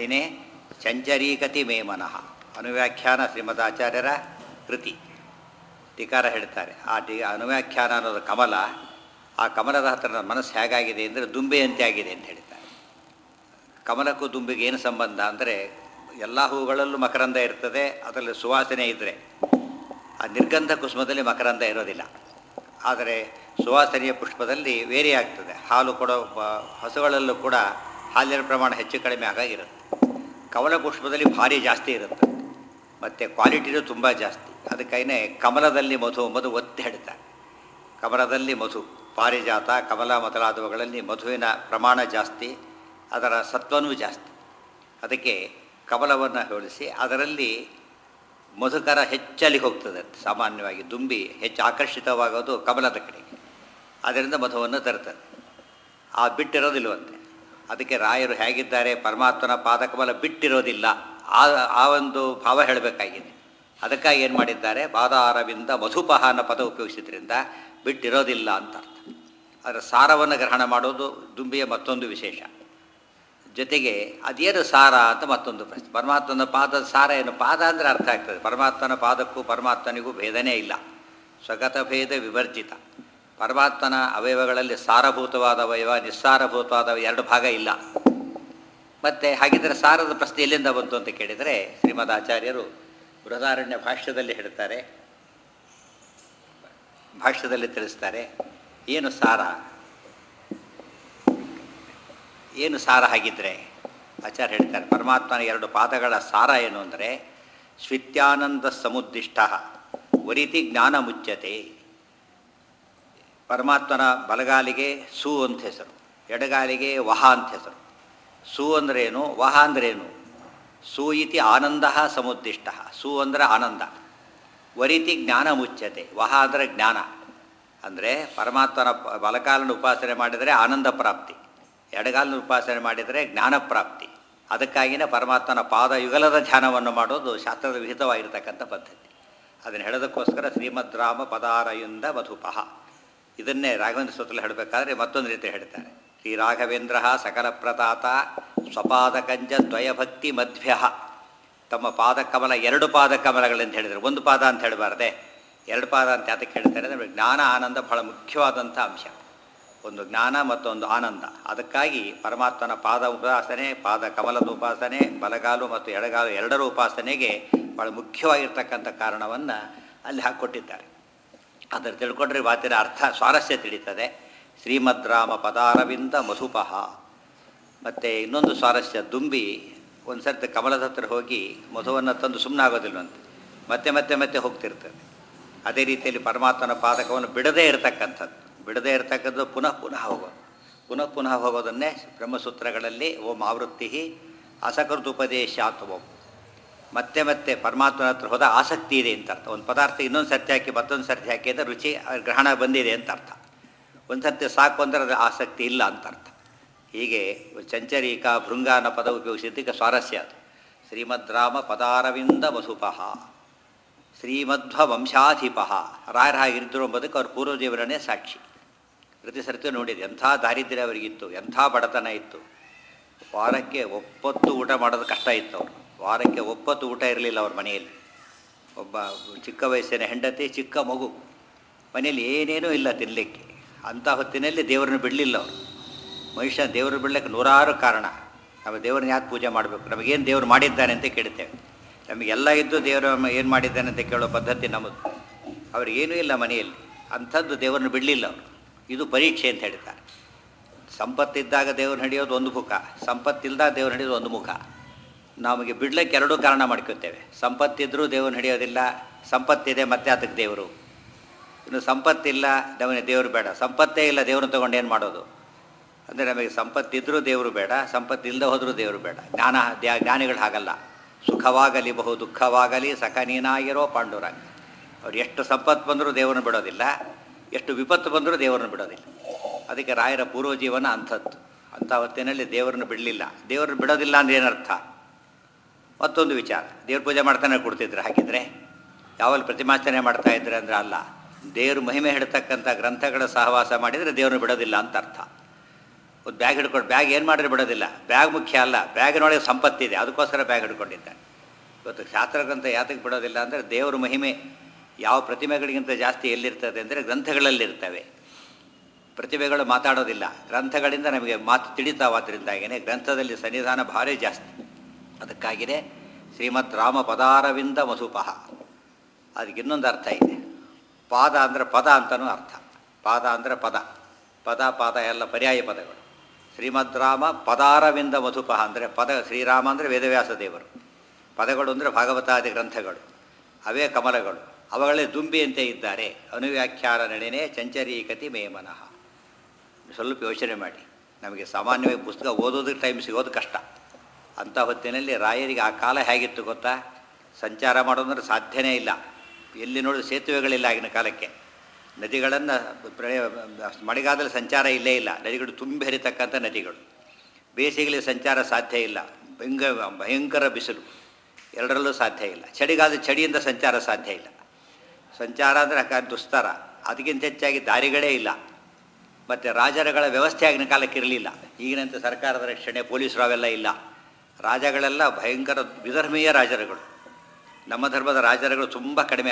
ದಿನೇ ಚಂಚರೀಕತಿ ಮೇ ಮನಃ ಅನುವ್ಯಾಖ್ಯಾನ ಶ್ರೀಮದಾಚಾರ್ಯರ ಕೃತಿ ಟೀಕಾರ ಹೇಳ್ತಾರೆ ಆ ಟಿ ಅನುವ್ಯಾಖ್ಯಾನ ಅನ್ನೋದು ಕಮಲ ಆ ಕಮಲದ ಹತ್ರ ನನ್ನ ಮನಸ್ಸು ಹೇಗಾಗಿದೆ ಅಂದರೆ ದುಂಬೆಯಂತೆ ಆಗಿದೆ ಅಂತ ಹೇಳ್ತಾರೆ ಕಮಲಕ್ಕೂ ದುಂಬಿಗೆ ಏನು ಸಂಬಂಧ ಅಂದರೆ ಎಲ್ಲ ಹೂಗಳಲ್ಲೂ ಮಕರಂದ ಇರ್ತದೆ ಅದರಲ್ಲಿ ಸುವಾಸನೆ ಇದ್ದರೆ ಆ ನಿರ್ಗಂಧ ಕುಸುಮದಲ್ಲಿ ಮಕರಂದ ಇರೋದಿಲ್ಲ ಆದರೆ ಸುವಾಸನೆಯ ಪುಷ್ಪದಲ್ಲಿ ವೇರಿ ಆಗ್ತದೆ ಹಾಲು ಕೊಡೋ ಬ- ಹಸುಗಳಲ್ಲೂ ಕೂಡ ಹಾಲಿನ ಪ್ರಮಾಣ ಹೆಚ್ಚು ಕಡಿಮೆ ಆಗಾಗಿರುತ್ತೆ ಕಮಲ ಪುಷ್ಪದಲ್ಲಿ ಭಾರಿ ಜಾಸ್ತಿ ಇರುತ್ತೆ ಮತ್ತು ಕ್ವಾಲಿಟಿನೂ ತುಂಬ ಜಾಸ್ತಿ ಅದಕ್ಕೈನೇ ಕಮಲದಲ್ಲಿ ಮಧು ಎಂಬುದು ಒತ್ತಿ ಹೇಳ್ತಾರೆ ಕಮಲದಲ್ಲಿ ಮಧು ಪಾರಿಜಾತ ಕಮಲ ಮೊದಲಾದವುಗಳಲ್ಲಿ ಮಧುವಿನ ಪ್ರಮಾಣ ಜಾಸ್ತಿ ಅದರ ಸತ್ವನೂ ಜಾಸ್ತಿ ಅದಕ್ಕೆ ಕಮಲವನ್ನು ಹೋಲಿಸಿ ಅದರಲ್ಲಿ ಮಧುಕರ ಹೆಚ್ಚಲಿ ಹೋಗ್ತದೆ ಸಾಮಾನ್ಯವಾಗಿ ದುಂಬಿ ಹೆಚ್ಚು ಆಕರ್ಷಿತವಾಗೋದು ಕಮಲದ ಕಡೆಗೆ ಅದರಿಂದ ಮಧುವನ್ನು ತರ್ತದೆ ಆ ಬಿಟ್ಟಿರೋದಿಲ್ವಂತೆ ಅದಕ್ಕೆ ರಾಯರು ಹೇಗಿದ್ದಾರೆ ಪರಮಾತ್ಮನ ಪಾದಕಮಲ ಬಿಟ್ಟಿರೋದಿಲ್ಲ ಆ ಆ ಒಂದು ಭಾವ ಹೇಳಬೇಕಾಗಿದೆ ಅದಕ್ಕಾಗಿ ಏನು ಮಾಡಿದ್ದಾರೆ ಪಾದಾರವಿಂದ ಮಧುಪಹ ಅನ್ನೋ ಪದ ಉಪಯೋಗಿಸಿದ್ರಿಂದ ಬಿಟ್ಟಿರೋದಿಲ್ಲ ಅಂತ ಅರ್ಥ ಅದರ ಸಾರವನ್ನು ಗ್ರಹಣ ಮಾಡೋದು ದುಂಬಿಯ ಮತ್ತೊಂದು ವಿಶೇಷ ಜೊತೆಗೆ ಅದೇನು ಸಾರ ಅಂತ ಮತ್ತೊಂದು ಪ್ರಶ್ನೆ ಪರಮಾತ್ಮನ ಪಾದದ ಸಾರ ಏನು ಪಾದ ಅಂದರೆ ಅರ್ಥ ಆಗ್ತದೆ ಪರಮಾತ್ಮನ ಪಾದಕ್ಕೂ ಪರಮಾತ್ಮನಿಗೂ ಭೇದನೇ ಇಲ್ಲ ಸ್ವಗತ ಭೇದ ವಿವರ್ಜಿತ ಪರಮಾತ್ಮನ ಅವಯವಗಳಲ್ಲಿ ಸಾರಭೂತವಾದ ಅವಯವ ನಿಸ್ಸಾರಭೂತವಾದ ಎರಡು ಭಾಗ ಇಲ್ಲ ಮತ್ತು ಹಾಗಿದ್ದರೆ ಸಾರದ ಪ್ರಶ್ನೆ ಎಲ್ಲಿಂದ ಬಂತು ಅಂತ ಕೇಳಿದರೆ ಶ್ರೀಮದ್ ಆಚಾರ್ಯರು ಬೃಹದಾರಣ್ಯ ಭಾಷ್ಯದಲ್ಲಿ ಹೇಳ್ತಾರೆ ಭಾಷ್ಯದಲ್ಲಿ ತಿಳಿಸ್ತಾರೆ ಏನು ಸಾರ ಏನು ಸಾರ ಹಾಗಿದ್ರೆ ಆಚಾರ್ಯ ಹೇಳ್ತಾರೆ ಪರಮಾತ್ಮನ ಎರಡು ಪಾದಗಳ ಸಾರ ಏನು ಅಂದರೆ ಸ್ವಿತ್ಯಾನಂದ ಸಮುದ್ದಿಷ್ಟ ವರಿತಿ ಜ್ಞಾನ ಮುಚ್ಚತೆ ಪರಮಾತ್ಮನ ಬಲಗಾಲಿಗೆ ಸು ಅಂತ ಹೆಸರು ಎಡಗಾಲಿಗೆ ವಹ ಅಂತ ಹೆಸರು ಸು ಅಂದ್ರೇನು ವಹ ಅಂದ್ರೇನು ಸು ಇತಿ ಆನಂದ ಸಮುದ್ದಿಷ್ಟ ಸು ಅಂದರೆ ಆನಂದ ವರಿತಿ ಜ್ಞಾನ ಮುಚ್ಚತೆ ವಹ ಅಂದರೆ ಜ್ಞಾನ ಅಂದರೆ ಪರಮಾತ್ಮನ ಪ- ಬಲಕಾಲನ ಉಪಾಸನೆ ಮಾಡಿದರೆ ಆನಂದ ಪ್ರಾಪ್ತಿ ಎಡಗಾಲನ ಉಪಾಸನೆ ಮಾಡಿದರೆ ಜ್ಞಾನ ಪ್ರಾಪ್ತಿ ಅದಕ್ಕಾಗಿಯೇ ಪರಮಾತ್ಮನ ಪಾದ ಯುಗಲದ ಧ್ಯಾನವನ್ನು ಮಾಡೋದು ಶಾಸ್ತ್ರದ ವಿಹಿತವಾಗಿರ್ತಕ್ಕಂಥ ಪದ್ಧತಿ ಅದನ್ನು ಹೇಳೋದಕ್ಕೋಸ್ಕರ ಶ್ರೀಮದ್ ರಾಮ ಪದಾರಯುಂದ ಮಧುಪಹ ಇದನ್ನೇ ರಾಘವೇಂದ್ರ ಸ್ತೋತ್ರ ಹೇಳಬೇಕಾದ್ರೆ ಮತ್ತೊಂದು ರೀತಿ ಹೇಳ್ತಾರೆ ಶ್ರೀ ರಾಘವೇಂದ್ರ ಸಕಲ ಪ್ರತಾತ ಸ್ವಪಾದ ಕಂಜ ದ್ವಯಭಕ್ತಿ ಮಧ್ಯ ತಮ್ಮ ಪಾದಕಮಲ ಎರಡು ಪಾದ ಕಮಲಗಳೆಂದು ಹೇಳಿದರು ಒಂದು ಪಾದ ಅಂತ ಹೇಳಬಾರ್ದೆ ಎರಡು ಪಾದ ಅಂತ ಯಾತಕ್ಕೆ ಹೇಳ್ತಾರೆ ಅಂದರೆ ಜ್ಞಾನ ಆನಂದ ಬಹಳ ಮುಖ್ಯವಾದಂಥ ಅಂಶ ಒಂದು ಜ್ಞಾನ ಮತ್ತೊಂದು ಆನಂದ ಅದಕ್ಕಾಗಿ ಪರಮಾತ್ಮನ ಪಾದ ಉಪಾಸನೆ ಪಾದ ಕಮಲದ ಉಪಾಸನೆ ಬಲಗಾಲು ಮತ್ತು ಎಡಗಾಲು ಎರಡರ ಉಪಾಸನೆಗೆ ಬಹಳ ಮುಖ್ಯವಾಗಿರ್ತಕ್ಕಂಥ ಕಾರಣವನ್ನು ಅಲ್ಲಿ ಹಾಕ್ಕೊಟ್ಟಿದ್ದಾರೆ ಅದನ್ನು ತಿಳ್ಕೊಂಡ್ರೆ ಮಾತಿನ ಅರ್ಥ ಸ್ವಾರಸ್ಯ ತಿಳಿತದೆ ಶ್ರೀಮದ್ ರಾಮ ಪದಾರವಿಂದ ಮಧುಪಹ ಮತ್ತು ಇನ್ನೊಂದು ಸ್ವಾರಸ್ಯ ದುಂಬಿ ಒಂದು ಸರ್ತಿ ಕಮಲದ ಹತ್ರ ಹೋಗಿ ಮಧುವನ್ನು ತಂದು ಸುಮ್ಮನಾಗೋದಿಲ್ವಂತೆ ಮತ್ತೆ ಮತ್ತೆ ಮತ್ತೆ ಹೋಗ್ತಿರ್ತದೆ ಅದೇ ರೀತಿಯಲ್ಲಿ ಪರಮಾತ್ಮನ ಪಾದಕವನ್ನು ಬಿಡದೇ ಇರತಕ್ಕಂಥದ್ದು ಬಿಡದೇ ಇರತಕ್ಕದ್ದು ಪುನಃ ಪುನಃ ಹೋಗೋದು ಪುನಃ ಪುನಃ ಹೋಗೋದನ್ನೇ ಬ್ರಹ್ಮಸೂತ್ರಗಳಲ್ಲಿ ಓಂ ಆವೃತ್ತಿ ಅಸಕೃತುಪದೇಶಾತ್ ಓಂ ಮತ್ತೆ ಮತ್ತೆ ಪರಮಾತ್ಮನ ಹತ್ರ ಹೋದ ಆಸಕ್ತಿ ಇದೆ ಅಂತ ಅರ್ಥ ಒಂದು ಪದಾರ್ಥ ಇನ್ನೊಂದು ಸರ್ತಿ ಹಾಕಿ ಮತ್ತೊಂದು ಸರ್ತಿ ಹಾಕಿ ಅಂದರೆ ರುಚಿ ಅದ್ರ ಗ್ರಹಣ ಬಂದಿದೆ ಅಂತ ಅರ್ಥ ಒಂದು ಸರ್ತಿ ಸಾಕು ಅಂದರೆ ಅದು ಆಸಕ್ತಿ ಇಲ್ಲ ಅಂತ ಅರ್ಥ ಹೀಗೆ ಚಂಚರೀಕ ಭೃಂಗ ಅನ್ನೋ ಪದ ಉಪಯೋಗಿಸಿದ್ದಕ್ಕೆ ಸ್ವಾರಸ್ಯ ಅದು ಶ್ರೀಮದ್ ರಾಮ ಪದಾರವಿಂದ ವಸುಪಃ ಶ್ರೀಮಧ್ವ ವಂಶಾಧಿಪಃ ರಾಯರ ಹಾಗಿರಿದ್ರು ಎಂಬುದಕ್ಕೆ ಅವ್ರ ಪೂರ್ವಜೀವರನೇ ಸಾಕ್ಷಿ ಪ್ರತಿ ಸರ್ತಿ ನೋಡಿದೆ ಎಂಥ ದಾರಿದ್ರ್ಯ ಅವರಿಗಿತ್ತು ಎಂಥ ಬಡತನ ಇತ್ತು ವಾರಕ್ಕೆ ಒಪ್ಪತ್ತು ಊಟ ಮಾಡೋದು ಕಷ್ಟ ಇತ್ತು ಅವರು ವಾರಕ್ಕೆ ಒಪ್ಪತ್ತು ಊಟ ಇರಲಿಲ್ಲ ಅವ್ರ ಮನೆಯಲ್ಲಿ ಒಬ್ಬ ಚಿಕ್ಕ ವಯಸ್ಸಿನ ಹೆಂಡತಿ ಚಿಕ್ಕ ಮಗು ಮನೆಯಲ್ಲಿ ಏನೇನೂ ಇಲ್ಲ ತಿನ್ನಲಿಕ್ಕೆ ಅಂಥ ಹೊತ್ತಿನಲ್ಲಿ ದೇವರನ್ನು ಬಿಡಲಿಲ್ಲ ಅವರು ಮನುಷ್ಯ ದೇವರು ಬಿಡ್ಲಿಕ್ಕೆ ನೂರಾರು ಕಾರಣ ನಾವು ದೇವ್ರನ್ನ ಯಾಕೆ ಪೂಜೆ ಮಾಡಬೇಕು ನಮಗೇನು ದೇವ್ರು ಮಾಡಿದ್ದಾನೆ ಅಂತ ಕೇಳ್ತೇವೆ ನಮಗೆಲ್ಲ ಇದ್ದು ದೇವರು ಏನು ಮಾಡಿದ್ದಾನೆ ಅಂತ ಕೇಳೋ ಪದ್ಧತಿ ನಮ್ಮದು ಅವ್ರಿಗೇನೂ ಇಲ್ಲ ಮನೆಯಲ್ಲಿ ಅಂಥದ್ದು ದೇವರನ್ನು ಬಿಡಲಿಲ್ಲ ಅವರು ಇದು ಪರೀಕ್ಷೆ ಅಂತ ಹೇಳ್ತಾರೆ ಸಂಪತ್ತಿದ್ದಾಗ ದೇವ್ರು ಹಿಡಿಯೋದು ಒಂದು ಮುಖ ಸಂಪತ್ತಿಲ್ದಾಗ ದೇವ್ರು ಹಿಡಿಯೋದು ಒಂದು ಮುಖ ನಮಗೆ ಬಿಡ್ಲಿಕ್ಕೆ ಎರಡೂ ಕಾರಣ ಮಾಡ್ಕೊತೇವೆ ಸಂಪತ್ತಿದ್ರೂ ದೇವ್ರನ್ನ ಹಿಡಿಯೋದಿಲ್ಲ ಸಂಪತ್ತಿದೆ ಮತ್ತೆ ಅದಕ್ಕೆ ದೇವರು ಇನ್ನು ಸಂಪತ್ತಿಲ್ಲ ನಮಗೆ ದೇವರು ಬೇಡ ಸಂಪತ್ತೇ ಇಲ್ಲ ದೇವ್ರನ್ನ ತೊಗೊಂಡು ಏನು ಮಾಡೋದು ಅಂದರೆ ನಮಗೆ ಸಂಪತ್ತಿದ್ರೂ ದೇವರು ಬೇಡ ಸಂಪತ್ತಿಲ್ಲದೆ ಹೋದರೂ ದೇವರು ಬೇಡ ಜ್ಞಾನ ದ್ಯಾ ಜ್ಞಾನಿಗಳು ಹಾಗಲ್ಲ ಸುಖವಾಗಲಿ ಬಹು ದುಃಖವಾಗಲಿ ಸಖ ನೀನಾಗಿರೋ ಪಾಂಡುರಾಗ ಅವ್ರು ಎಷ್ಟು ಸಂಪತ್ತು ಬಂದರೂ ದೇವರನ್ನು ಬಿಡೋದಿಲ್ಲ ಎಷ್ಟು ವಿಪತ್ತು ಬಂದರೂ ದೇವರನ್ನು ಬಿಡೋದಿಲ್ಲ ಅದಕ್ಕೆ ರಾಯರ ಪೂರ್ವಜೀವನ ಅಂಥದ್ದು ಅಂಥ ಹೊತ್ತಿನಲ್ಲಿ ದೇವರನ್ನು ಬಿಡಲಿಲ್ಲ ದೇವರನ್ನು ಬಿಡೋದಿಲ್ಲ ಅಂದ್ರೆ ಏನರ್ಥ ಮತ್ತೊಂದು ವಿಚಾರ ದೇವ್ರ ಪೂಜೆ ಮಾಡ್ತಾನೆ ಕೊಡ್ತಿದ್ರು ಹಾಗಿದ್ರೆ ಯಾವಲ್ಲಿ ಪ್ರತಿಮಾಚನೆ ಮಾಡ್ತಾ ಇದ್ರೆ ಅಂದ್ರೆ ಅಲ್ಲ ದೇವ್ರ ಮಹಿಮೆ ಹೇಳ್ತಕ್ಕಂಥ ಗ್ರಂಥಗಳ ಸಹವಾಸ ಮಾಡಿದರೆ ದೇವ್ರನ್ನ ಬಿಡೋದಿಲ್ಲ ಅಂತ ಅರ್ಥ ಒಂದು ಬ್ಯಾಗ್ ಹಿಡ್ಕೊಂಡು ಬ್ಯಾಗ್ ಏನು ಮಾಡಿದ್ರೆ ಬಿಡೋದಿಲ್ಲ ಬ್ಯಾಗ್ ಮುಖ್ಯ ಅಲ್ಲ ಬ್ಯಾಗಿನೊಳಗೆ ಸಂಪತ್ತಿದೆ ಅದಕ್ಕೋಸ್ಕರ ಬ್ಯಾಗ್ ಹಿಡ್ಕೊಂಡಿದ್ದಾನೆ ಇವತ್ತು ಶಾಸ್ತ್ರಗ್ರಂಥ ಯಾತಕ್ಕೆ ಬಿಡೋದಿಲ್ಲ ಅಂದರೆ ದೇವರ ಮಹಿಮೆ ಯಾವ ಪ್ರತಿಮೆಗಳಿಗಿಂತ ಜಾಸ್ತಿ ಎಲ್ಲಿರ್ತದೆ ಅಂದರೆ ಗ್ರಂಥಗಳಲ್ಲಿರ್ತವೆ ಪ್ರತಿಭೆಗಳು ಮಾತಾಡೋದಿಲ್ಲ ಗ್ರಂಥಗಳಿಂದ ನಮಗೆ ಮಾತು ತಿಳಿತಾವಾದ್ದರಿಂದಾಗಿಯೇ ಗ್ರಂಥದಲ್ಲಿ ಸನ್ನಿಧಾನ ಭಾರಿ ಜಾಸ್ತಿ ಅದಕ್ಕಾಗಿಯೇ ಶ್ರೀಮದ್ ರಾಮ ಪದಾರವಿಂದ ಮಧುಪಹ ಅದಕ್ಕೆ ಇನ್ನೊಂದು ಅರ್ಥ ಇದೆ ಪಾದ ಅಂದರೆ ಪದ ಅಂತಲೂ ಅರ್ಥ ಪಾದ ಅಂದರೆ ಪದ ಪದ ಪಾದ ಎಲ್ಲ ಪರ್ಯಾಯ ಪದಗಳು ಶ್ರೀಮದ್ ರಾಮ ಪದಾರವಿಂದ ಮಧುಪಹ ಅಂದರೆ ಪದ ಶ್ರೀರಾಮ ಅಂದರೆ ವೇದವ್ಯಾಸ ದೇವರು ಪದಗಳು ಅಂದರೆ ಭಾಗವತಾದಿ ಗ್ರಂಥಗಳು ಅವೇ ಕಮಲಗಳು ಅವುಗಳೇ ದುಂಬಿಯಂತೆ ಇದ್ದಾರೆ ಅನುವ್ಯಾಖ್ಯಾನ ನಡೆನೆ ಚಂಚರೀಕತಿ ಮೇಮನಃ ಸ್ವಲ್ಪ ಯೋಚನೆ ಮಾಡಿ ನಮಗೆ ಸಾಮಾನ್ಯವಾಗಿ ಪುಸ್ತಕ ಓದೋದಕ್ಕೆ ಟೈಮ್ ಸಿಗೋದು ಕಷ್ಟ ಅಂಥ ಹೊತ್ತಿನಲ್ಲಿ ರಾಯರಿಗೆ ಆ ಕಾಲ ಹೇಗಿತ್ತು ಗೊತ್ತಾ ಸಂಚಾರ ಮಾಡೋದಂದ್ರೆ ಸಾಧ್ಯನೇ ಇಲ್ಲ ಎಲ್ಲಿ ನೋಡಿದ್ರು ಸೇತುವೆಗಳಿಲ್ಲ ಆಗಿನ ಕಾಲಕ್ಕೆ ನದಿಗಳನ್ನು ಮಳೆಗಾಲದಲ್ಲಿ ಸಂಚಾರ ಇಲ್ಲೇ ಇಲ್ಲ ನದಿಗಳು ತುಂಬಿ ಹರಿತಕ್ಕಂಥ ನದಿಗಳು ಬೇಸಿಗೆಯಲ್ಲಿ ಸಂಚಾರ ಸಾಧ್ಯ ಇಲ್ಲ ಭಯಂಕ ಭಯಂಕರ ಬಿಸಿಲು ಎರಡರಲ್ಲೂ ಸಾಧ್ಯ ಇಲ್ಲ ಚಳಿಗಾಲದ ಚಳಿಯಿಂದ ಸಂಚಾರ ಸಾಧ್ಯ ಇಲ್ಲ ಸಂಚಾರ ಅಂದರೆ ದುಸ್ತರ ಅದಕ್ಕಿಂತ ಹೆಚ್ಚಾಗಿ ದಾರಿಗಳೇ ಇಲ್ಲ ಮತ್ತು ರಾಜರುಗಳ ವ್ಯವಸ್ಥೆ ಆಗಿನ ಕಾಲಕ್ಕೆ ಇರಲಿಲ್ಲ ಈಗಿನಂತೆ ಸರ್ಕಾರದ ರಕ್ಷಣೆ ಪೊಲೀಸರು ಅವೆಲ್ಲ ಇಲ್ಲ ರಾಜಗಳೆಲ್ಲ ಭಯಂಕರ ವಿಧರ್ಮೀಯ ರಾಜರುಗಳು ನಮ್ಮ ಧರ್ಮದ ರಾಜರುಗಳು ತುಂಬ ಕಡಿಮೆ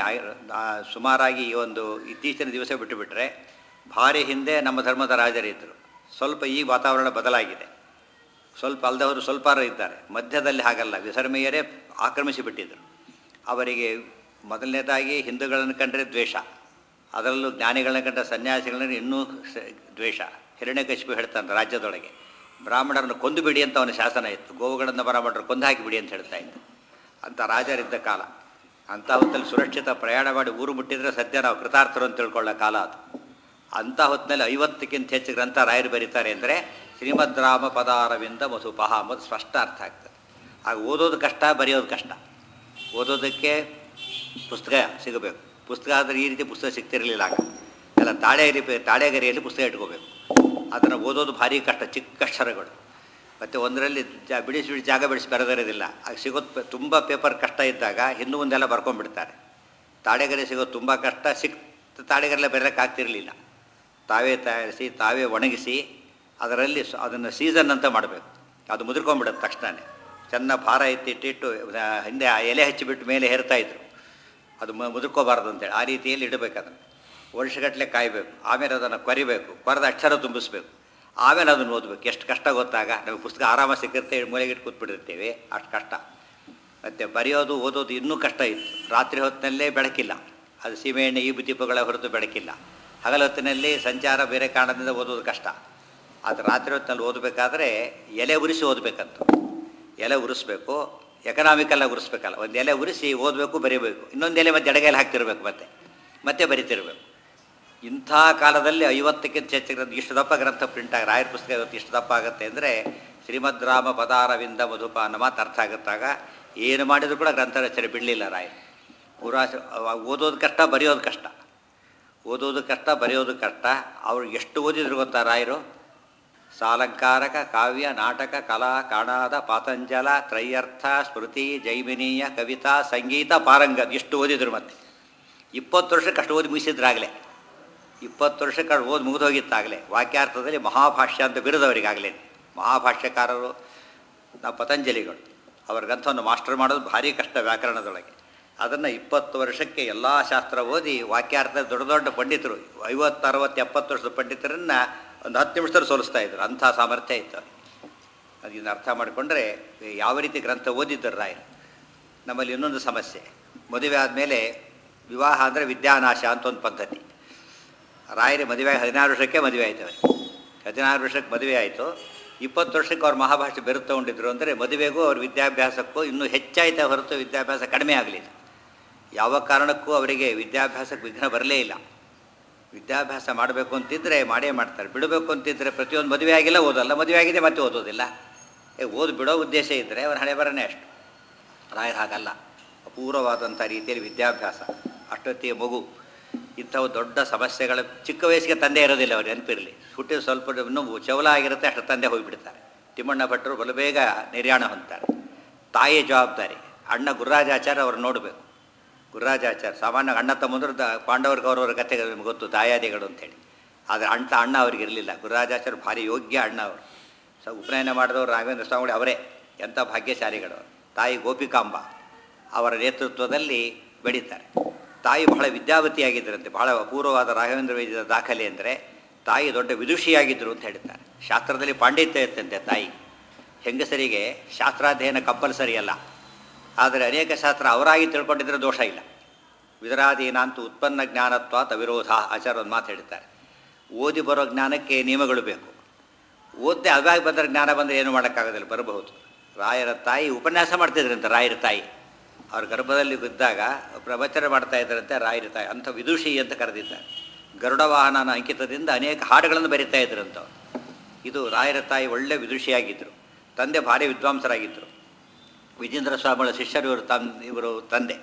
ಸುಮಾರಾಗಿ ಈ ಒಂದು ಇತ್ತೀಚಿನ ದಿವಸ ಬಿಟ್ಟುಬಿಟ್ರೆ ಭಾರಿ ಹಿಂದೆ ನಮ್ಮ ಧರ್ಮದ ರಾಜರಿದ್ದರು ಸ್ವಲ್ಪ ಈ ವಾತಾವರಣ ಬದಲಾಗಿದೆ ಸ್ವಲ್ಪ ಅಲ್ಲದವರು ಸ್ವಲ್ಪ ಇದ್ದಾರೆ ಮಧ್ಯದಲ್ಲಿ ಹಾಗಲ್ಲ ವಿಧರ್ಮೀಯರೇ ಆಕ್ರಮಿಸಿ ಬಿಟ್ಟಿದ್ದರು ಅವರಿಗೆ ಮೊದಲನೇದಾಗಿ ಹಿಂದೂಗಳನ್ನು ಕಂಡರೆ ದ್ವೇಷ ಅದರಲ್ಲೂ ಜ್ಞಾನಿಗಳನ್ನ ಕಂಡ ಸನ್ಯಾಸಿಗಳನ್ನ ಇನ್ನೂ ದ್ವೇಷ ಹಿರಣ್ಯಕಶಿಪು ಹೇಳ್ತಾನೆ ರಾಜ್ಯದೊಳಗೆ ಬ್ರಾಹ್ಮಣರನ್ನು ಕೊಂದು ಬಿಡಿ ಅಂತ ಅವನ ಶಾಸನ ಇತ್ತು ಗೋವುಗಳನ್ನು ಬ್ರಾಹ್ಮಣರು ಕೊಂದು ಹಾಕಿಬಿಡಿ ಅಂತ ಹೇಳ್ತಾ ಇತ್ತು ಅಂಥ ರಾಜರಿದ್ದ ಕಾಲ ಅಂಥ ಹೊತ್ತಲ್ಲಿ ಸುರಕ್ಷಿತ ಪ್ರಯಾಣ ಮಾಡಿ ಊರು ಮುಟ್ಟಿದರೆ ಸದ್ಯ ನಾವು ಕೃತಾರ್ಥರು ಅಂತ ತಿಳ್ಕೊಳ್ಳೋ ಕಾಲ ಅದು ಅಂಥ ಹೊತ್ತಿನಲ್ಲಿ ಐವತ್ತಕ್ಕಿಂತ ಹೆಚ್ಚು ಗ್ರಂಥ ರಾಯರು ಬರೀತಾರೆ ಅಂದರೆ ಶ್ರೀಮದ್ ರಾಮ ಪದಾರವಿಂದ ಮಧುಪಹ ಅಂಬುದು ಸ್ಪಷ್ಟ ಅರ್ಥ ಆಗ್ತದೆ ಆಗ ಓದೋದು ಕಷ್ಟ ಬರೆಯೋದು ಕಷ್ಟ ಓದೋದಕ್ಕೆ ಪುಸ್ತಕ ಸಿಗಬೇಕು ಪುಸ್ತಕ ಆದರೆ ಈ ರೀತಿ ಪುಸ್ತಕ ಸಿಗ್ತಿರಲಿಲ್ಲ ಆಗ ಎಲ್ಲ ತಾಳೆಗರಿ ತಾಳೆಗರಿಯಲ್ಲಿ ಪುಸ್ತಕ ಇಟ್ಕೋಬೇಕು ಅದನ್ನು ಓದೋದು ಭಾರಿ ಕಷ್ಟ ಚಿಕ್ಕ ಅಕ್ಷರಗಳು ಮತ್ತು ಒಂದರಲ್ಲಿ ಜಾ ಬಿಡಿಸಿ ಬಿಡಿಸಿ ಜಾಗ ಬಿಡಿಸಿ ಬರೆದಿರೋದಿಲ್ಲ ಆಗ ಸಿಗೋದು ತುಂಬ ಪೇಪರ್ ಕಷ್ಟ ಇದ್ದಾಗ ಹಿಂದೂ ಮುಂದೆಲ್ಲ ಬರ್ಕೊಂಡ್ಬಿಡ್ತಾರೆ ತಾಳೆಗರಿ ಸಿಗೋದು ತುಂಬ ಕಷ್ಟ ಸಿಕ್ ತಾಳೆಗರೆಲ್ಲ ಬರೆಯೋಕ್ಕಾಗ್ತಿರಲಿಲ್ಲ ತಾವೇ ತಯಾರಿಸಿ ತಾವೇ ಒಣಗಿಸಿ ಅದರಲ್ಲಿ ಅದನ್ನು ಸೀಸನ್ ಅಂತ ಮಾಡಬೇಕು ಅದು ಮುದುರ್ಕೊಂಡ್ಬಿಡುತ್ತೆ ತಕ್ಷಣವೇ ಚೆನ್ನ ಭಾರ ಎತ್ತಿಟ್ಟಿಟ್ಟು ಹಿಂದೆ ಆ ಎಲೆ ಹಚ್ಚಿಬಿಟ್ಟು ಮೇಲೆ ಹೇರ್ತಾಯಿದ್ರು ಅದು ಮುದುರ್ಕೋಬಾರ್ದು ಅಂತೇಳಿ ಆ ರೀತಿಯಲ್ಲಿ ಇಡಬೇಕು ಅದನ್ನು ವರ್ಷಗಟ್ಟಲೆ ಕಾಯಬೇಕು ಆಮೇಲೆ ಅದನ್ನು ಕೊರಿಬೇಕು ಕೊರೆದ ಅಕ್ಷರ ತುಂಬಿಸ್ಬೇಕು ಆಮೇಲೆ ಅದನ್ನು ಓದಬೇಕು ಎಷ್ಟು ಕಷ್ಟ ಗೊತ್ತಾಗ ನಮಗೆ ಪುಸ್ತಕ ಆರಾಮ ಸಿಗುತ್ತೆ ಮೂಲೆಗಿಟ್ಟು ಕೂತ್ಬಿಟ್ಟಿರ್ತೀವಿ ಅಷ್ಟು ಕಷ್ಟ ಮತ್ತು ಬರೆಯೋದು ಓದೋದು ಇನ್ನೂ ಕಷ್ಟ ಇತ್ತು ರಾತ್ರಿ ಹೊತ್ತಿನಲ್ಲೇ ಬೆಳಕಿಲ್ಲ ಅದು ಸೀಮೆಎಣ್ಣೆ ಈ ದೀಪಗಳ ಹೊರತು ಬೆಳಕಿಲ್ಲ ಹಗಲ ಹೊತ್ತಿನಲ್ಲಿ ಸಂಚಾರ ಬೇರೆ ಕಾರಣದಿಂದ ಓದೋದು ಕಷ್ಟ ಅದು ರಾತ್ರಿ ಹೊತ್ತಿನಲ್ಲಿ ಓದಬೇಕಾದ್ರೆ ಎಲೆ ಉರಿಸಿ ಓದಬೇಕಂತ ಎಲೆ ಉರಿಸ್ಬೇಕು ಎಕನಾಮಿಕಲ್ಲ ಉರಿಸ್ಬೇಕಲ್ಲ ಒಂದು ಎಲೆ ಉರಿಸಿ ಓದಬೇಕು ಬರೀಬೇಕು ಇನ್ನೊಂದು ಎಲೆ ಮತ್ತೆ ಎಡಗೈಲಿ ಹಾಕ್ತಿರ್ಬೇಕು ಮತ್ತೆ ಮತ್ತೆ ಬರಿತಿರ್ಬೇಕು ಇಂಥ ಕಾಲದಲ್ಲಿ ಐವತ್ತಕ್ಕಿಂತ ಹೆಚ್ಚು ಗ್ರಂಥ ಇಷ್ಟು ದಪ್ಪ ಗ್ರಂಥ ಪ್ರಿಂಟ್ ಆಗಿ ರಾಯರ ಪುಸ್ತಕ ಇವತ್ತು ಇಷ್ಟು ದಪ್ಪ ಆಗುತ್ತೆ ಅಂದರೆ ಶ್ರೀಮದ್ ರಾಮ ಪದಾರವಿಂದ ಮಧುಪ ಅನ್ನೋ ಮಾತು ಅರ್ಥ ಆಗುತ್ತಾಗ ಏನು ಮಾಡಿದರೂ ಕೂಡ ಗ್ರಂಥ ರಚನೆ ಬಿಡಲಿಲ್ಲ ರಾಯರು ಪೂರಾ ಓದೋದು ಕಷ್ಟ ಬರೆಯೋದು ಕಷ್ಟ ಓದೋದು ಕಷ್ಟ ಬರೆಯೋದು ಕಷ್ಟ ಅವ್ರು ಎಷ್ಟು ಓದಿದ್ರು ಗೊತ್ತಾ ರಾಯರು ಸಾಲಂಕಾರಕ ಕಾವ್ಯ ನಾಟಕ ಕಲಾ ಕಾಣಾದ ಪಾತಂಜಲ ತ್ರಯ್ಯರ್ಥ ಸ್ಮೃತಿ ಜೈಮಿನೀಯ ಕವಿತಾ ಸಂಗೀತ ಪಾರಂಗ ಇಷ್ಟು ಓದಿದ್ರು ಮತ್ತೆ ಇಪ್ಪತ್ತು ವರ್ಷಕ್ಕೆ ಅಷ್ಟು ಓದಿ ಮುಗಿಸಿದ್ರಾಗಲೇ ಇಪ್ಪತ್ತು ವರ್ಷಕ್ಕೆ ಅಷ್ಟು ಓದಿ ಮುಗಿದೋಗಿತ್ತಾಗಲೇ ವಾಕ್ಯಾರ್ಥದಲ್ಲಿ ಮಹಾಭಾಷ್ಯ ಅಂತ ಬಿರುದವರಿಗಾಗಲೇ ಮಹಾಭಾಷ್ಯಕಾರರು ನಾವು ಪತಂಜಲಿಗಳು ಅವ್ರ ಗ್ರಂಥವನ್ನು ಮಾಸ್ಟರ್ ಮಾಡೋದು ಭಾರಿ ಕಷ್ಟ ವ್ಯಾಕರಣದೊಳಗೆ ಅದನ್ನು ಇಪ್ಪತ್ತು ವರ್ಷಕ್ಕೆ ಎಲ್ಲ ಶಾಸ್ತ್ರ ಓದಿ ವಾಕ್ಯಾರ್ಥ ದೊಡ್ಡ ದೊಡ್ಡ ಪಂಡಿತರು ಐವತ್ತು ಅರವತ್ತು ಎಪ್ಪತ್ತು ವರ್ಷದ ಪಂಡಿತರನ್ನು ಒಂದು ಹತ್ತು ನಿಮಿಷದಲ್ಲಿ ಸೋಲಿಸ್ತಾ ಇದ್ರು ಅಂಥ ಸಾಮರ್ಥ್ಯ ಇತ್ತು ಅದನ್ನು ಅರ್ಥ ಮಾಡಿಕೊಂಡ್ರೆ ಯಾವ ರೀತಿ ಗ್ರಂಥ ಓದಿದ್ದರು ರಾಯರು ನಮ್ಮಲ್ಲಿ ಇನ್ನೊಂದು ಸಮಸ್ಯೆ ಮದುವೆ ಆದಮೇಲೆ ವಿವಾಹ ಅಂದರೆ ವಿದ್ಯಾನಾಶ ಅಂತ ಒಂದು ಪದ್ಧತಿ ರಾಯರಿ ಮದುವೆ ಹದಿನಾರು ವರ್ಷಕ್ಕೆ ಮದುವೆ ಆಯ್ತು ಅವರಿಗೆ ಹದಿನಾರು ವರ್ಷಕ್ಕೆ ಮದುವೆ ಆಯಿತು ಇಪ್ಪತ್ತು ವರ್ಷಕ್ಕೆ ಅವ್ರು ಮಹಾಭಾಷೆ ಬೆರೆತು ತಗೊಂಡಿದ್ರು ಅಂದರೆ ಮದುವೆಗೂ ಅವ್ರ ವಿದ್ಯಾಭ್ಯಾಸಕ್ಕೂ ಇನ್ನೂ ಹೆಚ್ಚಾಯ್ತಾ ಹೊರತು ವಿದ್ಯಾಭ್ಯಾಸ ಕಡಿಮೆ ಆಗಲಿಲ್ಲ ಯಾವ ಕಾರಣಕ್ಕೂ ಅವರಿಗೆ ವಿದ್ಯಾಭ್ಯಾಸಕ್ಕೆ ವಿಘ್ನ ಬರಲೇ ಇಲ್ಲ ವಿದ್ಯಾಭ್ಯಾಸ ಮಾಡಬೇಕು ಅಂತಿದ್ದರೆ ಮಾಡೇ ಮಾಡ್ತಾರೆ ಬಿಡಬೇಕು ಅಂತಿದ್ದರೆ ಪ್ರತಿಯೊಂದು ಮದುವೆ ಆಗಿಲ್ಲ ಓದಲ್ಲ ಮದುವೆ ಆಗಿದೆ ಮತ್ತೆ ಓದೋದಿಲ್ಲ ಏ ಓದು ಬಿಡೋ ಉದ್ದೇಶ ಇದ್ದರೆ ಅವ್ರ ಹಣೆ ಬರನೇ ಅಷ್ಟು ರಾಯರು ಹಾಗಲ್ಲ ಅಪೂರ್ವವಾದಂಥ ರೀತಿಯಲ್ಲಿ ವಿದ್ಯಾಭ್ಯಾಸ ಅಷ್ಟೊತ್ತಿಗೆ ಮಗು ಇಂಥವು ದೊಡ್ಡ ಸಮಸ್ಯೆಗಳ ಚಿಕ್ಕ ವಯಸ್ಸಿಗೆ ತಂದೆ ಇರೋದಿಲ್ಲ ಅವ್ರು ನೆನಪಿರಲಿ ಹುಟ್ಟಿದ ಸ್ವಲ್ಪ ಇನ್ನೂ ಚವಲ ಆಗಿರುತ್ತೆ ಅಷ್ಟು ತಂದೆ ಹೋಗಿಬಿಡ್ತಾರೆ ತಿಮ್ಮಣ್ಣ ಭಟ್ರು ಬಲು ಬೇಗ ನಿರ್ಯಾಣ ಹೊಂದ್ತಾರೆ ತಾಯಿ ಜವಾಬ್ದಾರಿ ಅಣ್ಣ ಗುರುರಾಜಾಚಾರ್ಯ ಅವ್ರು ನೋಡಬೇಕು ಗುರುರಾಜಾಚಾರ್ಯ ಸಾಮಾನ್ಯ ಅಣ್ಣ ತಮ್ಮಂದ್ರೆ ದ ಪಾಂಡವರ ಕೌರವರ ಕಥೆ ನಿಮ್ಗೆ ಗೊತ್ತು ದಾಯಾದಿಗಳು ಅಂತೇಳಿ ಆದರೆ ಅಣ್ಣ ಅಣ್ಣ ಅವ್ರಿಗೆ ಇರಲಿಲ್ಲ ಗುರುರಾಜಾಚಾರ್ಯ ಭಾರಿ ಯೋಗ್ಯ ಅಣ್ಣ ಅವರು ಸ ಉಪನಯನ ಮಾಡಿದವರು ರಾಘವೇಂದ್ರ ಸ್ವಾಮಿಗಳು ಅವರೇ ಎಂಥ ಭಾಗ್ಯಶಾಲಿಗಳು ತಾಯಿ ಗೋಪಿಕಾಂಬ ಅವರ ನೇತೃತ್ವದಲ್ಲಿ ಬೆಳೀತಾರೆ ತಾಯಿ ಬಹಳ ವಿದ್ಯಾವತಿಯಾಗಿದ್ದರಂತೆ ಬಹಳ ಅಪೂರ್ವವಾದ ರಾಘವೇಂದ್ರ ವೈದ್ಯದ ದಾಖಲೆ ಅಂದರೆ ತಾಯಿ ದೊಡ್ಡ ವಿದುಷಿಯಾಗಿದ್ದರು ಅಂತ ಹೇಳ್ತಾರೆ ಶಾಸ್ತ್ರದಲ್ಲಿ ಪಾಂಡಿತ್ಯ ಇತ್ತಂತೆ ತಾಯಿ ಹೆಂಗಸರಿಗೆ ಶಾಸ್ತ್ರಾಧ್ಯಯನ ಕಂಪಲ್ಸರಿ ಅಲ್ಲ ಆದರೆ ಅನೇಕ ಶಾಸ್ತ್ರ ಅವರಾಗಿ ತಿಳ್ಕೊಂಡಿದ್ರೆ ದೋಷ ಇಲ್ಲ ವಿದರಾದೀನಾಂತು ಉತ್ಪನ್ನ ಜ್ಞಾನತ್ವ ತವಿರೋಧ ಆಚಾರ ಒಂದು ಮಾತು ಹೇಳ್ತಾರೆ ಓದಿ ಬರೋ ಜ್ಞಾನಕ್ಕೆ ನಿಯಮಗಳು ಬೇಕು ಓದ್ದೆ ಅದಾಗಿ ಬಂದರೆ ಜ್ಞಾನ ಬಂದರೆ ಏನು ಮಾಡೋಕ್ಕಾಗೋದಿಲ್ಲ ಬರಬಹುದು ರಾಯರ ತಾಯಿ ಉಪನ್ಯಾಸ ಮಾಡ್ತಿದ್ರಂತೆ ರಾಯರ ತಾಯಿ ಅವ್ರ ಗರ್ಭದಲ್ಲಿ ಬಿದ್ದಾಗ ಪ್ರವಚನ ಮಾಡ್ತಾ ಇದ್ದರಂತೆ ರಾಯರ ತಾಯಿ ಅಂಥ ವಿದುಷಿ ಅಂತ ಕರೆದಿದ್ದಾರೆ ಗರುಡ ವಾಹನನ ಅಂಕಿತದಿಂದ ಅನೇಕ ಹಾಡುಗಳನ್ನು ಬರಿತಾ ಇದ್ರಂಥವ್ರು ಇದು ರಾಯರ ತಾಯಿ ಒಳ್ಳೆ ವಿದುಷಿಯಾಗಿದ್ದರು ತಂದೆ ಭಾರಿ ವಿದ್ವಾಂಸರಾಗಿದ್ದರು ವಿಜೇಂದ್ರ ಸ್ವಾಮಿಗಳ ಶಿಷ್ಯರು ಇವರು ತನ್ ಇವರು ತಂದೆ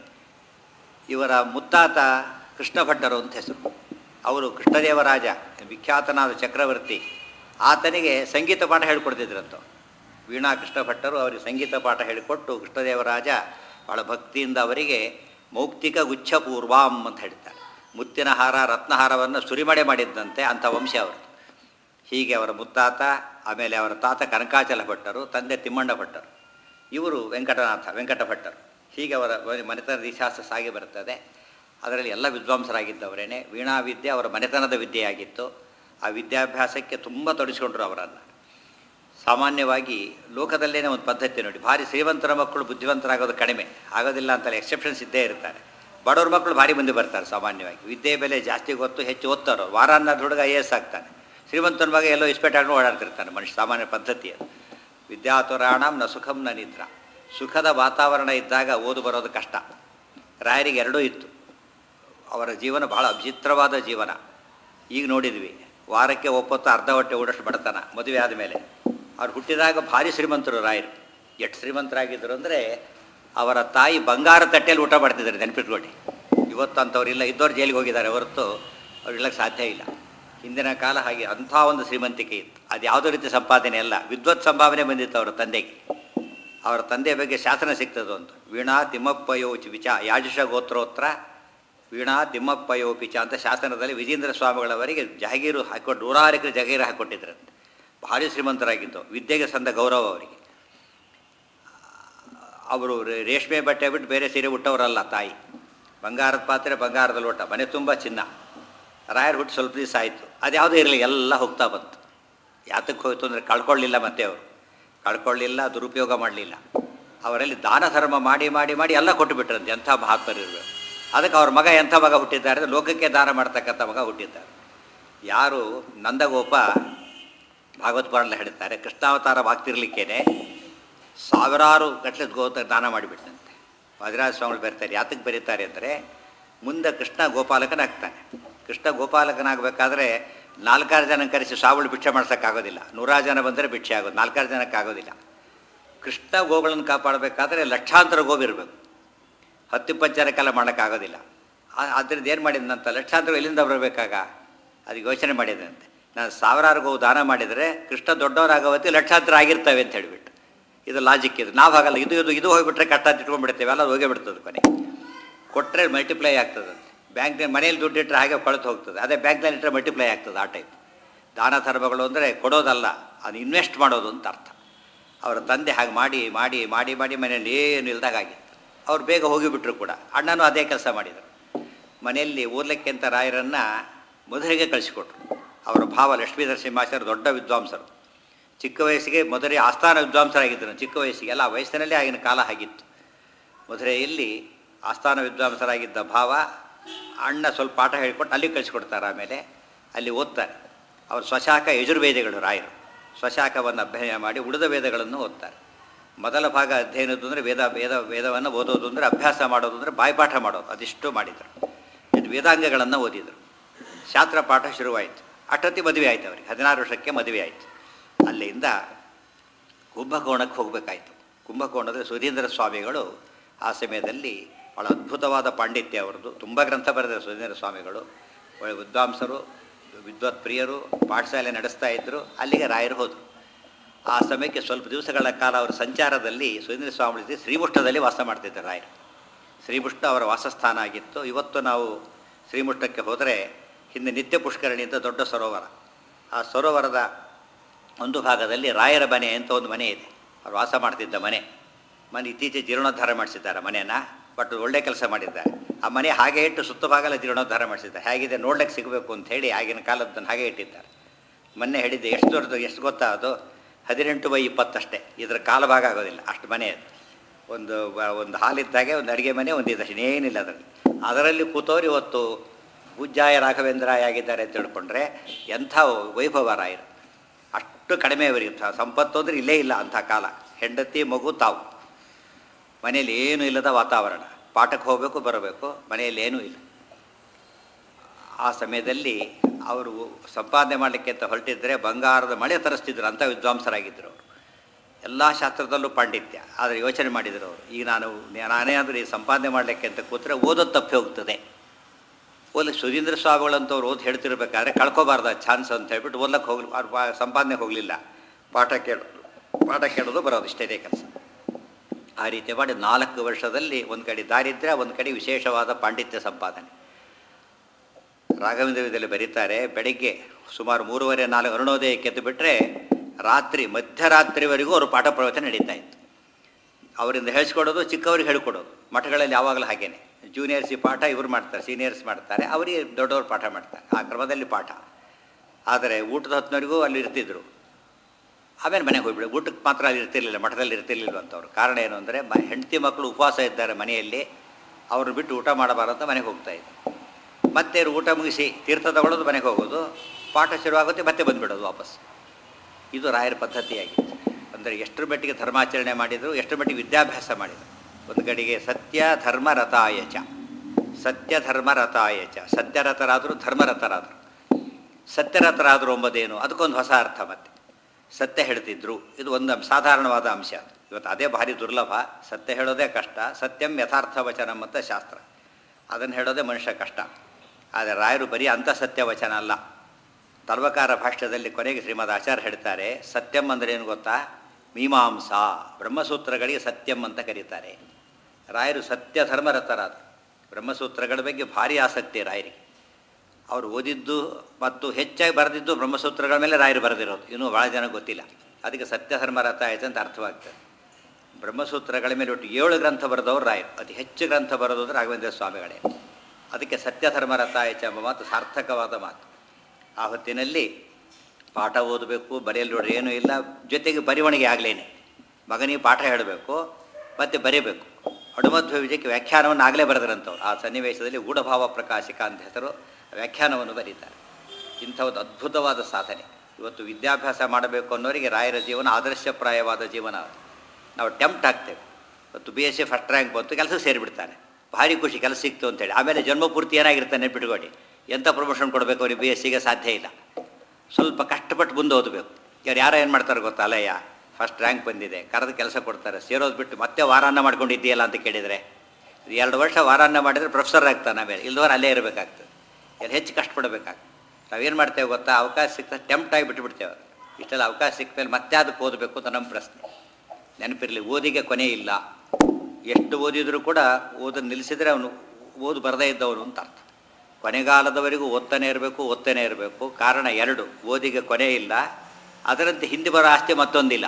ಇವರ ಮುತ್ತಾತ ಕೃಷ್ಣ ಭಟ್ಟರು ಅಂತ ಹೆಸರು ಅವರು ಕೃಷ್ಣದೇವರಾಜ ವಿಖ್ಯಾತನಾದ ಚಕ್ರವರ್ತಿ ಆತನಿಗೆ ಸಂಗೀತ ಪಾಠ ಹೇಳಿಕೊಡ್ತಿದ್ರಂತ ವೀಣಾ ಕೃಷ್ಣ ಭಟ್ಟರು ಅವರಿಗೆ ಸಂಗೀತ ಪಾಠ ಹೇಳಿಕೊಟ್ಟು ಕೃಷ್ಣದೇವರಾಜ ಬಹಳ ಭಕ್ತಿಯಿಂದ ಅವರಿಗೆ ಮೌಕ್ತಿಕ ಗುಚ್ಛ ಪೂರ್ವಾಂ ಅಂತ ಹೇಳ್ತಾರೆ ಮುತ್ತಿನ ಹಾರ ರತ್ನಹಾರವನ್ನು ಸುರಿಮಡೆ ಮಾಡಿದ್ದಂತೆ ಅಂಥ ವಂಶ ಅವರು ಹೀಗೆ ಅವರ ಮುತ್ತಾತ ಆಮೇಲೆ ಅವರ ತಾತ ಕನಕಾಚಲ ಭಟ್ಟರು ತಂದೆ ತಿಮ್ಮಣ್ಣ ಭಟ್ಟರು ಇವರು ವೆಂಕಟನಾಥ ವೆಂಕಟ ಭಟ್ಟರು ಹೀಗೆ ಅವರ ಮನೆತನದ ಇತಿಹಾಸ ಸಾಗಿ ಬರ್ತದೆ ಅದರಲ್ಲಿ ಎಲ್ಲ ವಿದ್ವಾಂಸರಾಗಿದ್ದವರೇನೆ ವೀಣಾ ವಿದ್ಯೆ ಅವರ ಮನೆತನದ ವಿದ್ಯೆಯಾಗಿತ್ತು ಆ ವಿದ್ಯಾಭ್ಯಾಸಕ್ಕೆ ತುಂಬ ತೊಡಗಿಸ್ಕೊಂಡ್ರು ಅವರನ್ನು ಸಾಮಾನ್ಯವಾಗಿ ಲೋಕದಲ್ಲೇನೆ ಒಂದು ಪದ್ಧತಿ ನೋಡಿ ಭಾರಿ ಶ್ರೀಮಂತರ ಮಕ್ಕಳು ಬುದ್ಧಿವಂತರಾಗೋದು ಕಡಿಮೆ ಆಗೋದಿಲ್ಲ ಅಂತಲ್ಲ ಎಕ್ಸೆಪ್ಷನ್ಸ್ ಇದ್ದೇ ಇರ್ತಾರೆ ಬಡವ್ರ ಮಕ್ಕಳು ಭಾರಿ ಮಂದಿ ಬರ್ತಾರೆ ಸಾಮಾನ್ಯವಾಗಿ ವಿದ್ಯೆ ಬೆಲೆ ಜಾಸ್ತಿ ಗೊತ್ತು ಹೆಚ್ಚು ಓದ್ತಾರೋ ವಾರಾನ್ನ ಹುಡುಗ ಐ ಎಸ್ ಆಗ್ತಾನೆ ಶ್ರೀಮಂತನ ಮಗ ಎಲ್ಲೋ ಇಸ್ಪೇಟಾಗಿ ಓಡಾಡ್ತಿರ್ತಾನೆ ಮನುಷ್ಯ ಸಾಮಾನ್ಯ ಪದ್ಧತಿ ಅದು ವಿದ್ಯಾತುರಾಣಂ ನ ಸುಖಂ ನ ನಿದ್ರ ಸುಖದ ವಾತಾವರಣ ಇದ್ದಾಗ ಓದು ಬರೋದು ಕಷ್ಟ ರಾಯರಿಗೆ ಎರಡೂ ಇತ್ತು ಅವರ ಜೀವನ ಭಾಳ ವಿಚಿತ್ರವಾದ ಜೀವನ ಈಗ ನೋಡಿದ್ವಿ ವಾರಕ್ಕೆ ಒಪ್ಪತ್ತು ಅರ್ಧ ಹೊಟ್ಟೆ ಊಡಷ್ಟು ಬಡತನ ಮದುವೆ ಆದಮೇಲೆ ಅವ್ರು ಹುಟ್ಟಿದಾಗ ಭಾರಿ ಶ್ರೀಮಂತರು ರಾಯರು ಎಷ್ಟು ಶ್ರೀಮಂತರಾಗಿದ್ದರು ಅಂದರೆ ಅವರ ತಾಯಿ ಬಂಗಾರ ತಟ್ಟೆಯಲ್ಲಿ ಊಟ ಮಾಡ್ತಿದ್ದಾರೆ ನೆನಪಿಟ್ಕೊಳ್ಳಿ ಇವತ್ತು ಅಂಥವ್ರು ಇಲ್ಲ ಇದ್ದವ್ರು ಜೈಲಿಗೆ ಹೋಗಿದ್ದಾರೆ ಹೊರತು ಅವ್ರು ಇಲ್ಲಕ್ಕೆ ಸಾಧ್ಯ ಇಲ್ಲ ಹಿಂದಿನ ಕಾಲ ಹಾಗೆ ಅಂಥ ಒಂದು ಶ್ರೀಮಂತಿಕೆ ಇತ್ತು ಅದು ಯಾವುದೇ ರೀತಿ ಸಂಪಾದನೆ ಅಲ್ಲ ವಿದ್ವತ್ ಸಂಭಾವನೆ ಬಂದಿತ್ತು ಅವರ ತಂದೆಗೆ ಅವರ ತಂದೆಯ ಬಗ್ಗೆ ಶಾಸನ ಸಿಗ್ತದೆ ಅಂತ ವೀಣಾ ತಿಮ್ಮಪ್ಪಯೋಚಿ ವಿಚ ಯಾಜುಷ ಗೋತ್ರೋತ್ರ ವೀಣಾ ತಿಮ್ಮಪ್ಪಯೋಪಿಚ ಅಂತ ಶಾಸನದಲ್ಲಿ ವಿಜೇಂದ್ರ ಸ್ವಾಮಿಗಳವರಿಗೆ ಜಹಗೀರು ಹಾಕ್ಕೊಂಡು ನೂರಾರು ಎಕರೆ ಜಹಗೀರು ಹಾಕ್ಕೊಟ್ಟಿದ್ರಂತೆ ಭಾರಿ ಶ್ರೀಮಂತರಾಗಿದ್ದು ವಿದ್ಯೆಗೆ ಸಂದ ಗೌರವ ಅವರಿಗೆ ಅವರು ರೇ- ರೇಷ್ಮೆ ಬಟ್ಟೆ ಬಿಟ್ಟು ಬೇರೆ ಸೀರೆ ಉಟ್ಟವರಲ್ಲ ತಾಯಿ ಬಂಗಾರದ ಪಾತ್ರೆ ಬಂಗಾರದ ಲೋಟ ಮನೆ ತುಂಬ ಚಿನ್ನ ರಾಯರ್ ಹುಟ್ಟು ಸ್ವಲ್ಪ ದಿವಸ ಆಯಿತು ಅದ್ಯಾವುದೂ ಇರಲಿ ಎಲ್ಲ ಹೋಗ್ತಾ ಬಂತು ಯಾತಕ್ಕೆ ಹೋಯ್ತು ಅಂದರೆ ಕಳ್ಕೊಳ್ಳಿಲ್ಲ ಮತ್ತೆ ಅವರು ಕಳ್ಕೊಳ್ಳಿಲ್ಲ ದುರುಪಯೋಗ ಮಾಡಲಿಲ್ಲ ಅವರಲ್ಲಿ ದಾನ ಧರ್ಮ ಮಾಡಿ ಮಾಡಿ ಮಾಡಿ ಎಲ್ಲ ಕೊಟ್ಟು ಬಿಟ್ರಂತೆ ಎಂಥ ಮಹಾತ್ಮರು ಇರಬೇಕು ಅದಕ್ಕೆ ಅವ್ರ ಮಗ ಎಂಥ ಮಗ ಹುಟ್ಟಿದ್ದಾರೆ ಅಂದರೆ ಲೋಕಕ್ಕೆ ದಾನ ಮಾಡ್ತಕ್ಕಂಥ ಮಗ ಹುಟ್ಟಿದ್ದಾರೆ ಯಾರು ನಂದಗೋಪ ಭಾಗವತ್ ಪುರಾಣ ಹೇಳ್ತಾರೆ ಕೃಷ್ಣಾವತಾರವಾಗ್ತಿರ್ಲಿಕ್ಕೇನೆ ಸಾವಿರಾರು ಗಟ್ಟಲೆ ಗೋತ ದಾನ ಮಾಡಿಬಿಟ್ಟಂತೆ ವಜ್ರಾಜ ಸ್ವಾಮಿಗಳು ಬರ್ತಾರೆ ಯಾತಕ್ಕೆ ಬರೀತಾರೆ ಅಂದರೆ ಮುಂದೆ ಕೃಷ್ಣ ಗೋಪಾಲಕನಾಗ್ತಾನೆ ಕೃಷ್ಣ ಗೋಪಾಲಕನಾಗಬೇಕಾದ್ರೆ ನಾಲ್ಕಾರು ಜನ ಕರೆಸಿ ಸಾವಳು ಭಿಕ್ಷೆ ಮಾಡ್ಸೋಕ್ಕಾಗೋದಿಲ್ಲ ನೂರಾರು ಜನ ಬಂದರೆ ಭಿಕ್ಷೆ ಆಗೋದು ನಾಲ್ಕಾರು ಜನಕ್ಕೆ ಆಗೋದಿಲ್ಲ ಕೃಷ್ಣ ಗೋಗಳನ್ನು ಕಾಪಾಡಬೇಕಾದ್ರೆ ಲಕ್ಷಾಂತರ ಗೋವು ಇರಬೇಕು ಹತ್ತಿಪ್ಪತ್ತು ಜನಕ್ಕೆಲ್ಲ ಮಾಡೋಕ್ಕಾಗೋದಿಲ್ಲ ಆ- ಅದ್ರದ್ದು ಏನು ಮಾಡಿದ್ನಂತ ಲಕ್ಷಾಂತರ ಎಲ್ಲಿಂದ ಬರಬೇಕಾಗ ಅದಕ್ಕೆ ಯೋಚನೆ ಮಾಡಿದಂತೆ ನಾನು ಸಾವಿರಾರು ಗೋವು ದಾನ ಮಾಡಿದರೆ ಕೃಷ್ಣ ದೊಡ್ಡವರಾಗೋವತ್ತಿ ಲಕ್ಷಾಂತರ ಆಗಿರ್ತವೆ ಅಂತ ಹೇಳಿಬಿಟ್ಟು ಇದು ಲಾಜಿಕ್ ಇದು ನಾವು ಹಾಗಲ್ಲ ಇದು ಇದು ಇದು ಹೋಗಿಬಿಟ್ರೆ ಕಷ್ಟ ಅಂತ ಇಟ್ಕೊಂಡ್ಬಿಡ್ತೇವೆ ಎಲ್ಲ ಹೋಗೇ ಬಿಡ್ತದೆ ಕೊನೆ ಕೊಟ್ಟರೆ ಮಲ್ಟಿಪ್ಲೈ ಆಗ್ತದಂತೆ ಬ್ಯಾಂಕ್ನಲ್ಲಿ ಮನೇಲಿ ದುಡ್ಡು ಇಟ್ಟರೆ ಹಾಗೆ ಕೊಳೆತು ಹೋಗ್ತದೆ ಅದೇ ಬ್ಯಾಂಕ್ನಲ್ಲಿ ಇಟ್ಟರೆ ಮಲ್ಟಿಪ್ಲೈ ಆಗ್ತದೆ ಆ ಟೈಪ್ ದಾನ ಧರ್ಮಗಳು ಅಂದರೆ ಕೊಡೋದಲ್ಲ ಅದು ಇನ್ವೆಸ್ಟ್ ಮಾಡೋದು ಅಂತ ಅರ್ಥ ಅವರ ತಂದೆ ಹಾಗೆ ಮಾಡಿ ಮಾಡಿ ಮಾಡಿ ಮಾಡಿ ಮನೆಯಲ್ಲಿ ಏನು ಇಲ್ದಾಗ ಆಗಿತ್ತು ಅವ್ರು ಬೇಗ ಹೋಗಿಬಿಟ್ರು ಕೂಡ ಅಣ್ಣನೂ ಅದೇ ಕೆಲಸ ಮಾಡಿದರು ಮನೆಯಲ್ಲಿ ಓದಲಿಕ್ಕೆ ಅಂತ ರಾಯರನ್ನು ಮಧುರೆಗೆ ಕಳಿಸಿಕೊಟ್ರು ಅವರ ಭಾವ ಲಕ್ಷ್ಮೀಧರ ಸಿಂಹಾಚಾರ್ಯ ದೊಡ್ಡ ವಿದ್ವಾಂಸರು ಚಿಕ್ಕ ವಯಸ್ಸಿಗೆ ಮಧುರೆ ಆಸ್ಥಾನ ವಿದ್ವಾಂಸರಾಗಿದ್ದರು ಚಿಕ್ಕ ವಯಸ್ಸಿಗೆ ಎಲ್ಲ ಆ ವಯಸ್ಸಿನಲ್ಲೇ ಆಗಿನ ಕಾಲ ಆಗಿತ್ತು ಮಧುರೆಯಲ್ಲಿ ಆಸ್ಥಾನ ವಿದ್ವಾಂಸರಾಗಿದ್ದ ಭಾವ ಅಣ್ಣ ಸ್ವಲ್ಪ ಪಾಠ ಹೇಳಿಕೊಟ್ಟು ಅಲ್ಲಿ ಕಳಿಸ್ಕೊಡ್ತಾರೆ ಆಮೇಲೆ ಅಲ್ಲಿ ಓದ್ತಾರೆ ಅವರು ಸ್ವಶಾಖ ಯಜುರ್ವೇದಗಳು ರಾಯರು ಸ್ವಶಾಖವನ್ನು ಅಧ್ಯಯನ ಮಾಡಿ ಉಳಿದ ವೇದಗಳನ್ನು ಓದ್ತಾರೆ ಮೊದಲ ಭಾಗ ಅಧ್ಯಯನದ್ದು ಅಂದರೆ ವೇದ ವೇದ ವೇದವನ್ನು ಓದೋದು ಅಂದರೆ ಅಭ್ಯಾಸ ಮಾಡೋದು ಅಂದರೆ ಬಾಯ್ಪಾಠ ಮಾಡೋದು ಅದಿಷ್ಟು ಮಾಡಿದರು ಇದು ವೇದಾಂಗಗಳನ್ನು ಓದಿದರು ಶಾಸ್ತ್ರ ಪಾಠ ಶುರುವಾಯಿತು ಅಷ್ಟೊತ್ತಿ ಮದುವೆ ಆಯಿತು ಅವರಿಗೆ ಹದಿನಾರು ವರ್ಷಕ್ಕೆ ಮದುವೆ ಆಯಿತು ಅಲ್ಲಿಂದ ಕುಂಭಕೋಣಕ್ಕೆ ಹೋಗಬೇಕಾಯಿತು ಕುಂಭಕೋಣದ ಸುಧೀಂದ್ರ ಸ್ವಾಮಿಗಳು ಆ ಸಮಯದಲ್ಲಿ ಭಾಳ ಅದ್ಭುತವಾದ ಪಾಂಡಿತ್ಯ ಅವರದ್ದು ತುಂಬ ಗ್ರಂಥ ಬರೆದರು ಸುಧೀಂದ್ರ ಸ್ವಾಮಿಗಳು ಒಳ್ಳೆ ವಿದ್ವಾಂಸರು ವಿದ್ವತ್ ಪ್ರಿಯರು ಪಾಠಶಾಲೆ ನಡೆಸ್ತಾ ಇದ್ದರು ಅಲ್ಲಿಗೆ ರಾಯರು ಹೋದರು ಆ ಸಮಯಕ್ಕೆ ಸ್ವಲ್ಪ ದಿವಸಗಳ ಕಾಲ ಅವರ ಸಂಚಾರದಲ್ಲಿ ಸುಧೀಂದ್ರ ಸ್ವಾಮಿ ಜೊತೆ ಶ್ರೀಮುಷ್ಟದಲ್ಲಿ ವಾಸ ಮಾಡ್ತಿದ್ದರು ರಾಯರು ಶ್ರೀಮುಷ್ಟ ಅವರ ವಾಸಸ್ಥಾನ ಆಗಿತ್ತು ಇವತ್ತು ನಾವು ಶ್ರೀಮುಷ್ಟಕ್ಕೆ ಹೋದರೆ ಹಿಂದೆ ನಿತ್ಯ ಪುಷ್ಕರಣಿ ಅಂತ ದೊಡ್ಡ ಸರೋವರ ಆ ಸರೋವರದ ಒಂದು ಭಾಗದಲ್ಲಿ ರಾಯರ ಮನೆ ಅಂತ ಒಂದು ಮನೆ ಇದೆ ಅವ್ರು ವಾಸ ಮಾಡ್ತಿದ್ದ ಮನೆ ಮನೆ ಇತ್ತೀಚೆಗೆ ಜೀರ್ಣೋದ್ಧಾರ ಮಾಡಿಸಿದ್ದಾರೆ ಮನೆಯನ್ನ ಬಟ್ ಒಳ್ಳೆ ಕೆಲಸ ಮಾಡಿದ್ದಾರೆ ಆ ಮನೆ ಹಾಗೆ ಇಟ್ಟು ಸುತ್ತ ಭಾಗಲ ಜೀರ್ಣೋದ್ಧಾರ ಮಾಡಿಸಿದ್ದಾರೆ ಹೇಗಿದೆ ನೋಡ್ಲಿಕ್ಕೆ ಸಿಗಬೇಕು ಅಂತ ಹೇಳಿ ಆಗಿನ ಕಾಲದ್ದನ್ನು ಹಾಗೆ ಇಟ್ಟಿದ್ದಾರೆ ಮೊನ್ನೆ ಹೇಳಿದ್ದೆ ಎಷ್ಟು ದೊಡ್ಡದು ಎಷ್ಟು ಗೊತ್ತಾ ಅದು ಹದಿನೆಂಟು ಬೈ ಇಪ್ಪತ್ತಷ್ಟೇ ಇದರ ಕಾಲಭಾಗ ಆಗೋದಿಲ್ಲ ಅಷ್ಟು ಮನೆ ಅದು ಒಂದು ಬ- ಒಂದು ಹಾಲಿದ್ದಾಗೆ ಒಂದು ಅಡುಗೆ ಮನೆ ಒಂದು ಇದಷ್ಟು ಏನಿಲ್ಲ ಅದರಲ್ಲಿ ಅದರಲ್ಲಿ ಕೂತವ್ರು ಇವತ್ತು ಪೂಜ್ಯಾಯ ರಾಘವೇಂದ್ರಾಯ ಆಗಿದ್ದಾರೆ ಅಂತ ತಿಳ್ಕೊಂಡ್ರೆ ಎಂಥ ವೈಭವ ರಾಯರು ಅಷ್ಟು ಕಡಿಮೆ ಅವರಿಗೆ ಸ- ಸಂಪತ್ತು ಅಂದರೆ ಇಲ್ಲೇ ಇಲ್ಲ ಅಂಥ ಕಾಲ ಹೆಂಡತಿ ಮಗು ತಾವು ಮನೆಯಲ್ಲಿ ಏನೂ ಇಲ್ಲದ ವಾತಾವರಣ ಪಾಠಕ್ಕೆ ಹೋಗಬೇಕು ಬರಬೇಕು ಮನೆಯಲ್ಲಿ ಏನೂ ಇಲ್ಲ ಆ ಸಮಯದಲ್ಲಿ ಅವರು ಸಂಪಾದನೆ ಮಾಡಲಿಕ್ಕೆ ಅಂತ ಹೊರಟಿದ್ದರೆ ಬಂಗಾರದ ಮಳೆ ತರಿಸ್ತಿದ್ರು ಅಂಥ ವಿದ್ವಾಂಸರಾಗಿದ್ದರು ಅವರು ಎಲ್ಲ ಶಾಸ್ತ್ರದಲ್ಲೂ ಪಾಂಡಿತ್ಯ ಆದರೆ ಯೋಚನೆ ಮಾಡಿದರು ಅವರು ಈಗ ನಾನು ನಾನೇ ಅಂದರೆ ಸಂಪಾದನೆ ಮಾಡಲಿಕ್ಕೆ ಅಂತ ಕೂತ್ರೆ ಓದೋದು ತಪ್ಪಿ ಹೋಗ್ತದೆ ಓದಕ್ಕೆ ಸುಧೀಂದ್ರ ಸ್ವಾಮಿಗಳಂತವ್ರು ಓದಿ ಹೇಳ್ತಿರ್ಬೇಕಾದ್ರೆ ಕಳ್ಕೊಬಾರ್ದು ಚಾನ್ಸ್ ಅಂತ ಹೇಳ್ಬಿಟ್ಟು ಓದ್ಲಕ್ಕೆ ಹೋಗ್ಲಿ ಅವ್ರು ಪಾ ಸಂಪಾದನೆ ಹೋಗಲಿಲ್ಲ ಪಾಠ ಕೇಳೋದು ಪಾಠ ಕೇಳೋದು ಬರೋದು ಇಷ್ಟೇ ಕೆಲಸ ಆ ರೀತಿ ಮಾಡಿ ನಾಲ್ಕು ವರ್ಷದಲ್ಲಿ ಒಂದು ಕಡೆ ದಾರಿದ್ರ್ಯ ಒಂದು ಕಡೆ ವಿಶೇಷವಾದ ಪಾಂಡಿತ್ಯ ಸಂಪಾದನೆ ರಾಘವೇಂದ್ರ ವಿದ್ಯೆಯಲ್ಲಿ ಬರೀತಾರೆ ಬೆಳಿಗ್ಗೆ ಸುಮಾರು ಮೂರುವರೆ ನಾಲ್ಕು ಅರುಣೋದಯಕ್ಕೆ ಎದ್ದು ಬಿಟ್ಟರೆ ರಾತ್ರಿ ಮಧ್ಯರಾತ್ರಿವರೆಗೂ ಅವರು ಪಾಠ ಪ್ರವಚನ ನಡೀತಾ ಇತ್ತು ಅವರಿಂದ ಹೇಳಿಸ್ಕೊಡೋದು ಚಿಕ್ಕವರಿಗೆ ಹೇಳ್ಕೊಡೋದು ಮಠಗಳಲ್ಲಿ ಯಾವಾಗಲೂ ಹಾಗೇನೆ ಜೂನಿಯರ್ಸ್ ಈ ಪಾಠ ಇವರು ಮಾಡ್ತಾರೆ ಸೀನಿಯರ್ಸ್ ಮಾಡ್ತಾರೆ ಅವರಿಗೆ ದೊಡ್ಡವರು ಪಾಠ ಮಾಡ್ತಾರೆ ಆ ಕ್ರಮದಲ್ಲಿ ಪಾಠ ಆದರೆ ಊಟದ ಹೊತ್ತಿನವರೆಗೂ ಅಲ್ಲಿ ಇರ್ತಿದ್ರು ಆಮೇಲೆ ಮನೆಗೆ ಹೋಗ್ಬಿಡು ಊಟಕ್ಕೆ ಮಾತ್ರ ಅಲ್ಲಿ ಇರ್ತಿರ್ಲಿಲ್ಲ ಮಠದಲ್ಲಿ ಇರ್ತಿರ್ಲಿಲ್ಲ ಅಂತವ್ರು ಕಾರಣ ಏನು ಅಂದರೆ ಮ ಹೆಂಡತಿ ಮಕ್ಕಳು ಉಪವಾಸ ಇದ್ದಾರೆ ಮನೆಯಲ್ಲಿ ಅವ್ರನ್ನ ಬಿಟ್ಟು ಊಟ ಮಾಡಬಾರ್ದು ಅಂತ ಮನೆಗೆ ಹೋಗ್ತಾ ಇದ್ರು ಮತ್ತೆ ಇವ್ರು ಊಟ ಮುಗಿಸಿ ತೀರ್ಥ ತಗೊಳ್ಳೋದು ಮನೆಗೆ ಹೋಗೋದು ಪಾಠ ಶುರುವಾಗುತ್ತೆ ಮತ್ತೆ ಬಂದುಬಿಡೋದು ವಾಪಸ್ ಇದು ರಾಯರ ಪದ್ಧತಿಯಾಗಿತ್ತು ಅಂದರೆ ಎಷ್ಟರ ಮಟ್ಟಿಗೆ ಧರ್ಮಾಚರಣೆ ಮಾಡಿದರು ಎಷ್ಟರ ಮಟ್ಟಿಗೆ ವಿದ್ಯಾಭ್ಯಾಸ ಮಾಡಿದರು ಒಂದು ಕಡೆಗೆ ಸತ್ಯ ಧರ್ಮ ರಥಾಯಚ ಸತ್ಯ ಧರ್ಮ ರಥಾಯಚ ಸತ್ಯರಥರಾದರು ಧರ್ಮರಥರಾದರು ಸತ್ಯರಥರಾದರು ಎಂಬುದೇನು ಅದಕ್ಕೊಂದು ಹೊಸ ಅರ್ಥ ಮತ್ತೆ ಸತ್ಯ ಹೇಳ್ತಿದ್ರು ಇದು ಒಂದು ಅಂಶ- ಸಾಧಾರಣವಾದ ಅಂಶ ಅದು ಇವತ್ತು ಅದೇ ಭಾರಿ ದುರ್ಲಭ ಸತ್ಯ ಹೇಳೋದೇ ಕಷ್ಟ ಸತ್ಯಂ ಯಥಾರ್ಥ ವಚನ ಮತ್ತು ಶಾಸ್ತ್ರ ಅದನ್ನು ಹೇಳೋದೇ ಮನುಷ್ಯ ಕಷ್ಟ ಆದರೆ ರಾಯರು ಬರೀ ಅಂಥ ಸತ್ಯ ವಚನ ಅಲ್ಲ ತರ್ವಕಾರ ಭಾಷ್ಯದಲ್ಲಿ ಕೊನೆಗೆ ಶ್ರೀಮದ್ ಆಚಾರ್ಯ ಹೇಳ್ತಾರೆ ಸತ್ಯಂ ಅಂದ್ರೆ ಏನು ಗೊತ್ತಾ ಮೀಮಾಂಸಾ ಬ್ರಹ್ಮಸೂತ್ರಗಳಿಗೆ ಸತ್ಯಂ ಅಂತ ಕರೀತಾರೆ ರಾಯರು ಸತ್ಯ ಧರ್ಮರತರಾದ ಬ್ರಹ್ಮಸೂತ್ರಗಳ ಬಗ್ಗೆ ಭಾರಿ ಆಸಕ್ತಿ ರಾಯರಿಗೆ ಅವರು ಓದಿದ್ದು ಮತ್ತು ಹೆಚ್ಚಾಗಿ ಬರೆದಿದ್ದು ಬ್ರಹ್ಮಸೂತ್ರಗಳ ಮೇಲೆ ರಾಯರು ಬರೆದಿರೋದು ಇನ್ನೂ ಭಾಳ ಜನ ಗೊತ್ತಿಲ್ಲ ಅದಕ್ಕೆ ಸತ್ಯ ಧರ್ಮರಥ ಆಯ್ತು ಅಂತ ಅರ್ಥವಾಗ್ತದೆ ಬ್ರಹ್ಮಸೂತ್ರಗಳ ಮೇಲೆ ಒಟ್ಟು ಏಳು ಗ್ರಂಥ ಬರೆದವರು ರಾಯರು ಅತಿ ಹೆಚ್ಚು ಗ್ರಂಥ ಬರೆದು ಅಂದ್ರೆ ರಾಘವೇಂದ್ರ ಸ್ವಾಮಿಗಳೇ ಅದಕ್ಕೆ ಸತ್ಯ ಧರ್ಮರಥ ಆಯ್ತು ಎಂಬ ಮಾತು ಸಾರ್ಥಕವಾದ ಮಾತು ಆ ಹೊತ್ತಿನಲ್ಲಿ ಪಾಠ ಓದಬೇಕು ಬರೆಯಲು ನೋಡ್ರಿ ಏನೂ ಇಲ್ಲ ಜೊತೆಗೆ ಬರಿವಣಿಗೆ ಆಗಲೇನೆ ಮಗನಿಗೆ ಪಾಠ ಹೇಳಬೇಕು ಮತ್ತು ಬರೀಬೇಕು ಅಡುಮಧ್ವ ವಿಜಯಕ್ಕೆ ವ್ಯಾಖ್ಯಾನವನ್ನು ಆಗಲೇ ಬರೆದ್ರಂಥವ್ರು ಆ ಸನ್ನಿವೇಶದಲ್ಲಿ ಗೂಢಭಾವ ಪ್ರಕಾಶಿಕ ಅಂತ ಹೆಸರು ವ್ಯಾಖ್ಯಾನವನ್ನು ಬರೀತಾರೆ ಇಂಥ ಒಂದು ಅದ್ಭುತವಾದ ಸಾಧನೆ ಇವತ್ತು ವಿದ್ಯಾಭ್ಯಾಸ ಮಾಡಬೇಕು ಅನ್ನೋರಿಗೆ ರಾಯರ ಜೀವನ ಆದರ್ಶಪ್ರಾಯವಾದ ಜೀವನ ಅದು. ನಾವು ಟೆಂಪ್ಟ್ ಆಗ್ತೇವೆ ಇವತ್ತು B S C first rank ಬಂತು ಕೆಲಸ ಸೇರಿಬಿಡ್ತಾನೆ ಭಾರಿ ಖುಷಿ ಕೆಲಸ ಸಿಕ್ತು ಅಂತೇಳಿ ಆಮೇಲೆ ಜನ್ಮಪೂರ್ತಿ ಏನಾಗಿರ್ತಾನೆ ಬಿಟ್ಕೊಡಿ ಎಂಥ ಪ್ರಮೋಷನ್ ಕೊಡಬೇಕು ಅವ್ರಿಗೆ ಬಿ ಎಸ್ ಸಿಗೆ ಸಾಧ್ಯ ಇಲ್ಲ ಸ್ವಲ್ಪ ಕಷ್ಟಪಟ್ಟು ಮುಂದೆ ಓದಬೇಕು ಇವ್ರು ಯಾರೋ ಏನು ಮಾಡ್ತಾರೆ ಗೊತ್ತಾ ಅಲ್ಲಯ್ಯ ಫಸ್ಟ್ ರ್ಯಾಂಕ್ ಬಂದಿದೆ ಕರೆದು ಕೆಲಸ ಕೊಡ್ತಾರೆ ಸೇರೋದು ಬಿಟ್ಟು ಮತ್ತೆ ವಾರಾನ್ನ ಮಾಡ್ಕೊಂಡಿದ್ದೀಯಲ್ಲ ಅಂತ ಕೇಳಿದರೆ ಎರಡು ವರ್ಷ ವಾರಾನ್ನ ಮಾಡಿದರೆ ಪ್ರೊಫೆಸರ್ ಆಗ್ತಾನೆ ಆಮೇಲೆ ಇಲ್ದವ್ರು ಅಲ್ಲೇ ಇರಬೇಕಾಗ್ತದೆ ಇಲ್ಲಿ ಹೆಚ್ಚು ಕಷ್ಟಪಡಬೇಕಾಗ್ತದೆ ನಾವೇನು ಮಾಡ್ತೇವೆ ಗೊತ್ತಾ ಅವಕಾಶ ಸಿಗ್ತಾ ಟೆಂಪ್ಟ್ ಆಗಿ ಬಿಟ್ಟುಬಿಡ್ತೇವೆ ಇಷ್ಟೆಲ್ಲ ಅವಕಾಶ ಸಿಕ್ಕ ಮೇಲೆ ಮತ್ತೆ ಅದಕ್ಕೆ ಓದಬೇಕು ಅಂತ ನಮ್ಮ ಪ್ರಶ್ನೆ ನೆನಪಿರಲಿ ಓದಿಗೆ ಕೊನೆ ಇಲ್ಲ ಎಷ್ಟು ಓದಿದರೂ ಕೂಡ ಓದನ್ನು ನಿಲ್ಲಿಸಿದರೆ ಅವನು ಓದು ಬರದೇ ಇದ್ದವನು ಅಂತ ಅರ್ಥ ಕೊನೆಗಾಲದವರೆಗೂ ಓದ್ತಾನೆ ಇರಬೇಕು ಓದ್ತಾನೆ ಇರಬೇಕು ಕಾರಣ ಎರಡು ಓದಿಗೆ ಕೊನೆ ಇಲ್ಲ ಅದರಂತೆ ಹಿಂದೆ ಬರೋ ಆಸ್ತಿ ಮತ್ತೊಂದಿಲ್ಲ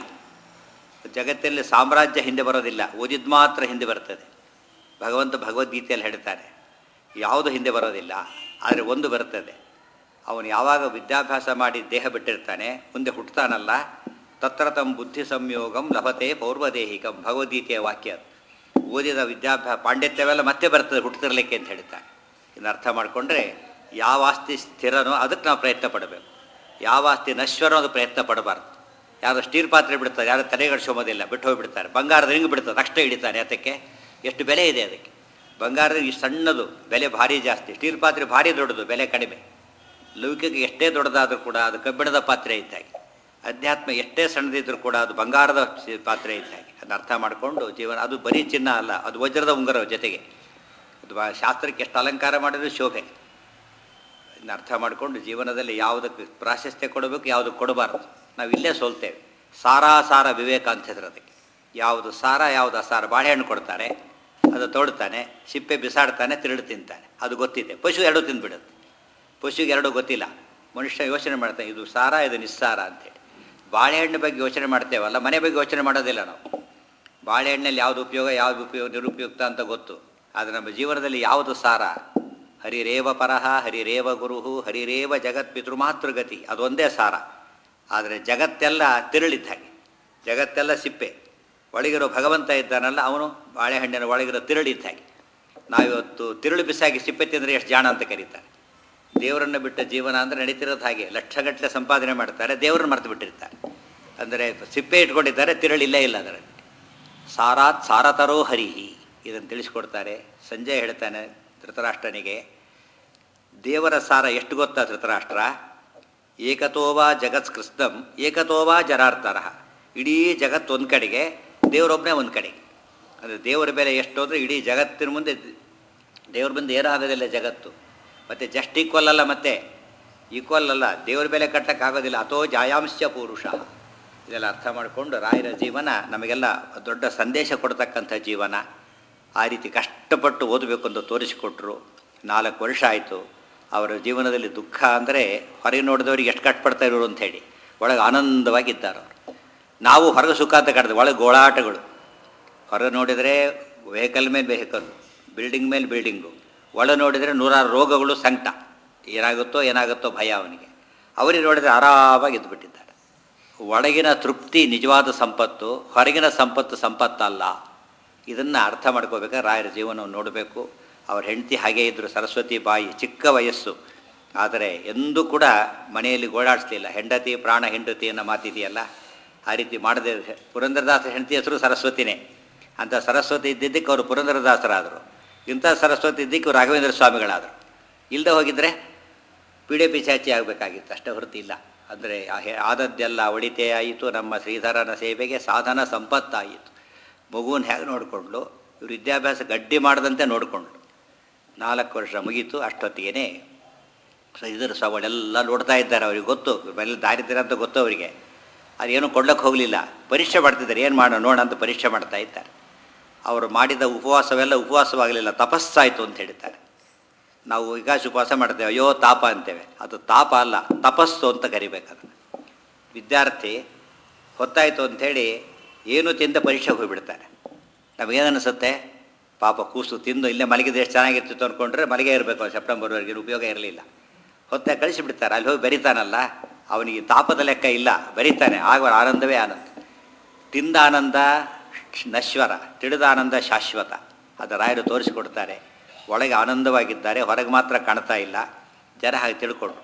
ಜಗತ್ತಲ್ಲಿ ಸಾಮ್ರಾಜ್ಯ ಹಿಂದೆ ಬರೋದಿಲ್ಲ ಓದಿದ್ದು ಮಾತ್ರ ಹಿಂದೆ ಬರ್ತದೆ ಭಗವಂತ ಭಗವದ್ಗೀತೆಯಲ್ಲಿ ಹೇಳ್ತಾನೆ ಯಾವುದು ಹಿಂದೆ ಬರೋದಿಲ್ಲ ಆದರೆ ಒಂದು ಬರ್ತದೆ ಅವನು ಯಾವಾಗ ವಿದ್ಯಾಭ್ಯಾಸ ಮಾಡಿ ದೇಹ ಬಿಟ್ಟಿರ್ತಾನೆ ಮುಂದೆ ಹುಟ್ಟುತ್ತಾನಲ್ಲ ತತ್ರ ತಮ್ಮ ಬುದ್ಧಿ ಸಂಯೋಗಂ ಲಭತೆ ಪೌರ್ವದೇಹಿಕಂ ಭಗವದ್ಗೀತೆಯ ವಾಕ್ಯ ಅದು. ಓದಿದ ವಿದ್ಯಾಭ್ಯಾಸ ಪಾಂಡಿತ್ಯವೆಲ್ಲ ಮತ್ತೆ ಬರ್ತದೆ ಹುಟ್ಟುತ್ತಿರಲಿಕ್ಕೆ ಅಂತ ಹೇಳ್ತಾನೆ ಇನ್ನು ಅರ್ಥ ಮಾಡಿಕೊಂಡ್ರೆ ಯಾವ ಆಸ್ತಿ ಸ್ಥಿರನೋ ಅದಕ್ಕೆ ನಾವು ಪ್ರಯತ್ನ ಪಡಬೇಕು ಯಾವ ಆಸ್ತಿ ನಶ್ವರೋ ಅದು ಪ್ರಯತ್ನ ಪಡಬಾರ್ದು ಯಾರು ಸ್ಟೀಲ್ ಪಾತ್ರೆ ಬಿಡ್ತಾರೆ ಯಾರು ತಲೆಗಡಿಸೋಬೋದಿಲ್ಲ ಬಿಟ್ಟು ಹೋಗಿಬಿಡ್ತಾರೆ ಬಂಗಾರದ ರಿಂಗ್ ಬಿಡ್ತದೆ ಅಷ್ಟೇ ಹಿಡಿತಾನೆ ಅದಕ್ಕೆ ಎಷ್ಟು ಬೆಲೆ ಇದೆ ಅದಕ್ಕೆ ಬಂಗಾರದ ಈ ಸಣ್ಣದು ಬೆಲೆ ಭಾರಿ ಜಾಸ್ತಿ ಸ್ಟೀಲ್ ಪಾತ್ರೆ ಭಾರಿ ದೊಡ್ಡದು ಬೆಲೆ ಕಡಿಮೆ ಲೌಕಿಕ ಎಷ್ಟೇ ದೊಡ್ಡದಾದರೂ ಕೂಡ ಅದು ಕಬ್ಬಿಣದ ಪಾತ್ರೆ ಇದ್ದಾಗೆ ಅಧ್ಯಾತ್ಮ ಎಷ್ಟೇ ಸಣ್ಣದಿದ್ದರೂ ಕೂಡ ಅದು ಬಂಗಾರದ ಸಿ- ಪಾತ್ರೆ ಇದ್ದಾಗೆ ಅದನ್ನ ಅರ್ಥ ಮಾಡಿಕೊಂಡು ಜೀವನ ಅದು ಬರೀ ಚಿನ್ನ ಅಲ್ಲ ಅದು ವಜ್ರದ ಉಂಗುರ ಜೊತೆಗೆ ಅದು ಬಾ- ಶಾಸ್ತ್ರಕ್ಕೆ ಎಷ್ಟು ಅಲಂಕಾರ ಮಾಡಿದ್ರು ಶೋಭೆ ಇದನ್ನ ಅರ್ಥ ಮಾಡಿಕೊಂಡು ಜೀವನದಲ್ಲಿ ಯಾವುದಕ್ಕೆ ಪ್ರಾಶಸ್ತ್ಯ ಕೊಡಬೇಕು ಯಾವುದಕ್ಕೆ ಕೊಡಬಾರ್ದು ನಾವು ಇಲ್ಲೇ ಸೋಲ್ತೇವೆ ಸಾರಾಸಾರ ವಿವೇಕ ಅಂತ ಹೆಸರು ಅದಕ್ಕೆ ಯಾವುದು ಸಾರ ಯಾವುದು ಅಸಾರ ಬಾಳೆಹಣ್ಣು ಕೊಡ್ತಾರೆ ಅದು ತೊಡ್ತಾನೆ ಸಿಪ್ಪೆ ಬಿಸಾಡ್ತಾನೆ ತಿರುಳು ತಿಂತಾನೆ ಅದು ಗೊತ್ತಿದೆ ಪಶು ಎರಡು ತಿಂದ್ಬಿಡುತ್ತೆ ಪಶುಗೆ ಎರಡು ಗೊತ್ತಿಲ್ಲ ಮನುಷ್ಯ ಯೋಚನೆ ಮಾಡ್ತಾನೆ ಇದು ಸಾರ ಇದು ನಿಸ್ಸಾರ ಅಂತೇಳಿ ಬಾಳೆಹಣ್ಣು ಬಗ್ಗೆ ಯೋಚನೆ ಮಾಡ್ತೇವಲ್ಲ ಮನೆ ಬಗ್ಗೆ ಯೋಚನೆ ಮಾಡೋದಿಲ್ಲ ನಾವು ಬಾಳೆಹಣ್ಣಲ್ಲಿ ಯಾವುದು ಉಪಯೋಗ ಯಾವುದು ಉಪಯೋಗ ನಿರುಪಯುಕ್ತ ಅಂತ ಗೊತ್ತು ಆದರೆ ನಮ್ಮ ಜೀವನದಲ್ಲಿ ಯಾವುದು ಸಾರ ಹರಿರೇವ ಪರಹ ಹರಿರೇವ ಗುರುಹು ಹರಿರೇವ ಜಗತ್ ಪಿತೃಮಾತೃಗತಿ ಅದೊಂದೇ ಸಾರ ಆದರೆ ಜಗತ್ತೆಲ್ಲ ತಿರುಳಿದ್ದ ಹಾಗೆ ಜಗತ್ತೆಲ್ಲ ಸಿಪ್ಪೆ ಒಳಗಿರೋ ಭಗವಂತ ಇದ್ದಾನಲ್ಲ ಅವನು ಬಾಳೆಹಣ್ಣಿನ ಒಳಗಿರೋ ತಿರುಳಿದ್ದ ಹಾಗೆ ನಾವಿವತ್ತು ತಿರುಳು ಬಿಸಾಗಿ ಸಿಪ್ಪೆ ತಿಂದರೆ ಎಷ್ಟು ಜಾಣ ಅಂತ ಕರೀತಾರೆ ದೇವರನ್ನು ಬಿಟ್ಟ ಜೀವನ ಅಂದರೆ ನಡೀತಿರೋದು ಹಾಗೆ ಲಕ್ಷಗಟ್ಟಲೆ ಸಂಪಾದನೆ ಮಾಡ್ತಾರೆ ದೇವರನ್ನು ಮರೆತು ಬಿಟ್ಟಿರ್ತಾರೆ ಅಂದರೆ ಸಿಪ್ಪೆ ಇಟ್ಕೊಂಡಿದ್ದಾರೆ ತಿರುಳಿಲ್ಲೇ ಇಲ್ಲ ಅದರಲ್ಲಿ ಸಾರಾತ್ ಸಾರತರೋ ಹರಿಹಿ ಇದನ್ನು ತಿಳಿಸ್ಕೊಡ್ತಾರೆ ಸಂಜಯ್ ಹೇಳ್ತಾನೆ ಧೃತರಾಷ್ಟ್ರನಿಗೆ ದೇವರ ಸಾರ ಎಷ್ಟು ಗೊತ್ತಾ ಧೃತರಾಷ್ಟ್ರ ಏಕತೋವಾ ಜಗತ್ಸ್ಕೃಸ್ತಂ ಏಕತೋವಾ ಜರಾರ್ತರ ಇಡೀ ಜಗತ್ತು ಒಂದು ಕಡೆಗೆ ದೇವರೊಬ್ಬನೇ ಒಂದು ಕಡೆಗೆ ಅಂದರೆ ದೇವರ ಬೆಲೆ ಎಷ್ಟು ಅಂದರೆ ಇಡೀ ಜಗತ್ತಿನ ಮುಂದೆ ದೇವ್ರ ಮುಂದೆ ಏನೂ ಆಗೋದಿಲ್ಲ ಜಗತ್ತು ಮತ್ತು ಜಸ್ಟ್ ಈಕ್ವಲ್ ಅಲ್ಲ ಮತ್ತೆ ಈಕ್ವಲ್ ಅಲ್ಲ ದೇವ್ರ ಬೆಲೆ ಕಟ್ಟಕ್ಕಾಗೋದಿಲ್ಲ ಅಥೋ ಜಾಯಾಂಶ ಪುರುಷ ಇದೆಲ್ಲ ಅರ್ಥ ಮಾಡಿಕೊಂಡು ರಾಯರ ಜೀವನ ನಮಗೆಲ್ಲ ದೊಡ್ಡ ಸಂದೇಶ ಕೊಡ್ತಕ್ಕಂಥ ಜೀವನ ಆ ರೀತಿ ಕಷ್ಟಪಟ್ಟು ಓದಬೇಕು ಅಂತ ತೋರಿಸಿಕೊಟ್ರು ನಾಲ್ಕು ವರ್ಷ ಆಯಿತು ಅವರ ಜೀವನದಲ್ಲಿ ದುಃಖ ಅಂದರೆ ಹೊರಗೆ ನೋಡಿದವರಿಗೆ ಎಷ್ಟು ಕಷ್ಟಪಡ್ತಾ ಇರೋರು ಅಂತ ಹೇಳಿ ಒಳಗೆ ಆನಂದವಾಗಿದ್ದಾರೆ ಅವರು ನಾವು ಹೊರಗೆ ಸುಖ ಅಂತ ಕಡ್ದು ಒಳಗೆ ಗೋಳಾಟಗಳು ಹೊರಗೆ ನೋಡಿದರೆ ವೆಹಿಕಲ್ ಮೇಲೆ ವೆಹಿಕಲ್ ಬಿಲ್ಡಿಂಗ್ ಮೇಲೆ ಬಿಲ್ಡಿಂಗು ಒಳ ನೋಡಿದರೆ ನೂರಾರು ರೋಗಗಳು ಸಂಕಟ ಏನಾಗುತ್ತೋ ಏನಾಗುತ್ತೋ ಭಯ ಅವನಿಗೆ ಅವರಿಗೆ ನೋಡಿದರೆ ಆರಾಮಾಗಿ ಇದ್ದುಬಿಟ್ಟಿದ್ದಾರೆ ಒಳಗಿನ ತೃಪ್ತಿ ನಿಜವಾದ ಸಂಪತ್ತು ಹೊರಗಿನ ಸಂಪತ್ತು ಸಂಪತ್ತಲ್ಲ ಇದನ್ನು ಅರ್ಥ ಮಾಡ್ಕೋಬೇಕಾದ್ರೆ ರಾಯರ ಜೀವನವನ್ನು ನೋಡಬೇಕು ಅವ್ರ ಹೆಂಡತಿ ಹಾಗೇ ಇದ್ದರು ಸರಸ್ವತಿ ಬಾಯಿ ಚಿಕ್ಕ ವಯಸ್ಸು ಆದರೆ ಎಂದೂ ಕೂಡ ಮನೆಯಲ್ಲಿ ಗೋಳಾಡಿಸ್ಲಿಲ್ಲ ಹೆಂಡತಿ ಪ್ರಾಣ ಹೆಂಡತಿ ಅನ್ನೋ ಮಾತಿದೆಯಲ್ಲ ಆ ರೀತಿ ಮಾಡದೆ ಪುರಂದರದಾಸ ಹೆಂಡತಿ ಹೆಸರು ಸರಸ್ವತಿನೇ ಅಂತ ಸರಸ್ವತಿ ಇದ್ದಿದ್ದಕ್ಕೆ ಅವರು ಪುರಂದರದಾಸರಾದರು ಇಂಥ ಸರಸ್ವತಿ ಇದ್ದಕ್ಕೆ ರಾಘವೇಂದ್ರ ಸ್ವಾಮಿಗಳಾದರು ಇಲ್ಲದೆ ಹೋಗಿದ್ರೆ ಪೀಡೆ ಪಿಚಾಚಿ ಆಗಬೇಕಾಗಿತ್ತು ಅಷ್ಟೇ ಹೊರತು ಇಲ್ಲ ಅಂದರೆ ಆದದ್ದೆಲ್ಲ ಒಳಿತೆ ಆಯಿತು ನಮ್ಮ ಶ್ರೀಧರನ ಸೇವೆಗೆ ಸಾಧನ ಸಂಪತ್ತಾಯಿತು ಮಗುವನ್ನು ಹೇಗೆ ನೋಡಿಕೊಂಡ್ಲು ಇವರು ವಿದ್ಯಾಭ್ಯಾಸ ಗಡ್ಡಿ ಮಾಡದಂತೆ ನೋಡಿಕೊಂಡ್ಲು ನಾಲ್ಕು ವರ್ಷ ಮುಗೀತು ಅಷ್ಟೊತ್ತಿಗೆ ಶ್ರೀಧರ ಸ್ವಾಮಿಗಳೆಲ್ಲ ನೋಡ್ತಾ ಇದ್ದಾರೆ ಅವ್ರಿಗೆ ಗೊತ್ತು ಮೇಲೆ ದಾರಿದ್ದೀರ ಅಂತ ಗೊತ್ತು ಅವರಿಗೆ ಅದೇನು ಕೊಡ್ಲಿಕ್ಕೆ ಹೋಗಲಿಲ್ಲ ಪರೀಕ್ಷೆ ಮಾಡ್ತಿದ್ದಾರೆ ಏನು ಮಾಡೋಣ ನೋಡೋಣ ಅಂತ ಪರೀಕ್ಷೆ ಮಾಡ್ತಾ ಇದ್ದಾರೆ ಅವರು ಮಾಡಿದ ಉಪವಾಸವೆಲ್ಲ ಉಪವಾಸವಾಗಲಿಲ್ಲ ತಪಸ್ಸಾಯಿತು ಅಂತ ಹೇಳ್ತಾರೆ ನಾವು ವಿಕಾಸ ಉಪವಾಸ ಮಾಡ್ತೇವೆ ಅಯ್ಯೋ ತಾಪ ಅಂತೇವೆ ಅದು ತಾಪ ಅಲ್ಲ ತಪಸ್ಸು ಅಂತ ಕರಿಬೇಕದು ವಿದ್ಯಾರ್ಥಿ ಹೊತ್ತಾಯಿತು ಅಂಥೇಳಿ ಏನು ತಿಂದ ಪರೀಕ್ಷೆಗೆ ಹೋಗಿಬಿಡ್ತಾರೆ ನಮಗೇನನ್ನಿಸುತ್ತೆ ಪಾಪ ಕೂಸು ತಿಂದು ಇಲ್ಲೇ ಮಲಗಿದ್ರೆ ಎಷ್ಟು ಚೆನ್ನಾಗಿರ್ತಿತ್ತು ಅಂದ್ಕೊಂಡ್ರೆ ಮಲಗೇ ಇರಬೇಕು ಸೆಪ್ಟೆಂಬರ್ವರೆಗೆ ಉಪಯೋಗ ಇರಲಿಲ್ಲ ಹೊತ್ತೆ ಕಳಿಸಿಬಿಡ್ತಾರೆ ಅಲ್ಲಿ ಹೋಗಿ ಬರಿತಾನಲ್ಲ ಅವನಿಗೆ ತಾಪದ ಲೆಕ್ಕ ಇಲ್ಲ ಬರಿತಾನೆ ಆಗ ಆನಂದವೇ ಆನಂದ ತಿಂದ ಆನಂದ ನಶ್ವರ ತಿಳಿದ ಆನಂದ ಶಾಶ್ವತ ಅದು ರಾಯರು ತೋರಿಸಿಕೊಡ್ತಾರೆ ಒಳಗೆ ಆನಂದವಾಗಿದ್ದಾರೆ ಹೊರಗೆ ಮಾತ್ರ ಕಾಣ್ತಾ ಇಲ್ಲ ಜನ ಹಾಗೆ ತಿಳ್ಕೊಂಡ್ರು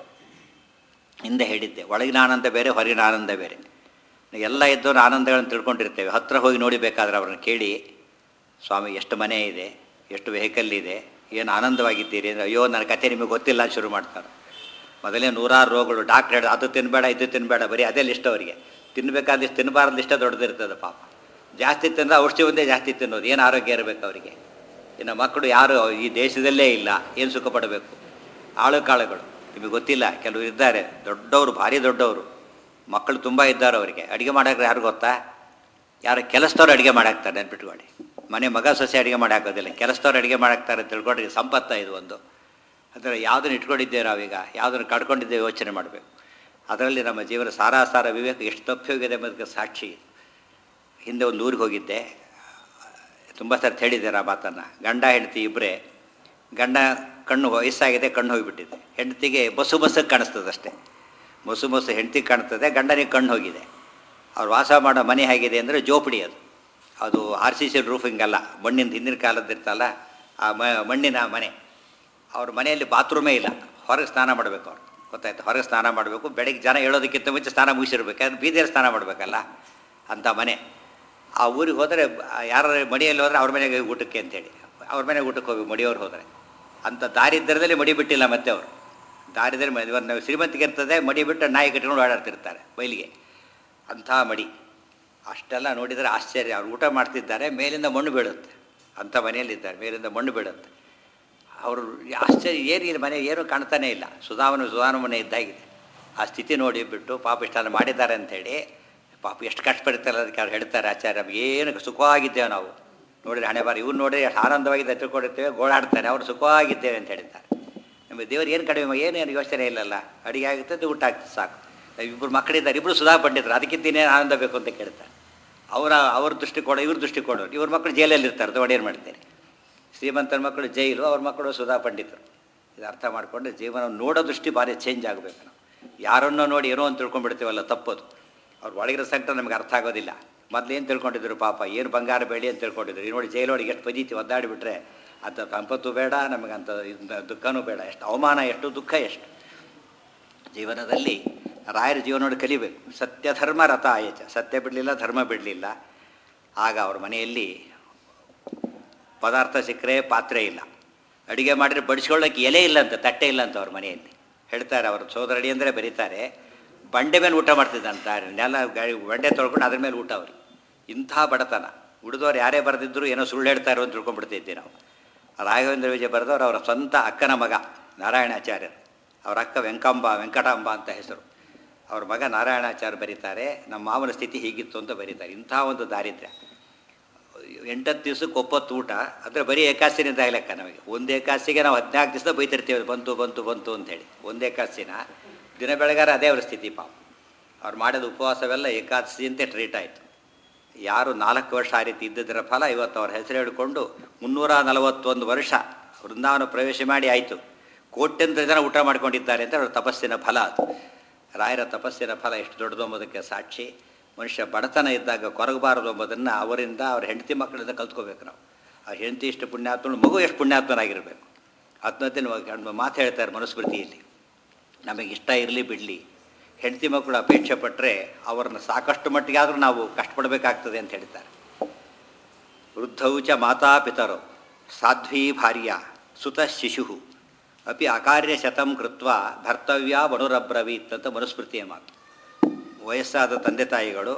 ಹಿಂದೆ ಹೇಳಿದ್ದೆ ಒಳಗಿನ ಆನಂದ ಬೇರೆ ಹೊರಗಿನ ಆನಂದ ಬೇರೆ ಎಲ್ಲ ಇದ್ದವರ ಆನಂದಗಳನ್ನು ತಿಳ್ಕೊಂಡಿರ್ತೇವೆ ಹತ್ತಿರ ಹೋಗಿ ನೋಡಿಬೇಕಾದ್ರೆ ಅವ್ರನ್ನ ಕೇಳಿ ಸ್ವಾಮಿ ಎಷ್ಟು ಮನೆ ಇದೆ ಎಷ್ಟು ವೆಹಿಕಲ್ ಇದೆ ಏನು ಆನಂದವಾಗಿದ್ದೀರಿ ಅಂದರೆ ಅಯ್ಯೋ ನನ್ನ ಕತೆ ನಿಮಗೆ ಗೊತ್ತಿಲ್ಲ ಅಂತ ಶುರು ಮಾಡ್ತಾರೆ ಮೊದಲೇ ನೂರಾರು ರೋಗಗಳು ಡಾಕ್ಟ್ರ್ ಹೇಳಿ ಅದು ತಿನ್ನಬೇಡ ಇದು ತಿನ್ನಬೇಡ ಬರೀ ಅದೇ ಲಿಸ್ಟ್ ಅವರಿಗೆ ತಿನ್ನಬೇಕಾದ ತಿನ್ನಬಾರ್ದು ಲಿಸ್ಟ ದೊಡ್ಡದಿರ್ತದೆ ಪಾಪ ಜಾಸ್ತಿ ತಿಂದರೆ ಔಷಧಿ ಒಂದೇ ಜಾಸ್ತಿ ತಿನ್ನೋದು ಏನು ಆರೋಗ್ಯ ಇರಬೇಕು ಅವರಿಗೆ ಇನ್ನು ಮಕ್ಕಳು ಯಾರು ಈ ದೇಶದಲ್ಲೇ ಇಲ್ಲ ಏನು ಸುಖ ಪಡಬೇಕು ಆಳು ಕಾಳುಗಳು ನಿಮಗೆ ಗೊತ್ತಿಲ್ಲ ಕೆಲವರು ಇದ್ದಾರೆ ದೊಡ್ಡವರು ಭಾರಿ ದೊಡ್ಡವರು ಮಕ್ಕಳು ತುಂಬ ಇದ್ದಾರೆ ಅವರಿಗೆ ಅಡುಗೆ ಮಾಡೋಕೆ ಯಾರು ಗೊತ್ತಾ ಯಾರು ಕೆಲಸದವ್ರು ಅಡುಗೆ ಮಾಡಾಕ್ತಾರೆ ನೆನ್ಪಿಟ್ಕೊಳ್ಳಿ ಮನೆ ಮಗ ಸೊಸೆ ಅಡುಗೆ ಮಾಡಾಕೋದಿಲ್ಲ ಕೆಲಸದವ್ರು ಅಡುಗೆ ಮಾಡಾಕ್ತಾರೆ ತಿಳ್ಕೊಂಡ್ರೆ ಸಂಪತ್ತ ಇದು ಒಂದು ಅಂದರೆ ಯಾವುದನ್ನು ಇಟ್ಕೊಂಡಿದ್ದೇವೆ ನಾವೀಗ ಯಾವುದನ್ನು ಕಡ್ಕೊಂಡಿದ್ದೇವೆ ಯೋಚನೆ ಮಾಡಬೇಕು ಅದರಲ್ಲಿ ನಮ್ಮ ಜೀವನ ಸಾರಾಸಾರ ವಿವೇಕ ಎಷ್ಟು ತಪ್ಪಿ ಹೋಗಿದೆ ಎಂಬುದಕ್ಕೆ ಸಾಕ್ಷಿ ಹಿಂದೆ ಒಂದು ಊರಿಗೆ ಹೋಗಿದ್ದೆ ತುಂಬ ಸರ್ತಿ ಹೇಳಿದ್ದಾರೆ ಆ ಮಾತನ್ನು ಗಂಡ ಹೆಂಡತಿ ಇಬ್ಬರೇ ಗಂಡ ಕಣ್ಣು ವಯಸ್ಸಾಗಿದೆ ಕಣ್ಣು ಹೋಗಿಬಿಟ್ಟಿದೆ ಹೆಂಡತಿಗೆ ಬಸ್ಸು ಬಸ್ಸಿಗೆ ಕಾಣಿಸ್ತದೆ ಅಷ್ಟೇ ಬಸ್ಸು ಬಸ್ಸು ಹೆಂಡತಿಗೆ ಕಾಣ್ತದೆ ಗಂಡನಿಗೆ ಕಣ್ಣು ಹೋಗಿದೆ ಅವ್ರು ವಾಸ ಮಾಡೋ ಮನೆ ಹೇಗಿದೆ ಅಂದರೆ ಜೋಪಡಿ ಅದು ಅದು ಆರ್ ಸಿ ಸಿ ರೂಫಿಂಗ್ ಅಲ್ಲ ಮಣ್ಣಿನ ಹಿಂದಿನ ಕಾಲದಿರ್ತಲ್ಲ ಆ ಮ ಮಣ್ಣಿನ ಮನೆ ಅವ್ರ ಮನೆಯಲ್ಲಿ ಬಾತ್ರೂಮೇ ಇಲ್ಲ ಹೊರಗೆ ಸ್ನಾನ ಮಾಡಬೇಕು ಅವ್ರು ಗೊತ್ತಾಯ್ತು ಹೊರಗೆ ಸ್ನಾನ ಮಾಡಬೇಕು ಬೆಳಗ್ಗೆ ಜನ ಹೇಳೋದಕ್ಕಿಂತ ಮುಂಚೆ ಸ್ನಾನ ಮುಗಿಸಿರ್ಬೇಕು ಯಾಕಂದ್ರೆ ಬೀದಿಯಲ್ಲಿ ಸ್ನಾನ ಮಾಡಬೇಕಲ್ಲ ಅಂಥ ಮನೆ ಆ ಊರಿಗೆ ಹೋದರೆ ಯಾರ ಮಡಿಯಲ್ಲಿ ಹೋದರೆ ಅವ್ರ ಮನೆಗೆ ಊಟಕ್ಕೆ ಅಂತೇಳಿ ಅವ್ರ ಮನೆಗೆ ಊಟಕ್ಕೆ ಹೋಗಿ ಮಡಿಯವ್ರು ಹೋದರೆ ಅಂಥ ದಾರಿದ್ರ್ಯದಲ್ಲಿ ಮಡಿ ಬಿಟ್ಟಿಲ್ಲ ಮತ್ತೆ ಅವರು ದಾರಿದ್ರ್ಯ ಮ- ಇವತ್ತು ನಾವು ಶ್ರೀಮಂತಿಗೆ ಇರ್ತದೆ ಮಡಿ ಬಿಟ್ಟು ನಾಯಿ ಕಟ್ಕೊಂಡು ಓಡಾಡ್ತಿರ್ತಾರೆ ಬಯಲಿಗೆ ಅಂಥ ಮಡಿ ಅಷ್ಟೆಲ್ಲ ನೋಡಿದರೆ ಆಶ್ಚರ್ಯ ಅವ್ರು ಊಟ ಮಾಡ್ತಿದ್ದಾರೆ ಮೇಲಿಂದ ಮಣ್ಣು ಬೀಳುತ್ತೆ ಅಂಥ ಮನೆಯಲ್ಲಿದ್ದಾರೆ ಮೇಲಿಂದ ಮಣ್ಣು ಬೀಳುತ್ತೆ ಅವರು ಆಶ್ಚರ್ಯ ಏನು ಇಲ್ಲಿ ಮನೆ ಏನೂ ಕಾಣ್ತಾನೇ ಇಲ್ಲ ಸುಧಾವನ ಸುಧಾನ ಮನೆ ಇದ್ದಾಗಿದೆ ಆ ಸ್ಥಿತಿ ನೋಡಿ ಬಿಟ್ಟು ಪಾಪ ಇಷ್ಟನ್ನು ಮಾಡಿದ್ದಾರೆ ಅಂಥೇಳಿ ಪಾಪ ಎಷ್ಟು ಕಷ್ಟಪಡ್ತಾರೆ ಅದಕ್ಕೆ ಅವ್ರು ಹೇಳ್ತಾರೆ ಆಚಾರ್ಯ ನಮ್ಗೆ ಏನು ಸುಖವಾಗಿದ್ದೇವೆ ನಾವು ನೋಡಿದ್ರೆ ಹಣೆ ಬಾರಿ ಇವ್ರು ನೋಡಿ ಎಷ್ಟು ಆನಂದವಾಗಿ ತಿಳ್ಕೊಂಡಿರ್ತೇವೆ ಗೋಳಾಡ್ತಾರೆ ಅವರು ಸುಖವಾಗಿದ್ದೇವೆ ಅಂತ ಹೇಳಿದ್ದಾರೆ ನಮಗೆ ದೇವ್ರು ಏನು ಕಡಿಮೆ ಏನೇನು ಯೋಚನೆ ಇಲ್ಲಲ್ಲ ಅಡುಗೆ ಆಗುತ್ತದೆ ಊಟ ಆಗ್ತದೆ ಸಾಕು ಇಬ್ಬರು ಮಕ್ಕಳಿದ್ದಾರೆ ಇಬ್ಬರು ಸುಧಾ ಪಂಡಿತರು ಅದಕ್ಕಿಂತ ಆನಂದ ಬೇಕು ಅಂತ ಕೇಳ್ತಾರೆ ಅವರ ಅವ್ರ ದೃಷ್ಟಿಕೋನ ಇವ್ರ ದೃಷ್ಟಿಕೋನ ಇವ್ರ ಮಕ್ಕಳು ಜೈಲಲ್ಲಿ ಇರ್ತಾರೆ ಅದು ಏನು ಮಾಡ್ತಾರೆ ಶ್ರೀಮಂತರ ಮಕ್ಕಳು ಜೈಲು ಅವ್ರ ಮಕ್ಕಳು ಸುಧಾ ಪಂಡಿತರು ಇದು ಅರ್ಥ ಮಾಡಿಕೊಂಡು ಜೀವನ ನೋಡೋ ದೃಷ್ಟಿ ಭಾರಿ ಚೇಂಜ್ ಆಗಬೇಕು ನಾವು ಯಾರನ್ನೋ ನೋಡಿ ಏನೋ ಅಂತ ತಿಳ್ಕೊಂಡ್ಬಿಡ್ತೀವಲ್ಲ ತಪ್ಪದು ಅವ್ರ ಒಳಗಿರೋ ಸಂಕಟ ನಮಗೆ ಅರ್ಥ ಆಗೋದಿಲ್ಲ ಮೊದಲು ಏನು ತಿಳ್ಕೊಂಡಿದ್ರು ಪಾಪ ಏನು ಬಂಗಾರ ಬೇಡಿ ಅಂತ ತಿಳ್ಕೊಂಡಿದ್ರು ಈ ನೋಡಿ ಜೈಲೊಳಗೆ ಎಷ್ಟು ಪದೀತಿ ಒದ್ದಾಡಿಬಿಟ್ರೆ ಅಂಥ ಸಂಪತ್ತು ಬೇಡ ನಮಗಂಥ ಇದ್- ದುಃಖನೂ ಬೇಡ ಎಷ್ಟು ಅವಮಾನ ಎಷ್ಟು ದುಃಖ ಎಷ್ಟು ಜೀವನದಲ್ಲಿ ರಾಯರ ಜೀವನ ನೋಡಿ ಕಲಿಬೇಕು ಸತ್ಯ ಧರ್ಮ ರಥ ಆಯಚ ಸತ್ಯ ಬಿಡಲಿಲ್ಲ ಧರ್ಮ ಬಿಡಲಿಲ್ಲ ಆಗ ಅವ್ರ ಮನೆಯಲ್ಲಿ ಪದಾರ್ಥ ಸಿಕ್ಕರೆ ಪಾತ್ರೆ ಇಲ್ಲ ಅಡುಗೆ ಮಾಡಿದ್ರೆ ಬಡಿಸ್ಕೊಳ್ಳೋಕೆ ಎಲೆ ಇಲ್ಲ ಅಂತ ತಟ್ಟೆ ಇಲ್ಲ ಅಂತ ಅವ್ರ ಮನೆಯಲ್ಲಿ ಹೇಳ್ತಾರೆ ಅವ್ರ ಸೋದರಡಿ ಅಂದರೆ ಬರೀತಾರೆ ಬಂಡೆ ಮೇಲೆ ಊಟ ಮಾಡ್ತಿದ್ದಂತಾರೆ ನೆಲ ಗಾಳಿ ಬಂಡೆ ತೊಳ್ಕೊಂಡು ಅದ್ರ ಮೇಲೆ ಊಟ ಅವ್ರಿಗೆ ಇಂಥ ಬಡತನ ಉಳಿದವ್ರು ಯಾರೇ ಬರೆದಿದ್ರು ಏನೋ ಸುಳ್ಳು ಹೇಳ್ತಾರೋ ಅಂತ ತಿಳ್ಕೊಂಡ್ಬಿಡ್ತಿದ್ವಿ ನಾವು ರಾಘವೇಂದ್ರ ವಿಜಯ ಬರೆದವ್ರು ಅವರ ಸ್ವಂತ ಅಕ್ಕನ ಮಗ ನಾರಾಯಣಾಚಾರ್ಯರು ಅವರ ಅಕ್ಕ ವೆಂಕಾಂಬ ವೆಂಕಟಾಂಬ ಅಂತ ಹೆಸರು ಅವ್ರ ಮಗ ನಾರಾಯಣಾಚಾರ್ಯ ಬರೀತಾರೆ ನಮ್ಮ ಮಾವನ ಸ್ಥಿತಿ ಹೀಗಿತ್ತು ಅಂತ ಬರೀತಾರೆ ಇಂಥ ಒಂದು ದಾರಿದ್ರ್ಯ ಎಂಟತ್ತು ದಿವ್ಸಕ್ಕೆ ಒಪ್ಪತ್ತು ಊಟ ಅಂದರೆ ಬರೀ ಏಕಾಸಿನಿಂದ ಲೆಕ್ಕ ನಮಗೆ ಒಂದು ಏಕಾಸಿಗೆ ನಾವು ಹದಿನಾಲ್ಕು ದಿವಸ ಬೈತಿರ್ತೀವಿ ಬಂತು ಬಂತು ಬಂತು ಅಂತೇಳಿ ಒಂದು ಏಕಾಸಿನ ದಿನ ಬೆಳಗಾರ ಅದೇ ಅವ್ರ ಸ್ಥಿತಿ ಪಾಪ ಅವ್ರು ಮಾಡಿದ ಉಪವಾಸವೆಲ್ಲ ಏಕಾದಶಿ ಅಂತ ಟ್ರೀಟ್ ಆಯಿತು ಯಾರು ನಾಲ್ಕು ವರ್ಷ ಆ ರೀತಿ ಇದ್ದಿದ್ದರ ಫಲ ಇವತ್ತು ಅವ್ರ ಹೆಸರು ಹಿಡ್ಕೊಂಡು ಮುನ್ನೂರ ನಲವತ್ತೊಂದು ವರ್ಷ ವೃಂದಾವನ ಪ್ರವೇಶ ಮಾಡಿ ಆಯಿತು ಕೋಟ್ಯಂತರ ಜನ ಊಟ ಮಾಡ್ಕೊಂಡಿದ್ದಾರೆ ಅಂತ ಅವ್ರ ತಪಸ್ಸಿನ ಫಲ ಅದು ರಾಯರ ತಪಸ್ಸಿನ ಫಲ ಎಷ್ಟು ದೊಡ್ಡದು ಎಂಬುದಕ್ಕೆ ಸಾಕ್ಷಿ ಮನುಷ್ಯ ಬಡತನ ಇದ್ದಾಗ ಕೊರಗಬಾರದು ಎಂಬುದನ್ನು ಅವರಿಂದ ಅವ್ರ ಹೆಂಡತಿ ಮಕ್ಕಳಿಂದ ಕಲ್ತ್ಕೋಬೇಕು ನಾವು ಆ ಹೆಂಡತಿ ಎಷ್ಟು ಪುಣ್ಯಾತ್ಮಳು ಮಗು ಎಷ್ಟು ಪುಣ್ಯಾತ್ಮನಾಗಿರಬೇಕು ಹತ್ತನೇ ಮಾತು ಹೇಳ್ತಾರೆ ಮನುಸ್ಮೃತಿಯಲ್ಲಿ ನಮಗೆ ಇಷ್ಟ ಇರಲಿ ಬಿಡಲಿ ಹೆಂಡತಿ ಮಕ್ಕಳು ಅಪೇಕ್ಷೆ ಪಟ್ಟರೆ ಅವರನ್ನು ಸಾಕಷ್ಟು ಮಟ್ಟಿಗೆ ಆದರೂ ನಾವು ಕಷ್ಟಪಡಬೇಕಾಗ್ತದೆ ಅಂತ ಹೇಳ್ತಾರೆ ವೃದ್ಧೌ ಚ ಮಾತಾಪಿತರು ಸಾಧ್ವೀ ಭಾರ್ಯ ಸುತ ಶಿಶು ಅಪಿ ಅಕಾರ್ಯ ಶತಂ ಕೃತ್ವ ಭರ್ತವ್ಯ ಮನುರಬ್ರವೀತ್ ಅಂತ ಮನುಸ್ಮೃತಿಯ ಮಾತು ವಯಸ್ಸಾದ ತಂದೆ ತಾಯಿಗಳು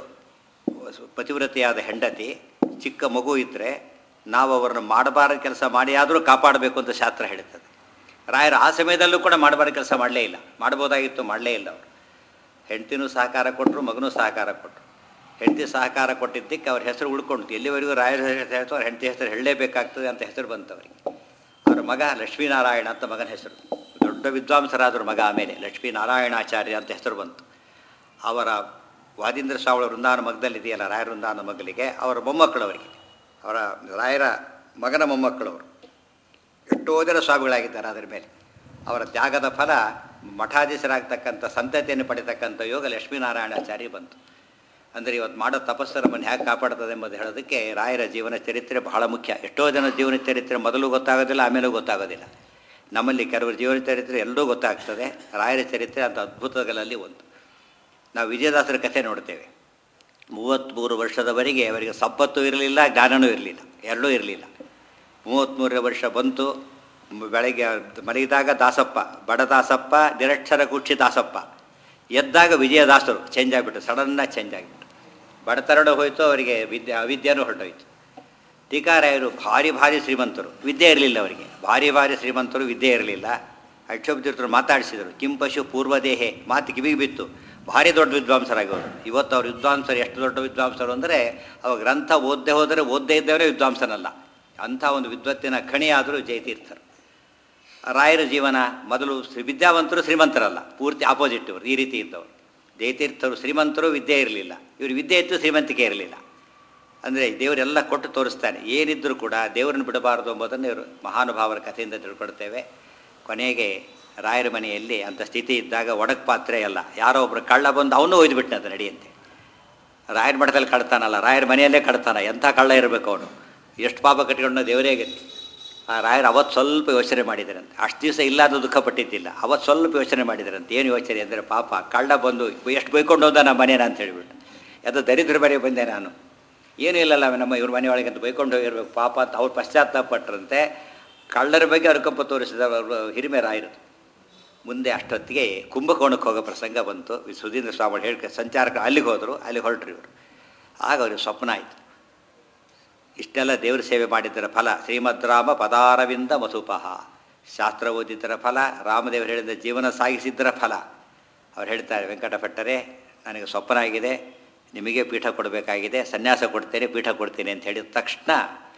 ಪತಿವ್ರತೆಯಾದ ಹೆಂಡತಿ ಚಿಕ್ಕ ಮಗು ಇದ್ದರೆ ನಾವು ಅವರನ್ನು ಮಾಡಬಾರದ ಕೆಲಸ ಮಾಡಿ ಆದರೂ ಕಾಪಾಡಬೇಕು ಅಂತ ಶಾಸ್ತ್ರ ಹೇಳುತ್ತದೆ ರಾಯರು ಆ ಸಮಯದಲ್ಲೂ ಕೂಡ ಮಾಡಬಾರ್ದ ಕೆಲಸ ಮಾಡಲೇ ಇಲ್ಲ ಮಾಡ್ಬೋದಾಗಿತ್ತು ಮಾಡಲೇ ಇಲ್ಲ ಅವರು ಹೆಂಡ್ತಿನೂ ಸಹಕಾರ ಕೊಟ್ಟರು ಮಗನೂ ಸಹಕಾರ ಕೊಟ್ಟರು ಹೆಂಡತಿ ಸಹಕಾರ ಕೊಟ್ಟಿದ್ದಕ್ಕೆ ಅವ್ರ ಹೆಸರು ಉಳ್ಕೊಂಡು ಎಲ್ಲಿವರೆಗೂ ರಾಯರ ಹೆಸರು ಹೇಳ್ತು ಅವ್ರ ಹೆಂಡತಿ ಹೆಸರು ಹೇಳಲೇಬೇಕಾಗ್ತದೆ ಅಂತ ಹೆಸರು ಬಂತು ಅವರಿಗೆ ಅವರ ಮಗ ಲಕ್ಷ್ಮೀನಾರಾಯಣ ಅಂತ ಮಗನ ಹೆಸರು ದೊಡ್ಡ ವಿದ್ವಾಂಸರಾದರು ಮಗ ಆಮೇಲೆ ಲಕ್ಷ್ಮೀನಾರಾಯಣಾಚಾರ್ಯ ಅಂತ ಹೆಸರು ಬಂತು ಅವರ ವಾದೀಂದ್ರ ಸ್ವಾಮಿಗಳ ವೃಂದಾವನ ಮಗದಲ್ಲಿದೆಯಲ್ಲ ರಾಯರ ವೃಂದಾವನ ಮಗಲಿಗೆ ಅವರ ಮೊಮ್ಮಕ್ಕಳು ಅವರಿಗೆ ಅವರ ರಾಯರ ಮಗನ ಮೊಮ್ಮಕ್ಕಳವರು ಎಷ್ಟೋ ಜನ ಸ್ವಾಮಿಗಳಾಗಿದ್ದಾರೆ ಅದರ ಮೇಲೆ ಅವರ ತ್ಯಾಗದ ಫಲ ಮಠಾಧೀಶರಾಗ್ತಕ್ಕಂಥ ಸಂತತಿಯನ್ನು ಪಡಿತಕ್ಕಂಥ ಯೋಗ ಲಕ್ಷ್ಮೀನಾರಾಯಣಾಚಾರ್ಯ ಬಂತು ಅಂದರೆ ಇವತ್ತು ಮಾಡೋ ತಪಸ್ಸು ನಮ್ಮನ್ನು ಹೇಗೆ ಕಾಪಾಡ್ತದೆ ಎಂಬುದು ಹೇಳೋದಕ್ಕೆ ರಾಯರ ಜೀವನ ಚರಿತ್ರೆ ಬಹಳ ಮುಖ್ಯ ಎಷ್ಟೋ ಜನ ಜೀವನ ಚರಿತ್ರೆ ಮೊದಲು ಗೊತ್ತಾಗೋದಿಲ್ಲ ಆಮೇಲೂ ಗೊತ್ತಾಗೋದಿಲ್ಲ ನಮ್ಮಲ್ಲಿ ಕೆಲವರು ಜೀವನ ಚರಿತ್ರೆ ಎಲ್ಲರೂ ಗೊತ್ತಾಗ್ತದೆ ರಾಯರ ಚರಿತ್ರೆ ಅಂತ ಅದ್ಭುತಗಳಲ್ಲಿ ಒಂದು ನಾವು ವಿಜಯದಾಸರ ಕಥೆ ನೋಡ್ತೇವೆ ಮೂವತ್ತ್ಮೂರು ವರ್ಷದವರೆಗೆ ಅವರಿಗೆ ಸಂಪತ್ತು ಇರಲಿಲ್ಲ ಜ್ಞಾನನೂ ಇರಲಿಲ್ಲ ಎರಡೂ ಇರಲಿಲ್ಲ ಮೂವತ್ತ್ಮೂರನೇ ವರ್ಷ ಬಂತು ಮ್- ಬೆಳಗ್ಗೆ ಮಲಗಿದಾಗ ದಾಸಪ್ಪ ಬಡ ದಾಸಪ್ಪ ನಿರಕ್ಷರ ಕುಕ್ಷಿ ದಾಸಪ್ಪ ಎದ್ದಾಗ ವಿಜಯದಾಸರು ಚೇಂಜ್ ಆಗಿಬಿಟ್ಟು ಸಡನ್ನಾಗಿ ಚೇಂಜ್ ಆಗಿಬಿಟ್ಟು ಬಡತರಡು ಹೋಯಿತು ಅವರಿಗೆ ವಿದ್ಯೆ ಅವಿದ್ಯೆನೂ ಹೊರಟೋಯ್ತು ಟೀಕಾರಾಯರು ಭಾರಿ ಭಾರಿ ಶ್ರೀಮಂತರು ವಿದ್ಯೆ ಇರಲಿಲ್ಲ ಅವರಿಗೆ ಭಾರಿ ಭಾರಿ ಶ್ರೀಮಂತರು ವಿದ್ಯೆ ಇರಲಿಲ್ಲ ಅಕ್ಷೋಭತೀರ್ಥರು ಮಾತಾಡಿಸಿದರು ಕಿಂಪಶು ಪೂರ್ವದೇಹೆ ಮಾತು ಕಿವಿಗೆ ಬಿತ್ತು ಭಾರಿ ದೊಡ್ಡ ವಿದ್ವಾಂಸರಾಗೋರು ಇವತ್ತು ಅವ್ರ ವಿದ್ವಾಂಸರು ಎಷ್ಟು ದೊಡ್ಡ ವಿದ್ವಾಂಸರು ಅಂದರೆ ಅವ್ರ ಗ್ರಂಥ ಓದದೆ ಹೋದರೆ ಓದದೇ ಇದ್ದವರೇ ವಿದ್ವಾಂಸನಲ್ಲ ಅಂಥ ಒಂದು ವಿದ್ವತ್ತಿನ ಖಣಿಯಾದರೂ ಜಯತೀರ್ಥರು ರಾಯರ ಜೀವನ ಮೊದಲು ಶ್ರೀ ವಿದ್ಯಾವಂತರು ಶ್ರೀಮಂತರಲ್ಲ ಪೂರ್ತಿ ಆಪೋಸಿಟ್ ಇವರು ಈ ರೀತಿ ಇದ್ದವರು ಜಯತೀರ್ಥರು ಶ್ರೀಮಂತರು ವಿದ್ಯೆ ಇರಲಿಲ್ಲ ಇವರು ವಿದ್ಯೆ ಇತ್ತು ಶ್ರೀಮಂತಿಕೆ ಇರಲಿಲ್ಲ ಅಂದರೆ ದೇವರೆಲ್ಲ ಕೊಟ್ಟು ತೋರಿಸ್ತಾನೆ ಏನಿದ್ದರೂ ಕೂಡ ದೇವರನ್ನು ಬಿಡಬಾರದು ಎಂಬುದನ್ನು ಇವರು ಮಹಾನುಭಾವರ ಕಥೆಯಿಂದ ತಿಳ್ಕೊಳ್ತೇವೆ ಕೊನೆಗೆ ರಾಯರ ಮನೆಯಲ್ಲಿ ಅಂಥ ಸ್ಥಿತಿ ಇದ್ದಾಗ ಒಡಕ್ ಪಾತ್ರೆ ಅಲ್ಲ ಯಾರೋ ಒಬ್ಬರು ಕಳ್ಳ ಬಂದು ಅವನು ಒಯ್ದುಬಿಟ್ಟೆ ಅದು ನಡಿಯಂತೆ ರಾಯರ ಮಠದಲ್ಲಿ ಕಳ್ತಾನಲ್ಲ ರಾಯರ ಮನೆಯಲ್ಲೇ ಕಳ್ತಾನ ಎಂಥ ಕಳ್ಳ ಇರಬೇಕು ಅವನು ಎಷ್ಟು ಪಾಪ ಕಟ್ಕೊಂಡು ದೇವರೇ ಗತಿ ಆ ರಾಯರು ಅವತ್ತು ಸ್ವಲ್ಪ ಯೋಚನೆ ಮಾಡಿದರಂತೆ ಅಷ್ಟು ದಿವಸ ಇಲ್ಲಾದ ದುಃಖ ಪಟ್ಟಿದ್ದಿಲ್ಲ ಅವತ್ತು ಸ್ವಲ್ಪ ಯೋಚನೆ ಮಾಡಿದರಂತೆ ಏನು ಯೋಚನೆ ಅಂದರೆ ಪಾಪ ಕಳ್ಳ ಬಂದು ಎಷ್ಟು ಬೈಕೊಂಡು ಹೋದ ನಮ್ಮ ಮನೇನ ಅಂತ ಹೇಳಿಬಿಟ್ಟು ಅದು ದರಿದ್ರ ಮನೆ ಬಂದೆ ನಾನು ಏನೂ ಇಲ್ಲಲ್ಲ ನಮ್ಮ ಇವ್ರ ಮನೆಯೊಳಗೆ ಅಂತ ಬೈಕೊಂಡು ಹೋಗಿರ್ಬೇಕು ಪಾಪ ಅಂತ ಅವ್ರು ಪಶ್ಚಾತ್ತಾಪಟ್ಟರಂತೆ ಕಳ್ಳರ ಬಗ್ಗೆ ಅನುಕಂಪ ತೋರಿಸಿದ ಅವರು ಹಿರಿಮೆ ರಾಯರು ಮುಂದೆ ಅಷ್ಟೊತ್ತಿಗೆ ಕುಂಭಕೋಣಕ್ಕೆ ಹೋಗೋ ಪ್ರಸಂಗ ಬಂತು ಈ ಸುಧೀಂದ್ರ ಸ್ವಾಮಿಗಳು ಹೇಳ್ಕ ಸಂಚಾರಕ್ಕೆ ಅಲ್ಲಿಗೆ ಹೋದರು ಅಲ್ಲಿಗೆ ಹೊರಟ್ರು ಇವರು ಆಗ ಅವ್ರಿಗೆ ಸ್ವಪ್ನ ಆಯಿತು ಇಷ್ಟೆಲ್ಲ ದೇವ್ರ ಸೇವೆ ಮಾಡಿದ್ದರ ಫಲ ಶ್ರೀಮದ್ ರಾಮ ಪದಾರವಿಂದ ಮಧುಪಹ ಶಾಸ್ತ್ರ ಓದಿದ್ದರ ಫಲ ರಾಮದೇವರು ಹೇಳಿದ ಜೀವನ ಸಾಗಿಸಿದ್ದರ ಫಲ ಅವ್ರು ಹೇಳ್ತಾರೆ ವೆಂಕಟಭಟ್ಟರೇ ನನಗೆ ಸ್ವಪ್ನ ಆಗಿದೆ ನಿಮಗೆ ಪೀಠ ಕೊಡಬೇಕಾಗಿದೆ ಸನ್ಯಾಸ ಕೊಡ್ತೇನೆ ಪೀಠ ಕೊಡ್ತೇನೆ ಅಂತ ಹೇಳಿದ ತಕ್ಷಣ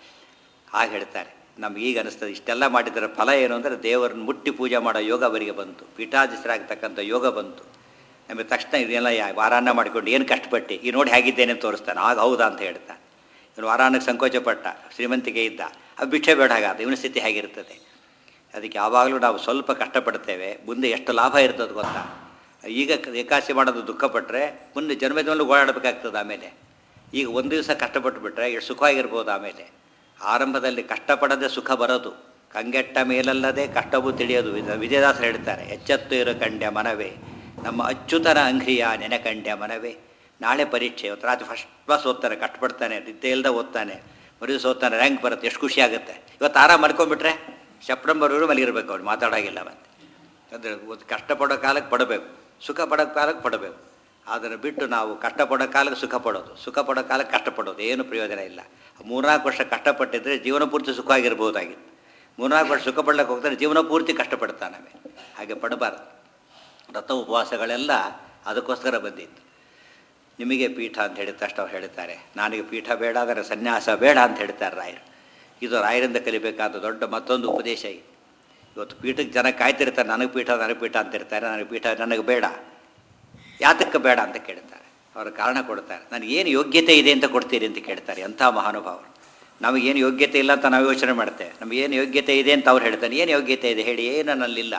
ಹಾಗೆ ಹೇಳ್ತಾರೆ ನಮ್ಗೆ ಈಗ ಅನಿಸ್ತದೆ ಇಷ್ಟೆಲ್ಲ ಮಾಡಿದ್ದರ ಫಲ ಏನು ಅಂದರೆ ದೇವರನ್ನು ಮುಟ್ಟಿ ಪೂಜೆ ಮಾಡೋ ಯೋಗ ಅವರಿಗೆ ಬಂತು ಪೀಠಾಧೀಶರಾಗ್ತಕ್ಕಂಥ ಯೋಗ ಬಂತು ಆಮೇಲೆ ತಕ್ಷಣ ಇದೆಲ್ಲ ಯಾ- ವಾರಾನ್ನ ಮಾಡಿಕೊಂಡು ಏನು ಕಷ್ಟಪಟ್ಟು ಈ ನೋಡಿ ಹೇಗಿದ್ದೇನೆ ಅಂತ ತೋರಿಸ್ತಾನೆ ಆಗ ಹೌದಾ ಅಂತ ಹೇಳ್ತಾನೆ ಇವನು ವಾರಾನ್ನಕ್ಕೆ ಸಂಕೋಚಪಟ್ಟ ಶ್ರೀಮಂತಿಕೆ ಇದ್ದ ಅದು ಬಿಟ್ಟೇ ಬೇಡ ಹಾಗಾದ ಇವನ ಸ್ಥಿತಿ ಹೇಗಿರ್ತದೆ ಅದಕ್ಕೆ ಯಾವಾಗಲೂ ನಾವು ಸ್ವಲ್ಪ ಕಷ್ಟಪಡ್ತೇವೆ ಮುಂದೆ ಎಷ್ಟು ಲಾಭ ಇರ್ತದೆ ಗೊತ್ತಾ ಈಗ ಕ- ಏಕಾಸಿ ಮಾಡೋದು ದುಃಖಪಟ್ಟರೆ ಮುಂದೆ ಜನ್ಮದಲ್ಲೂ ಓಡಾಡಬೇಕಾಗ್ತದೆ ಆಮೇಲೆ ಈಗ ಒಂದು ದಿವಸ ಕಷ್ಟಪಟ್ಟು ಬಿಟ್ಟರೆ ಎಷ್ಟು ಸುಖವಾಗಿರ್ಬೋದು ಆಮೇಲೆ ಆರಂಭದಲ್ಲಿ ಕಷ್ಟಪಡದೆ ಸುಖ ಬರೋದು ಕಂಗೆಟ್ಟ ಮೇಲಲ್ಲದೆ ಕಷ್ಟವೂ ತಿಳಿಯೋದು ವಿಜ- ವಿಜಯದಾಸರು ಹೇಳ್ತಾರೆ ಎಚ್ಚತ್ತು ಇರೋ ಕಂಡ್ಯ ಮನವೇ ನಮ್ಮ ಅಚ್ಯುತನ ಅಂಗ್ರಿಯ ನೆನೆ ಕಂಡ್ಯ ಮನವೇ ನಾಳೆ ಪರೀಕ್ಷೆ ಇವತ್ತು ರಾತ್ರಿ ಫಸ್ಟ್ ಕ್ಲಾಸ್ ಓದ್ತಾನೆ ಕಷ್ಟಪಡ್ತಾನೆ ನಿದ್ದೆ ಇಲ್ಲದೆ ಓದ್ತಾನೆ ಮರು ದಿವಸ ಓದ್ತಾನೆ ರ್ಯಾಂಕ್ ಬರುತ್ತೆ ಎಷ್ಟು ಖುಷಿ ಆಗುತ್ತೆ ಇವತ್ತು ಆರಾಮ್ ಮಾಡ್ಕೊಂಡ್ಬಿಟ್ರೆ ಸೆಪ್ಟೆಂಬರ್ವರೆಗೂ ಮಲಗಿರ್ಬೇಕು ಅವ್ರು ಮಾತಾಡೋಗಿಲ್ಲ ಮತ್ತೆ ಅಂದರೆ ಒಂದು ಕಷ್ಟಪಡೋ ಕಾಲಕ್ಕೆ ಪಡಬೇಕು ಸುಖ ಪಡೋ ಕಾಲಕ್ಕೆ ಪಡಬೇಕು ಅದನ್ನು ಬಿಟ್ಟು ನಾವು ಕಷ್ಟಪಡೋ ಕಾಲಕ್ಕೆ ಸುಖ ಪಡೋದು ಸುಖ ಪಡೋ ಕಾಲಕ್ಕೆ ಕಷ್ಟಪಡೋದು ಏನು ಪ್ರಯೋಜನ ಇಲ್ಲ ಮೂರ್ನಾಲ್ಕು ವರ್ಷ ಕಷ್ಟಪಟ್ಟಿದ್ರೆ ಜೀವನ ಪೂರ್ತಿ ಸುಖವಾಗಿರ್ಬೋದಾಗಿತ್ತು ಮೂರ್ನಾಲ್ಕು ವರ್ಷ ಸುಖ ಪಡ್ಲಿಕ್ಕೆ ಹೋಗ್ತಾರೆ ಜೀವನ ಪೂರ್ತಿ ಕಷ್ಟಪಡ್ತಾನೆ ಹಾಗೆ ಪಡಬಾರ್ದು ವ್ರತ ಉಪವಾಸಗಳೆಲ್ಲ ಅದಕ್ಕೋಸ್ಕರ ಬಂದಿತ್ತು ನಿಮಗೆ ಪೀಠ ಅಂತ ಹೇಳಿದ ತಕ್ಷಣ ಅವ್ರು ಹೇಳ್ತಾರೆ ನನಗೆ ಪೀಠ ಬೇಡ ಆದರೆ ಸನ್ಯಾಸ ಬೇಡ ಅಂತ ಹೇಳ್ತಾರೆ ರಾಯರು ಇದು ರಾಯರಿಂದ ಕಲಿಬೇಕಾದ ದೊಡ್ಡ ಮತ್ತೊಂದು ಉಪದೇಶ ಇದೆ ಇವತ್ತು ಪೀಠಕ್ಕೆ ಜನ ಕಾಯ್ತಿರ್ತಾರೆ ನನಗೆ ಪೀಠ ನನಗೆ ಪೀಠ ಅಂತಿರ್ತಾರೆ ನನಗೆ ಪೀಠ ನನಗೆ ಬೇಡ ಯಾತಕ್ಕೆ ಬೇಡ ಅಂತ ಕೇಳ್ತಾರೆ ಅವರ ಕಾರಣ ಕೊಡ್ತಾರೆ ನನಗೇನು ಯೋಗ್ಯತೆ ಇದೆ ಅಂತ ಕೊಡ್ತೀರಿ ಅಂತ ಕೇಳ್ತಾರೆ ಅಂಥ ಮಹಾನುಭಾವರು ನಮಗೇನು ಯೋಗ್ಯತೆ ಇಲ್ಲ ಅಂತ ನಾವು ಯೋಚನೆ ಮಾಡ್ತೇವೆ ನಮಗೇನು ಯೋಗ್ಯತೆ ಇದೆ ಅಂತ ಅವ್ರು ಹೇಳ್ತಾರೆ ಏನು ಯೋಗ್ಯತೆ ಇದೆ ಹೇಳಿ ಏನು ನನ್ನಲ್ಲಿಲ್ಲ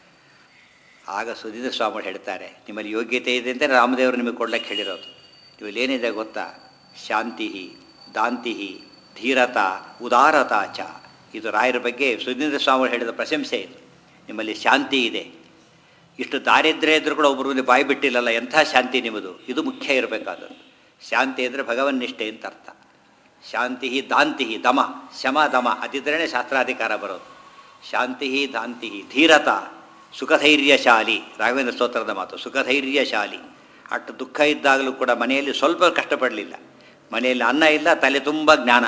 ಆಗ ಸುಧೀಂದ್ರ ಸ್ವಾಮಿಗಳು ಹೇಳ್ತಾರೆ ನಿಮ್ಮಲ್ಲಿ ಯೋಗ್ಯತೆ ಇದೆ ಅಂತ ರಾಮದೇವರು ನಿಮಗೆ ಕೊಡ್ಲಿಕ್ಕೆ ಹೇಳಿರೋದು ಇವಲ್ಲಿ ಏನಿದೆ ಗೊತ್ತಾ ಶಾಂತಿ ದಾಂತಿ ಧೀರತಾ ಉದಾರತಾ ಚ ಇದು ರಾಯರ ಬಗ್ಗೆ ಸುಧೀಂದ್ರ ಸ್ವಾಮಿಗಳು ಹೇಳಿದ ಪ್ರಶಂಸೆ ಇದು ನಿಮ್ಮಲ್ಲಿ ಶಾಂತಿ ಇದೆ ಇಷ್ಟು ದಾರಿದ್ರ್ಯ ಇದ್ರೂ ಕೂಡ ಒಬ್ಬರು ಬಾಯಿ ಬಿಟ್ಟಿಲ್ಲಲ್ಲ ಎಂಥ ಶಾಂತಿ ನಿಮ್ಮದು ಇದು ಮುಖ್ಯ ಇರಬೇಕಾದದ್ದು ಶಾಂತಿ ಅಂದರೆ ಭಗವನ್ ನಿಷ್ಠೆ ಅಂತ ಅರ್ಥ ಶಾಂತಿ ದಾಂತಿ ದಮ ಶಮ ದಮ ಅದಿದ್ರೇ ಶಾಸ್ತ್ರಾಧಿಕಾರ ಬರೋದು ಶಾಂತಿ ದಾಂತಿ ಧೀರತಾ ಸುಖಧೈರ್ಯಶಾಲಿ ರಾಘವೇಂದ್ರ ಸ್ತೋತ್ರದ ಮಾತು ಸುಖಧೈರ್ಯಶಾಲಿ ಅಷ್ಟು ದುಃಖ ಇದ್ದಾಗಲೂ ಕೂಡ ಮನೆಯಲ್ಲಿ ಸ್ವಲ್ಪ ಕಷ್ಟಪಡಲಿಲ್ಲ ಮನೆಯಲ್ಲಿ ಅನ್ನ ಇಲ್ಲ ತಲೆ ತುಂಬ ಜ್ಞಾನ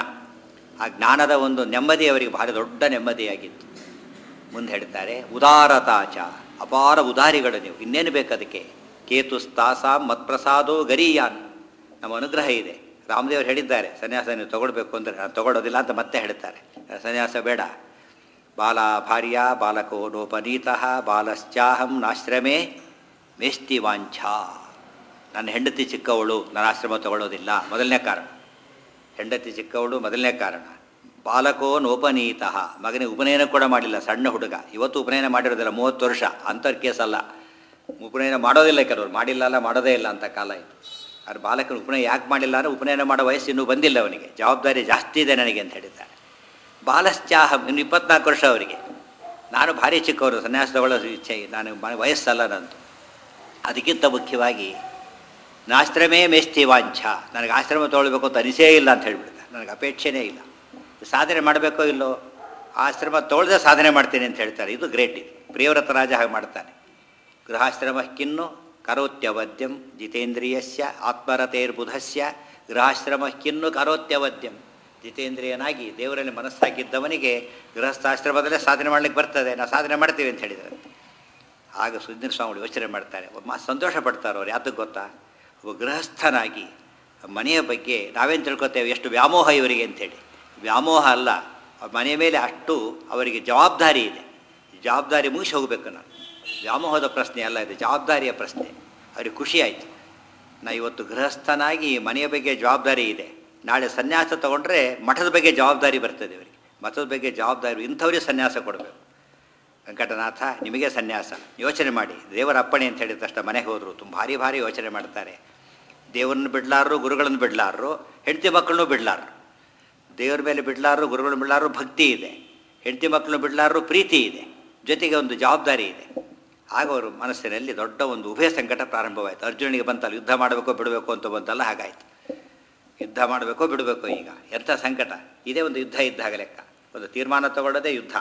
ಆ ಜ್ಞಾನದ ಒಂದು ನೆಮ್ಮದಿ ಅವರಿಗೆ ಭಾರಿ ದೊಡ್ಡ ನೆಮ್ಮದಿಯಾಗಿತ್ತು ಮುಂದೆ ಹೇಳ್ತಾರೆ ಉದಾರತಾಚ ಅಪಾರ ಉದಾರಿಗಳು ನೀವು ಇನ್ನೇನು ಬೇಕು ಅದಕ್ಕೆ ಕೇತುಸ್ತಾಸಾಂ ಮತ್ಪ್ರಸಾದೋ ಗರೀಯಾನ್ ನಮ್ಮ ಅನುಗ್ರಹ ಇದೆ ರಾಮದೇವರು ಹೇಳಿದ್ದಾರೆ ಸನ್ಯಾಸ ನೀವು ತಗೊಳ್ಬೇಕು ಅಂದರೆ ನಾನು ತಗೊಳ್ಳೋದಿಲ್ಲ ಅಂತ ಮತ್ತೆ ಹೇಳ್ತಾರೆ ಸನ್ಯಾಸ ಬೇಡ ಬಾಲ ಭಾರ್ಯ ಬಾಲಕೋ ನೋಪನೀತಃ ಬಾಲಶ್ಚಾಹಂ ನಾಶ್ರಮೇ ಮೇಸ್ತಿ ವಾಂಛಾ ನನ್ನ ಹೆಂಡತಿ ಚಿಕ್ಕವಳು ನನ್ನ ಆಶ್ರಮ ತಗೊಳ್ಳೋದಿಲ್ಲ ಮೊದಲನೇ ಕಾರಣ ಹೆಂಡತಿ ಚಿಕ್ಕವಳು ಮೊದಲನೇ ಕಾರಣ ಬಾಲಕೋ ನೋಪನೀತಃ ಮಗನಿಗೆ ಉಪನಯನ ಕೂಡ ಮಾಡಿಲ್ಲ ಸಣ್ಣ ಹುಡುಗ ಇವತ್ತು ಉಪನಯನ ಮಾಡಿರೋದಿಲ್ಲ ಮೂವತ್ತು ವರ್ಷ ಅಂಥವ್ರ ಕೇಸಲ್ಲ ಉಪನಯನ ಮಾಡೋದಿಲ್ಲ ಕೆಲವರು ಮಾಡಿಲ್ಲ ಅಲ್ಲ ಮಾಡೋದೇ ಇಲ್ಲ ಅಂತ ಕಾಲ ಇದು ಅವ್ರ ಬಾಲಕನ ಉಪನಯನ ಯಾಕೆ ಮಾಡಿಲ್ಲ ಅಂದರೆ ಉಪನಯನ ಮಾಡೋ ವಯಸ್ಸು ಇನ್ನೂ ಬಂದಿಲ್ಲ ಅವನಿಗೆ ಜವಾಬ್ದಾರಿ ಜಾಸ್ತಿ ಇದೆ ನನಗೆ ಅಂತ ಹೇಳಿದ್ದಾರೆ ಬಾಲಶ್ಚಾಹಂ ಇನ್ನು ಇಪ್ಪತ್ನಾಲ್ಕು ವರ್ಷ ಅವರಿಗೆ ನಾನು ಭಾರಿ ಚಿಕ್ಕವರು ಸನ್ಯಾಸ ತಗೊಳ್ಳೋ ಇಚ್ಛೆ ನಾನು ಮ- ವಯಸ್ಸಲ್ಲ ನಂದು ಅದಕ್ಕಿಂತ ಮುಖ್ಯವಾಗಿ ನಾಶ್ರಮೇ ಮೇಸ್ತಿ ವಾಂಛ ನನಗೆ ಆಶ್ರಮ ತೊಗೊಳ್ಬೇಕು ಅಂತ ಅನಿಸೇ ಇಲ್ಲ ಅಂತ ಹೇಳ್ಬಿಡ್ತಾರೆ ನನಗೆ ಅಪೇಕ್ಷೆನೇ ಇಲ್ಲ ಸಾಧನೆ ಮಾಡಬೇಕೋ ಇಲ್ಲೋ ಆಶ್ರಮ ತೊಗೊಳ್ದೆ ಸಾಧನೆ ಮಾಡ್ತೀನಿ ಅಂತ ಹೇಳ್ತಾರೆ ಇದು ಗ್ರೇಟ್ ಇದು ಪ್ರಿಯವ್ರತ ರಾಜ ಹಾಗೆ ಮಾಡ್ತಾನೆ ಗೃಹಾಶ್ರಮಕ್ಕಿನ್ನು ಕರೋತ್ಯವದ್ಯಂ ಜಿತೇಂದ್ರಿಯಸ್ಯ ಆತ್ಮರತೇರ್ಬುಧಸ್ಯ ಗೃಹಾಶ್ರಮಕ್ಕಿನ್ನು ಕರೋತ್ಯವದ್ಯಂ ಜಿತೇಂದ್ರಿಯನಾಗಿ ದೇವರಲ್ಲಿ ಮನಸ್ಸಾಕಿದ್ದವನಿಗೆ ಗೃಹಸ್ಥಾಶ್ರಮದಲ್ಲೇ ಸಾಧನೆ ಮಾಡ್ಲಿಕ್ಕೆ ಬರ್ತದೆ ನಾವು ಸಾಧನೆ ಮಾಡ್ತೀವಿ ಅಂತ ಹೇಳಿದ್ದಾರೆ ಆಗ ಸುಧೀಂದ್ರ ಸ್ವಾಮಿಗಳು ಯೋಚನೆ ಮಾಡ್ತಾರೆ ಒಬ್ಬ ಮಾ ಸಂತೋಷ ಪಡ್ತಾರೆ ಅವ್ರು ಯಾತಕ್ಕೆ ಗೊತ್ತಾ ಒಬ್ಬ ಗೃಹಸ್ಥನಾಗಿ ಮನೆಯ ಬಗ್ಗೆ ನಾವೇನು ತಿಳ್ಕೊತೇವೆ ಎಷ್ಟು ವ್ಯಾಮೋಹ ಇವರಿಗೆ ಅಂತೇಳಿ ವ್ಯಾಮೋಹ ಅಲ್ಲ ಅವ್ರ ಮನೆಯ ಮೇಲೆ ಅಷ್ಟು ಅವರಿಗೆ ಜವಾಬ್ದಾರಿ ಇದೆ ಜವಾಬ್ದಾರಿ ಮುಗಿಸಿ ಹೋಗಬೇಕು ನಾನು ವ್ಯಾಮೋಹದ ಪ್ರಶ್ನೆ ಅಲ್ಲ ಇದು ಜವಾಬ್ದಾರಿಯ ಪ್ರಶ್ನೆ ಅವ್ರಿಗೆ ಖುಷಿ ಆಯಿತು ನಾ ಇವತ್ತು ಗೃಹಸ್ಥನಾಗಿ ಮನೆಯ ಬಗ್ಗೆ ಜವಾಬ್ದಾರಿ ಇದೆ ನಾಳೆ ಸನ್ಯಾಸ ತಗೊಂಡ್ರೆ ಮಠದ ಬಗ್ಗೆ ಜವಾಬ್ದಾರಿ ಬರ್ತದೆ ಇವರಿಗೆ ಮಠದ ಬಗ್ಗೆ ಜವಾಬ್ದಾರಿ ಇಂಥವ್ರಿಗೆ ಸನ್ಯಾಸ ಕೊಡಬೇಕು ವೆಂಕಟನಾಥ ನಿಮಗೆ ಸನ್ಯಾಸ ಯೋಚನೆ ಮಾಡಿ ದೇವರ ಅಪ್ಪಣೆ ಅಂತ ಹೇಳಿದ ತಕ್ಷಣ ಮನೆಗೆ ಹೋದರು ತುಂಬ ಭಾರಿ ಭಾರಿ ಯೋಚನೆ ಮಾಡ್ತಾರೆ ದೇವರನ್ನು ಬಿಡ್ಲಾರರು ಗುರುಗಳನ್ನು ಬಿಡ್ಲಾರರು ಹೆಂಡತಿ ಮಕ್ಕಳನ್ನು ಬಿಡ್ಲಾರರು ದೇವರ ಮೇಲೆ ಬಿಡ್ಲಾರರು ಗುರುಗಳನ್ನು ಬಿಡ್ಲಾರರು ಭಕ್ತಿ ಇದೆ ಹೆಂಡತಿ ಮಕ್ಕಳನ್ನು ಬಿಡ್ಲಾರರು ಪ್ರೀತಿ ಇದೆ ಜೊತೆಗೆ ಒಂದು ಜವಾಬ್ದಾರಿ ಇದೆ ಆಗ ಅವರು ಮನಸ್ಸಿನಲ್ಲಿ ದೊಡ್ಡ ಒಂದು ಉಭಯ ಸಂಕಟ ಪ್ರಾರಂಭವಾಯಿತು ಅರ್ಜುನಿಗೆ ಬಂತಲ್ಲ ಯುದ್ಧ ಮಾಡಬೇಕೋ ಬಿಡಬೇಕು ಅಂತ ಬಂತಲ್ಲ ಹಾಗಾಯಿತು ಯುದ್ಧ ಮಾಡಬೇಕೋ ಬಿಡಬೇಕೋ ಈಗ ಎಂಥ ಸಂಕಟ ಇದೇ ಒಂದು ಯುದ್ಧ ಇದ್ದಾಗ ಲೆಕ್ಕ ಒಂದು ತೀರ್ಮಾನ ತಗೊಳ್ಳೋದೇ ಯುದ್ಧ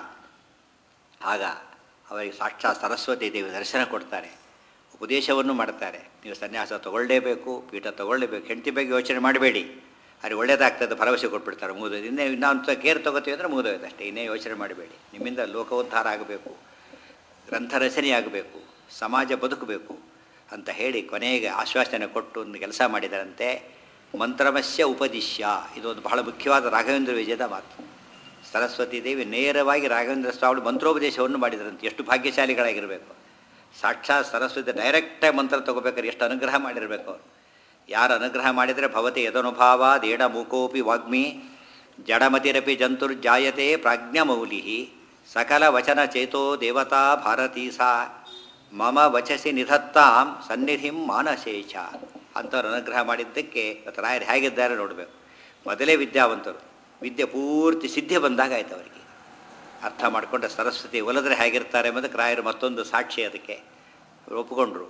ಆಗ ಅವರಿಗೆ ಸಾಕ್ಷಾತ್ ಸರಸ್ವತಿ ದೇವಿ ದರ್ಶನ ಕೊಡ್ತಾರೆ ಉಪದೇಶವನ್ನು ಮಾಡ್ತಾರೆ ನೀವು ಸನ್ಯಾಸ ತಗೊಳ್ಳೇಬೇಕು ಪೀಠ ತಗೊಳ್ಳೇಬೇಕು ಹೆಂಡತಿ ಬಗ್ಗೆ ಯೋಚನೆ ಮಾಡಬೇಡಿ ಅವ್ರಿಗೆ ಒಳ್ಳೇದಾಗ್ತದೆ ಭರವಸೆ ಕೊಟ್ಬಿಡ್ತಾರೆ ಮುಗಿದೋದು ಇನ್ನೇ ಇನ್ನೊಂದು ಕೇರ್ ತೊಗೋತೀವಿ ಅಂದರೆ ಮುಗಿದೋಯ್ತು ಅಷ್ಟೇ ಇನ್ನೇ ಯೋಚನೆ ಮಾಡಬೇಡಿ ನಿಮ್ಮಿಂದ ಲೋಕೋದ್ಧಾರ ಆಗಬೇಕು ಗ್ರಂಥ ರಚನೆ ಆಗಬೇಕು ಸಮಾಜ ಬದುಕಬೇಕು ಅಂತ ಹೇಳಿ ಕೊನೆಗೆ ಆಶ್ವಾಸನೆ ಕೊಟ್ಟು ಒಂದು ಕೆಲಸ ಮಾಡಿದರಂತೆ ಮಂತ್ರಮಸ್ಯ ಉಪದಿಶ್ಯ ಇದೊಂದು ಬಹಳ ಮುಖ್ಯವಾದ ರಾಘವೇಂದ್ರ ವಿಜಯದ ಮಾತು ಸರಸ್ವತಿ ದೇವಿ ನೇರವಾಗಿ ರಾಘವೇಂದ್ರ ಸ್ವಾಮಿ ಮಂತ್ರೋಪದೇಶವನ್ನು ಮಾಡಿದರಂತೆ ಎಷ್ಟು ಭಾಗ್ಯಶಾಲಿಗಳಾಗಿರಬೇಕು ಸಾಕ್ಷಾತ್ ಸರಸ್ವತಿ ಡೈರೆಕ್ಟಾಗಿ ಮಂತ್ರ ತಗೋಬೇಕಾದ್ರೆ ಎಷ್ಟು ಅನುಗ್ರಹ ಮಾಡಿರಬೇಕು ಅವರು ಯಾರು ಅನುಗ್ರಹ ಮಾಡಿದರೆ ಭವತಿ ಯದನುಭಾವ ದೇಡ ಮೂಕೋಪಿ ವಾಗ್ಮಿ ಜಡಮತಿರಪಿ ಜಂತುರ್ಜಾಯತೆ ಪ್ರಾಜ್ಞಮೌಲಿ ಸಕಲ ವಚನ ಚೇತೋ ದೇವತಾ ಭಾರತೀ ಸಾ ಮಮ ವಚಸಿ ನಿಧತ್ತಾಂ ಸನ್ನಿಧಿಂ ಮಾನಶೇಷ ಅಂಥವ್ರು ಅನುಗ್ರಹ ಮಾಡಿದ್ದಕ್ಕೆ ಇವತ್ತು ರಾಯರು ಹೇಗಿದ್ದಾರೆ ನೋಡಬೇಕು ಮೊದಲೇ ವಿದ್ಯಾವಂತರು ವಿದ್ಯೆ ಪೂರ್ತಿ ಸಿದ್ಧಿ ಬಂದಾಗ ಆಯ್ತು ಅವರಿಗೆ ಅರ್ಥ ಮಾಡಿಕೊಂಡ್ರೆ ಸರಸ್ವತಿ ಒಲಿದ್ರೆ ಹೇಗಿರ್ತಾರೆ ಎಂಬುದಕ್ಕೆ ರಾಯರು ಮತ್ತೊಂದು ಸಾಕ್ಷಿ ಅದಕ್ಕೆ ಒಪ್ಪಿಕೊಂಡ್ರು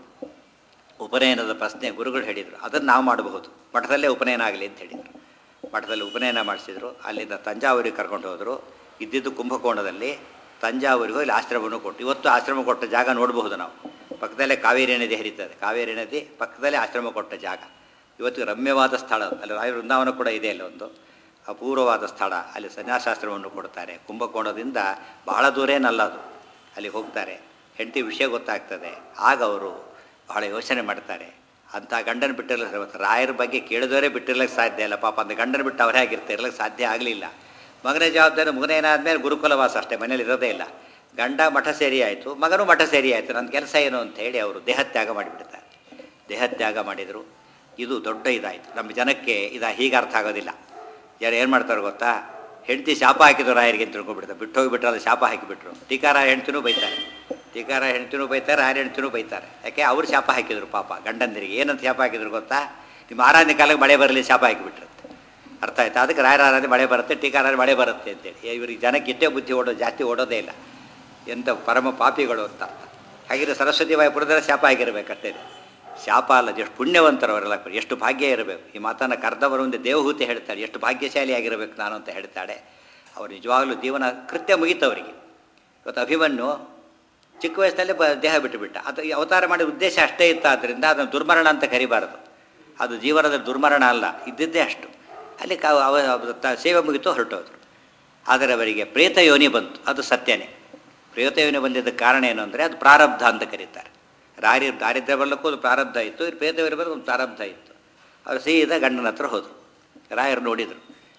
ಉಪನಯನದ ಪ್ರಶ್ನೆ ಗುರುಗಳು ಹೇಳಿದರು ಅದನ್ನು ನಾವು ಮಾಡಬಹುದು ಮಠದಲ್ಲೇ ಉಪನಯನ ಆಗಲಿ ಅಂತ ಹೇಳಿದರು ಮಠದಲ್ಲಿ ಉಪನಯನ ಮಾಡಿಸಿದ್ರು ಅಲ್ಲಿಂದ ತಂಜಾವೂರಿಗೆ ಕರ್ಕೊಂಡು ಹೋದರು ಇದ್ದಿದ್ದು ಕುಂಭಕೋಣದಲ್ಲಿ ತಂಜಾವೂರಿಗೆ ಹೋಗಿ ಆಶ್ರಮವನ್ನು ಕೊಟ್ಟು ಇವತ್ತು ಆಶ್ರಮ ಕೊಟ್ಟ ಜಾಗ ನೋಡಬಹುದು ನಾವು ಪಕ್ಕದಲ್ಲೇ ಕಾವೇರಿ ನದಿ ಹರಿತದೆ ಕಾವೇರಿ ನದಿ ಪಕ್ಕದಲ್ಲೇ ಆಶ್ರಮ ಕೊಟ್ಟ ಜಾಗ ಇವತ್ತು ರಮ್ಯವಾದ ಸ್ಥಳ ಅದು. ಅಲ್ಲಿ ರಾಯ ವೃಂದಾವನ ಕೂಡ ಇದೆ ಅಲ್ಲಿ ಒಂದು ಅಪೂರ್ವವಾದ ಸ್ಥಳ ಅಲ್ಲಿ ಸನ್ಯಾಸಾಶ್ರಮವನ್ನು ಕೊಡ್ತಾರೆ ಕುಂಭಕೋಣದಿಂದ ಬಹಳ ದೂರ ಏನಲ್ಲ ಅದು ಅಲ್ಲಿ ಹೋಗ್ತಾರೆ ಹೆಂಡತಿ ವಿಷಯ ಗೊತ್ತಾಗ್ತದೆ ಆಗ ಅವರು ಬಹಳ ಯೋಚನೆ ಮಾಡ್ತಾರೆ ಅಂಥ ಗಂಡನ ಬಿಟ್ಟಿರ್ಲಿಕ್ಕೆ ಇವತ್ತು ರಾಯರ ಬಗ್ಗೆ ಕೇಳಿದವರೇ ಬಿಟ್ಟಿರ್ಲಿಕ್ಕೆ ಸಾಧ್ಯ ಇಲ್ಲ ಪಾಪ ಅಂತ ಗಂಡನ ಬಿಟ್ಟು ಅವರೇ ಆಗಿರ್ತಿರ್ಲಿಕ್ಕೆ ಸಾಧ್ಯ ಆಗಲಿಲ್ಲ ಮಗನ ಜವಾಬ್ದಾರಿ ಮಗನೇನಾದ್ಮೇಲೆ ಗುರುಕುಲವಾಸ ಅಷ್ಟೇ ಮನೇಲಿ ಇರೋದೇ ಇಲ್ಲ ಗಂಡ ಮಠ ಸೇರಿ ಆಯಿತು ಮಗನೂ ಮಠ ಸೇರಿ ಆಯಿತು ನನ್ನ ಕೆಲಸ ಏನು ಅಂತ ಹೇಳಿ ಅವರು ದೇಹತ್ಯಾಗ ಮಾಡಿಬಿಡ್ತಾರೆ ದೇಹತ್ಯಾಗ ಮಾಡಿದರು ಇದು ದೊಡ್ಡ ಇದಾಯಿತು ನಮ್ಮ ಜನಕ್ಕೆ ಇದು ಹೀಗೆ ಅರ್ಥ ಆಗೋದಿಲ್ಲ ಯಾರು ಏನು ಮಾಡ್ತಾರೆ ಗೊತ್ತಾ ಹೆಂಡತಿ ಶಾಪ ಹಾಕಿದ್ರು ರಾಯರಿಗೆ ಅಂತ ತಿಳ್ಕೊಂಡ್ಬಿಡ್ತಾರೆ ಬಿಟ್ಟು ಹೋಗಿಬಿಟ್ರೆ ಅದು ಶಾಪ ಹಾಕಿಬಿಟ್ರು ಟೀಕಾರ ಹೆಂಡ್ತಿನೂ ಬೈತಾರೆ ಟೀಕಾರ ಹೆಂಡ್ತಿನೂ ಬೈತಾರೆ ರಾಯರ ಹೆಂಡ್ತಿನೂ ಬೈತಾರೆ ಯಾಕೆ ಅವ್ರು ಶಾಪ ಹಾಕಿದ್ರು ಪಾಪ ಗಂಡಂದಿರಿಗೆ ಏನಂತ ಶಾಪ ಹಾಕಿದ್ರು ಗೊತ್ತಾ ನಿಮ್ಮ ಆರಾಧನೆ ಕಾಲಕ್ಕೆ ಮಳೆ ಬರಲಿ ಶಾಪ ಹಾಕಿಬಿಟ್ರಂತೆ ಅರ್ಥ ಆಯ್ತಾ ಅದಕ್ಕೆ ರಾಯರ ಆರಾಧನೆ ಮಳೆ ಬರುತ್ತೆ ಟೀಕಾರ ಮಳೆ ಬರುತ್ತೆ ಅಂತೇಳಿ ಇವ್ರಿಗೆ ಜನಕ್ಕೆ ಇಷ್ಟೇ ಬುದ್ಧಿ ಓಡೋದು ಜಾಸ್ತಿ ಓಡೋದೇ ಇಲ್ಲ ಎಂಥ ಪರಮ ಪಾಪಿಗಳು ಅಂತ ಅರ್ಥ ಹಾಗಿದ್ರೆ ಸರಸ್ವತಿ ಬಾಯಿ ಪುರದರೆ ಶಾಪ ಆಗಿರಬೇಕಷ್ಟೇ ಶಾಪ ಅಲ್ಲ ಎಷ್ಟು ಪುಣ್ಯವಂತರು ಅವರೆಲ್ಲ ಎಷ್ಟು ಭಾಗ್ಯ ಇರಬೇಕು ಈ ಮಾತನ್ನು ಕರೆದವರು ಒಂದು ದೇವಹೂತಿ ಹೇಳ್ತಾಳೆ ಎಷ್ಟು ಭಾಗ್ಯಶಾಲಿ ಆಗಿರಬೇಕು ನಾನು ಅಂತ ಹೇಳ್ತಾಳೆ ಅವ್ರು ನಿಜವಾಗ್ಲೂ ಜೀವನ ಕೃತ್ಯ ಮುಗೀತವರಿಗೆ ಇವತ್ತು ಅಭಿಮನ್ಯು ಚಿಕ್ಕ ವಯಸ್ಸಿನಲ್ಲಿ ಬ ದೇಹ ಬಿಟ್ಟುಬಿಟ್ಟ ಅದು ಈ ಅವತಾರ ಮಾಡಿದ ಉದ್ದೇಶ ಅಷ್ಟೇ ಇತ್ತು ಆದ್ದರಿಂದ ಅದನ್ನು ದುರ್ಮರಣ ಅಂತ ಕರಿಬಾರದು ಅದು ಜೀವನದ ದುರ್ಮರಣ ಅಲ್ಲ ಇದ್ದಿದ್ದೇ ಅಷ್ಟು ಅಲ್ಲಿ ಕಾ ಅವ ಅವ- ತ- ಸೇವೆ ಮುಗಿತು ಹೊರಟೋದ್ರು ಆದರೆ ಅವರಿಗೆ ಪ್ರೇತ ಯೋನಿ ಬಂತು ಅದು ಸತ್ಯನೇ ಪ್ರೇತ ಯೋನಿ ಬಂದಿದ್ದ ಕಾರಣ ಏನು ಅಂದರೆ ಅದು ಪ್ರಾರಬ್ಧ ಅಂತ ಕರೀತಾರೆ ರಾರಿ ದಾರಿದ್ರ್ಯ ಬರ್ಲಿಕ್ಕೂ ಒಂದು ಪ್ರಾರಬ್ಧ ಇತ್ತು ಇದು ಪ್ರೇತ ಯೋನಿ ಬಂದು ಒಂದು ಪ್ರಾರಬ್ಧ ಇತ್ತು ಅವರು ಸೀದಾ ಗಂಡನ ಹತ್ರ ಹೋದರು ರಾಯರು ನೋಡಿದರು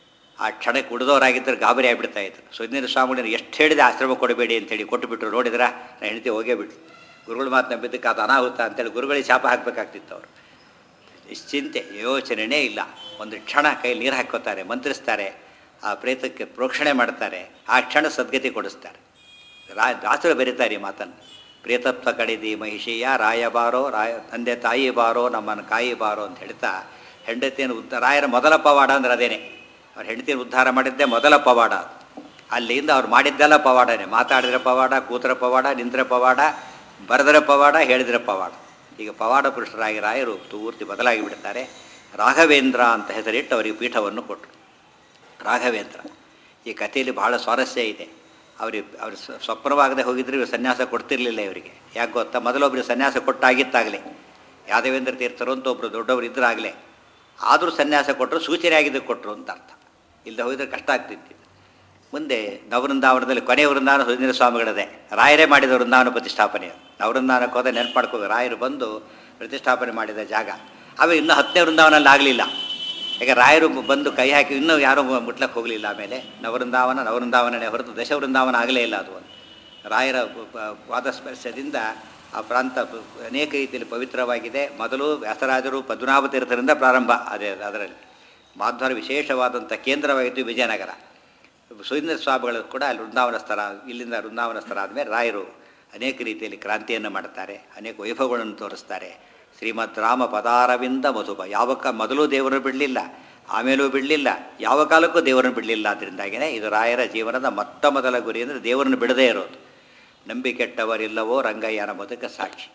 ಆ ಕ್ಷಣಕ್ಕೆ ಉಳಿದವರಾಗಿದ್ದರೆ ಗಾಬರಿ ಆಗಿಬಿಡ್ತಾ ಇದ್ರು ಸುಧೀಂದ್ರ ಸ್ವಾಮಿಗಳು ಎಷ್ಟು ಹೇಳಿದೆ ಆಶ್ರಮ ಕೊಡಬೇಡಿ ಅಂತೇಳಿ ಕೊಟ್ಟುಬಿಟ್ರು ನೋಡಿದ್ರ ನಾನು ಹೆಂಡತಿ ಹೋಗೇ ಬಿಟ್ರು ಗುರುಗಳು ಮಾತು ನಂಬಿದ್ದಕ್ಕೆ ಅದು ಅನಾಹುತ ಅಂತೇಳಿ ಗುರುಗಳಿಗೆ ಶಾಪ ಹಾಕಬೇಕಾಗ್ತಿತ್ತು ಅವರು ನಿಶ್ಚಿಂತೆ ಯೋಚನೆಯೇ ಇಲ್ಲ ಒಂದು ಕ್ಷಣ ಕೈ ನೀರು ಹಾಕೋತಾರೆ ಮಂತ್ರಿಸ್ತಾರೆ ಆ ಪ್ರೇತಕ್ಕೆ ಪ್ರೋಕ್ಷಣೆ ಮಾಡ್ತಾರೆ ಆ ಕ್ಷಣ ಸದ್ಗತಿ ಕೊಡಿಸ್ತಾರೆ ರಾ ದಾಸರು ಬರೀತಾರೆ ಈ ಮಾತನ್ನು ಪ್ರೇತತ್ವ ಕಡಿದಿ ಮಹಿಷಿಯ ರಾಯ ಬಾರೋ ರಾಯ ತಂದೆ ತಾಯಿ ಬಾರೋ ನಮ್ಮನ್ನು ಕಾಯಿ ಬಾರೋ ಅಂತ ಹೇಳ್ತಾ ಹೆಂಡತಿಯನ್ನು ಉದ್ದ ರಾಯರ ಮೊದಲ ಪವಾಡ ಅಂದ್ರೆ ಅದೇನೆ ಅವ್ರ ಹೆಂಡತಿಯನ್ನು ಉದ್ಧಾರ ಮಾಡಿದ್ದೇ ಮೊದಲ ಪವಾಡ ಅದು. ಅಲ್ಲಿಂದ ಅವ್ರು ಮಾಡಿದ್ದೆಲ್ಲ ಪವಾಡನೇ ಮಾತಾಡಿದ್ರೆ ಪವಾಡ ಕೂತರ ಪವಾಡ ನಿಂತರ ಪವಾಡ ಬರೆದರೆ ಪವಾಡ ಹೇಳಿದ್ರೆ ಪವಾಡ ಈಗ ಪವಾಡ ಪುರುಷರಾಗಿ ರಾಯರು ಪೂರ್ತಿ ಬದಲಾಗಿ ಬಿಡ್ತಾರೆ ರಾಘವೇಂದ್ರ ಅಂತ ಹೆಸರಿಟ್ಟು ಅವರಿಗೆ ಪೀಠವನ್ನು ಕೊಟ್ಟರು ರಾಘವೇಂದ್ರ ಈ ಕಥೆಯಲ್ಲಿ ಬಹಳ ಸ್ವಾರಸ್ಯ ಇದೆ ಅವ್ರಿಗೆ ಅವ್ರು ಸ- ಸ್ವಪ್ನವಾಗದೆ ಹೋಗಿದ್ರೆ ಇವ್ರು ಸನ್ಯಾಸ ಕೊಡ್ತಿರ್ಲಿಲ್ಲ ಇವರಿಗೆ ಯಾಕೆ ಗೊತ್ತಾ ಮೊದಲೊಬ್ಬರು ಸನ್ಯಾಸ ಕೊಟ್ಟಾಗಿತ್ತಾಗಲೇ ಯಾದವೇಂದ್ರ ತೀರ್ಥರು ಅಂತ ಒಬ್ಬರು ದೊಡ್ಡವರು ಇದ್ರಾಗಲೇ ಆದರೂ ಸನ್ಯಾಸ ಕೊಟ್ಟರು ಸೂಚನೆ ಆಗಿದ್ದಕ್ಕೆ ಕೊಟ್ಟರು ಅಂತ ಅರ್ಥ ಇಲ್ಲದೆ ಹೋಗಿದ್ರೆ ಕಷ್ಟ ಆಗ್ತಿತ್ತು ಮುಂದೆ ನವವೃಂದಾವನದಲ್ಲಿ ಕೊನೆಯ ವೃಂದಾವನ ಸುಧೀಂದ್ರ ಸ್ವಾಮಿಗಳದೇ ರಾಯರೇ ಮಾಡಿದ ವೃಂದಾವನ ಪ್ರತಿಷ್ಠಾಪನೆ ಅದು. ನವವೃಂದಾವನಕ್ಕೆ ಹೋದ ನೆನಪು ಮಾಡ್ಕೋ ರಾಯರು ಬಂದು ಪ್ರತಿಷ್ಠಾಪನೆ ಮಾಡಿದ ಜಾಗ ಅವು ಇನ್ನೂ ಹತ್ತನೇ ವೃಂದಾವನಲ್ಲಿ ಆಗಲಿಲ್ಲ ಯಾಕೆ ರಾಯರು ಬಂದು ಕೈ ಹಾಕಿ ಇನ್ನೂ ಯಾರೂ ಮುಟ್ಲಕ್ಕೆ ಹೋಗಲಿಲ್ಲ ಆಮೇಲೆ ನವವೃಂದಾವನ ನವವೃಂದಾವನನೇ ಹೊರತು ದಶವೃಂದಾವನ ಆಗಲೇ ಇಲ್ಲ ಅದು ಒಂದು ರಾಯರ ಪ- ಪಾದಸ್ಪರ್ಶದಿಂದ ಆ ಪ್ರಾಂತ ಪ- ಅನೇಕ ರೀತಿಯಲ್ಲಿ ಪವಿತ್ರವಾಗಿದೆ ಮೊದಲು ವ್ಯಾಸರಾಜರು ಪದ್ಮನಾಭ ತೀರ್ಥರಿಂದ ಪ್ರಾರಂಭ ಅದೇ ಅದರಲ್ಲಿ ಮಾಧ್ವರ ವಿಶೇಷವಾದಂಥ ಕೇಂದ್ರವಾಗಿತ್ತು ವಿಜಯನಗರ ಸುರೇಂದ್ರ ಸ್ವಾಮಿಗಳು ಕೂಡ ಅಲ್ಲಿ ವೃಂದಾವನ ಸ್ಥಳ ಇಲ್ಲಿಂದ ವೃಂದಾವನ ಸ್ಥಳ ಆದಮೇಲೆ ರಾಯರು ಅನೇಕ ರೀತಿಯಲ್ಲಿ ಕ್ರಾಂತಿಯನ್ನು ಮಾಡ್ತಾರೆ ಅನೇಕ ವೈಭವಗಳನ್ನು ತೋರಿಸ್ತಾರೆ ಶ್ರೀಮದ್ ರಾಮ ಪದಾರವಿಂದ ಮಧುಬ ಯಾವ ಕ ಮೊದಲು ದೇವರನ್ನು ಬಿಡಲಿಲ್ಲ ಆಮೇಲೂ ಬಿಡಲಿಲ್ಲ ಯಾವ ಕಾಲಕ್ಕೂ ದೇವರನ್ನು ಬಿಡಲಿಲ್ಲ ಅದರಿಂದಾಗಿಯೇ ಇದು ರಾಯರ ಜೀವನದ ಮೊಟ್ಟ ಮೊದಲ ಗುರಿ ಅಂದರೆ ದೇವರನ್ನು ಬಿಡದೇ ಇರೋದು ನಂಬಿ ಕೆಟ್ಟವರಿಲ್ಲವೋ ರಂಗಯ್ಯನ ಬದುಕ ಸಾಕ್ಷಿ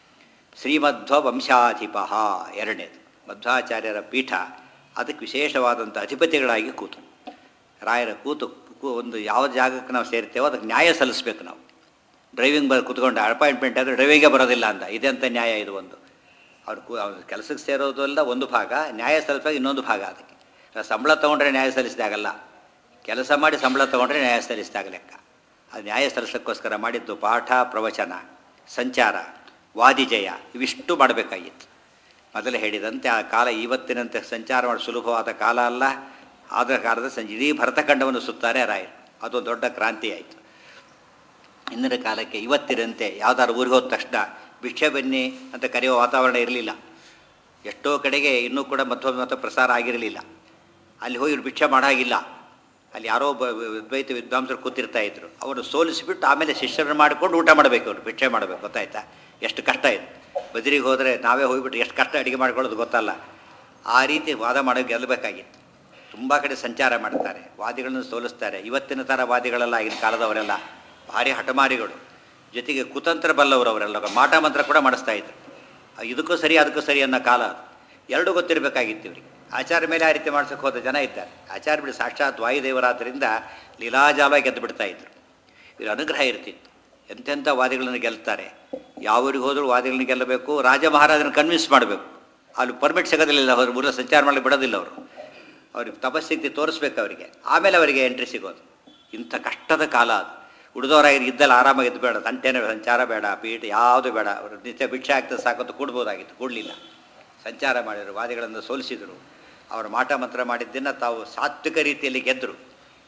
ಶ್ರೀಮಧ್ವ ವಂಶಾಧಿಪ ಎರಡನೇದು ಮಧ್ವಾಚಾರ್ಯರ ಪೀಠ ಅದಕ್ಕೆ ವಿಶೇಷವಾದಂಥ ಅಧಿಪತಿಗಳಾಗಿ ಕೂತು ರಾಯರ ಕೂತು ಕೂ- ಒಂದು ಯಾವ ಜಾಗಕ್ಕೆ ನಾವು ಸೇರ್ತೇವೋ ಅದಕ್ಕೆ ನ್ಯಾಯ ಸಲ್ಲಿಸ್ಬೇಕು ನಾವು ಡ್ರೈವಿಂಗ್ ಬರ್ ಕೂತ್ಕೊಂಡು ಅಪಾಯಿಂಟ್ಮೆಂಟ್ ಆದರೆ ಡ್ರೈವಿಂಗೇ ಬರೋದಿಲ್ಲ ಅಂತ ಇದೆಂಥ ನ್ಯಾಯ ಇದು ಒಂದು ಅವ್ರು ಕೂ ಅವ್ರು ಕೆಲಸಕ್ಕೆ ಸೇರೋದು ಅಲ್ಲ ಒಂದು ಭಾಗ ನ್ಯಾಯ ಸಲ್ಲಿಸುವಾಗ ಇನ್ನೊಂದು ಭಾಗ ಅದಕ್ಕೆ ನಾವು ಸಂಬಳ ತೊಗೊಂಡ್ರೆ ನ್ಯಾಯ ಸಲ್ಲಿಸಿದಾಗಲ್ಲ ಕೆಲಸ ಮಾಡಿ ಸಂಬಳ ತೊಗೊಂಡ್ರೆ ನ್ಯಾಯ ಸಲ್ಲಿಸಿದಾಗ ಲೆಕ್ಕ ಅದು ನ್ಯಾಯ ಸಲ್ಲಿಸೋಕ್ಕೋಸ್ಕರ ಮಾಡಿದ್ದು ಪಾಠ ಪ್ರವಚನ ಸಂಚಾರ ವಾದಿಜಯ ಇವಿಷ್ಟು ಮಾಡಬೇಕಾಗಿತ್ತು ಮೊದಲು ಹೇಳಿದಂತೆ ಆ ಕಾಲ ಇವತ್ತಿನಂತೆ ಸಂಚಾರ ಮಾಡಿ ಸುಲಭವಾದ ಕಾಲ ಅಲ್ಲ ಆದ ಕಾಲದ ಸಂಜೆ ಇಡೀ ಭರತಖಂಡವನ್ನು ಸುತ್ತಾರೆ ರಾಯರು ಅದೊಂದು ದೊಡ್ಡ ಕ್ರಾಂತಿ ಆಯಿತು ಇಂದಿನ ಕಾಲಕ್ಕೆ ಇವತ್ತಿನಂತೆ ಯಾವ್ದಾದ್ರು ಊರಿಗೆ ಹೋದ ತಕ್ಷಣ ಭಿಕ್ಷೆ ಬನ್ನಿ ಅಂತ ಕರೆಯುವ ವಾತಾವರಣ ಇರಲಿಲ್ಲ ಎಷ್ಟೋ ಕಡೆಗೆ ಇನ್ನೂ ಕೂಡ ಮತ್ತೊಂದು ಮತ ಪ್ರಸಾರ ಆಗಿರಲಿಲ್ಲ ಅಲ್ಲಿ ಹೋಗಿ ಇವ್ರು ಭಿಕ್ಷೆ ಮಾಡಾಗಿಲ್ಲ ಅಲ್ಲಿ ಯಾರೋ ಒಬ್ಬ ದ್ವೈತ ವಿದ್ವಾಂಸರು ಕೂತಿರ್ತಾ ಇದ್ರು ಅವರು ಸೋಲಿಸಿಬಿಟ್ಟು ಆಮೇಲೆ ಶಿಷ್ಯರನ್ನು ಮಾಡಿಕೊಂಡು ಊಟ ಮಾಡಬೇಕು ಅವರು ಭಿಕ್ಷೆ ಮಾಡಬೇಕು ಗೊತ್ತಾಯ್ತಾ ಎಷ್ಟು ಕಷ್ಟ ಇದೆ ಬದಿರಿಗೆ ಹೋದರೆ ನಾವೇ ಹೋಗ್ಬಿಟ್ಟು ಎಷ್ಟು ಕಷ್ಟ ಅಡುಗೆ ಮಾಡ್ಕೊಳ್ಳೋದು ಗೊತ್ತಲ್ಲ ಆ ರೀತಿ ವಾದ ಮಾಡೋಕೆ ಗೆಲ್ಲಬೇಕಾಗಿತ್ತು ತುಂಬ ಕಡೆ ಸಂಚಾರ ಮಾಡ್ತಾರೆ ವಾದಿಗಳನ್ನು ಸೋಲಿಸ್ತಾರೆ ಇವತ್ತಿನ ಥರ ವಾದಿಗಳೆಲ್ಲ ಆಗಿನ ಕಾಲದವರೆಲ್ಲ ಭಾರಿ ಹಠಮಾರಿಗಳು ಜೊತೆಗೆ ಕುತಂತ್ರ ಬಲ್ಲವರು ಅವರೆಲ್ಲ ಮಾಟ ಮಂತ್ರ ಕೂಡ ಮಾಡಿಸ್ತಾ ಇದ್ರು ಇದಕ್ಕೂ ಸರಿ ಅದಕ್ಕೂ ಸರಿ ಅನ್ನೋ ಕಾಲ ಅದು ಎರಡೂ ಗೊತ್ತಿರಬೇಕಾಗಿತ್ತು ಇವರಿಗೆ ಆಚಾರ ಮೇಲೆ ಆ ರೀತಿ ಮಾಡ್ಸೋಕೆ ಹೋದ ಜನ ಇದ್ದಾರೆ ಆಚಾರ ಬಿಡಿ ಸಾಕ್ಷಾತ್ ವಾಯುದೇವರಾದ್ದರಿಂದ ಲೀಲಾಜಾಲ ಗೆದ್ದು ಬಿಡ್ತಾ ಇದ್ರು ಇವ್ರ ಅನುಗ್ರಹ ಇರ್ತಿತ್ತು ಎಂತೆಂಥ ವಾದಿಗಳನ್ನು ಗೆಲ್ತಾರೆ ಯಾವೂರಿಗೆ ಹೋದರೂ ವಾದಿಗಳನ್ನ ಗೆಲ್ಲಬೇಕು ರಾಜ ಮಹಾರಾಜನ ಕನ್ವಿನ್ಸ್ ಮಾಡಬೇಕು ಅಲ್ಲಿ ಪರ್ಮಿಟ್ ಸಿಗೋದಿಲ್ಲ ಅವ್ರು ಊರ ಸಂಚಾರ ಮಾಡಲಿಕ್ಕೆ ಬಿಡೋದಿಲ್ಲ ಅವರು ಅವ್ರಿಗೆ ತಪಸ್ಥಿತಿ ತೋರಿಸ್ಬೇಕು ಅವರಿಗೆ ಆಮೇಲೆ ಅವರಿಗೆ ಎಂಟ್ರಿ ಸಿಗೋದು ಇಂಥ ಕಷ್ಟದ ಕಾಲ ಅದು ಉಳಿದವರಾಗಿ ಇದ್ದಲ್ಲ ಆರಾಮಾಗಿ ಇದ್ದು ಬೇಡ ತಂಟೆನೇ ಸಂಚಾರ ಬೇಡ ಪೀಠ ಯಾವುದು ಬೇಡ ಅವರು ನಿತ್ಯ ಭಿಕ್ಷೆ ಆಗ್ತದೆ ಸಾಕಂತ ಕೂಡ್ಬೋದಾಗಿತ್ತು ಕೂಡಲಿಲ್ಲ ಸಂಚಾರ ಮಾಡಿದರು ವಾದಿಗಳನ್ನು ಸೋಲಿಸಿದರು ಅವರು ಮಾಟ ಮಂತ್ರ ಮಾಡಿದ್ದನ್ನು ತಾವು ಸಾತ್ವಿಕ ರೀತಿಯಲ್ಲಿ ಗೆದ್ದರು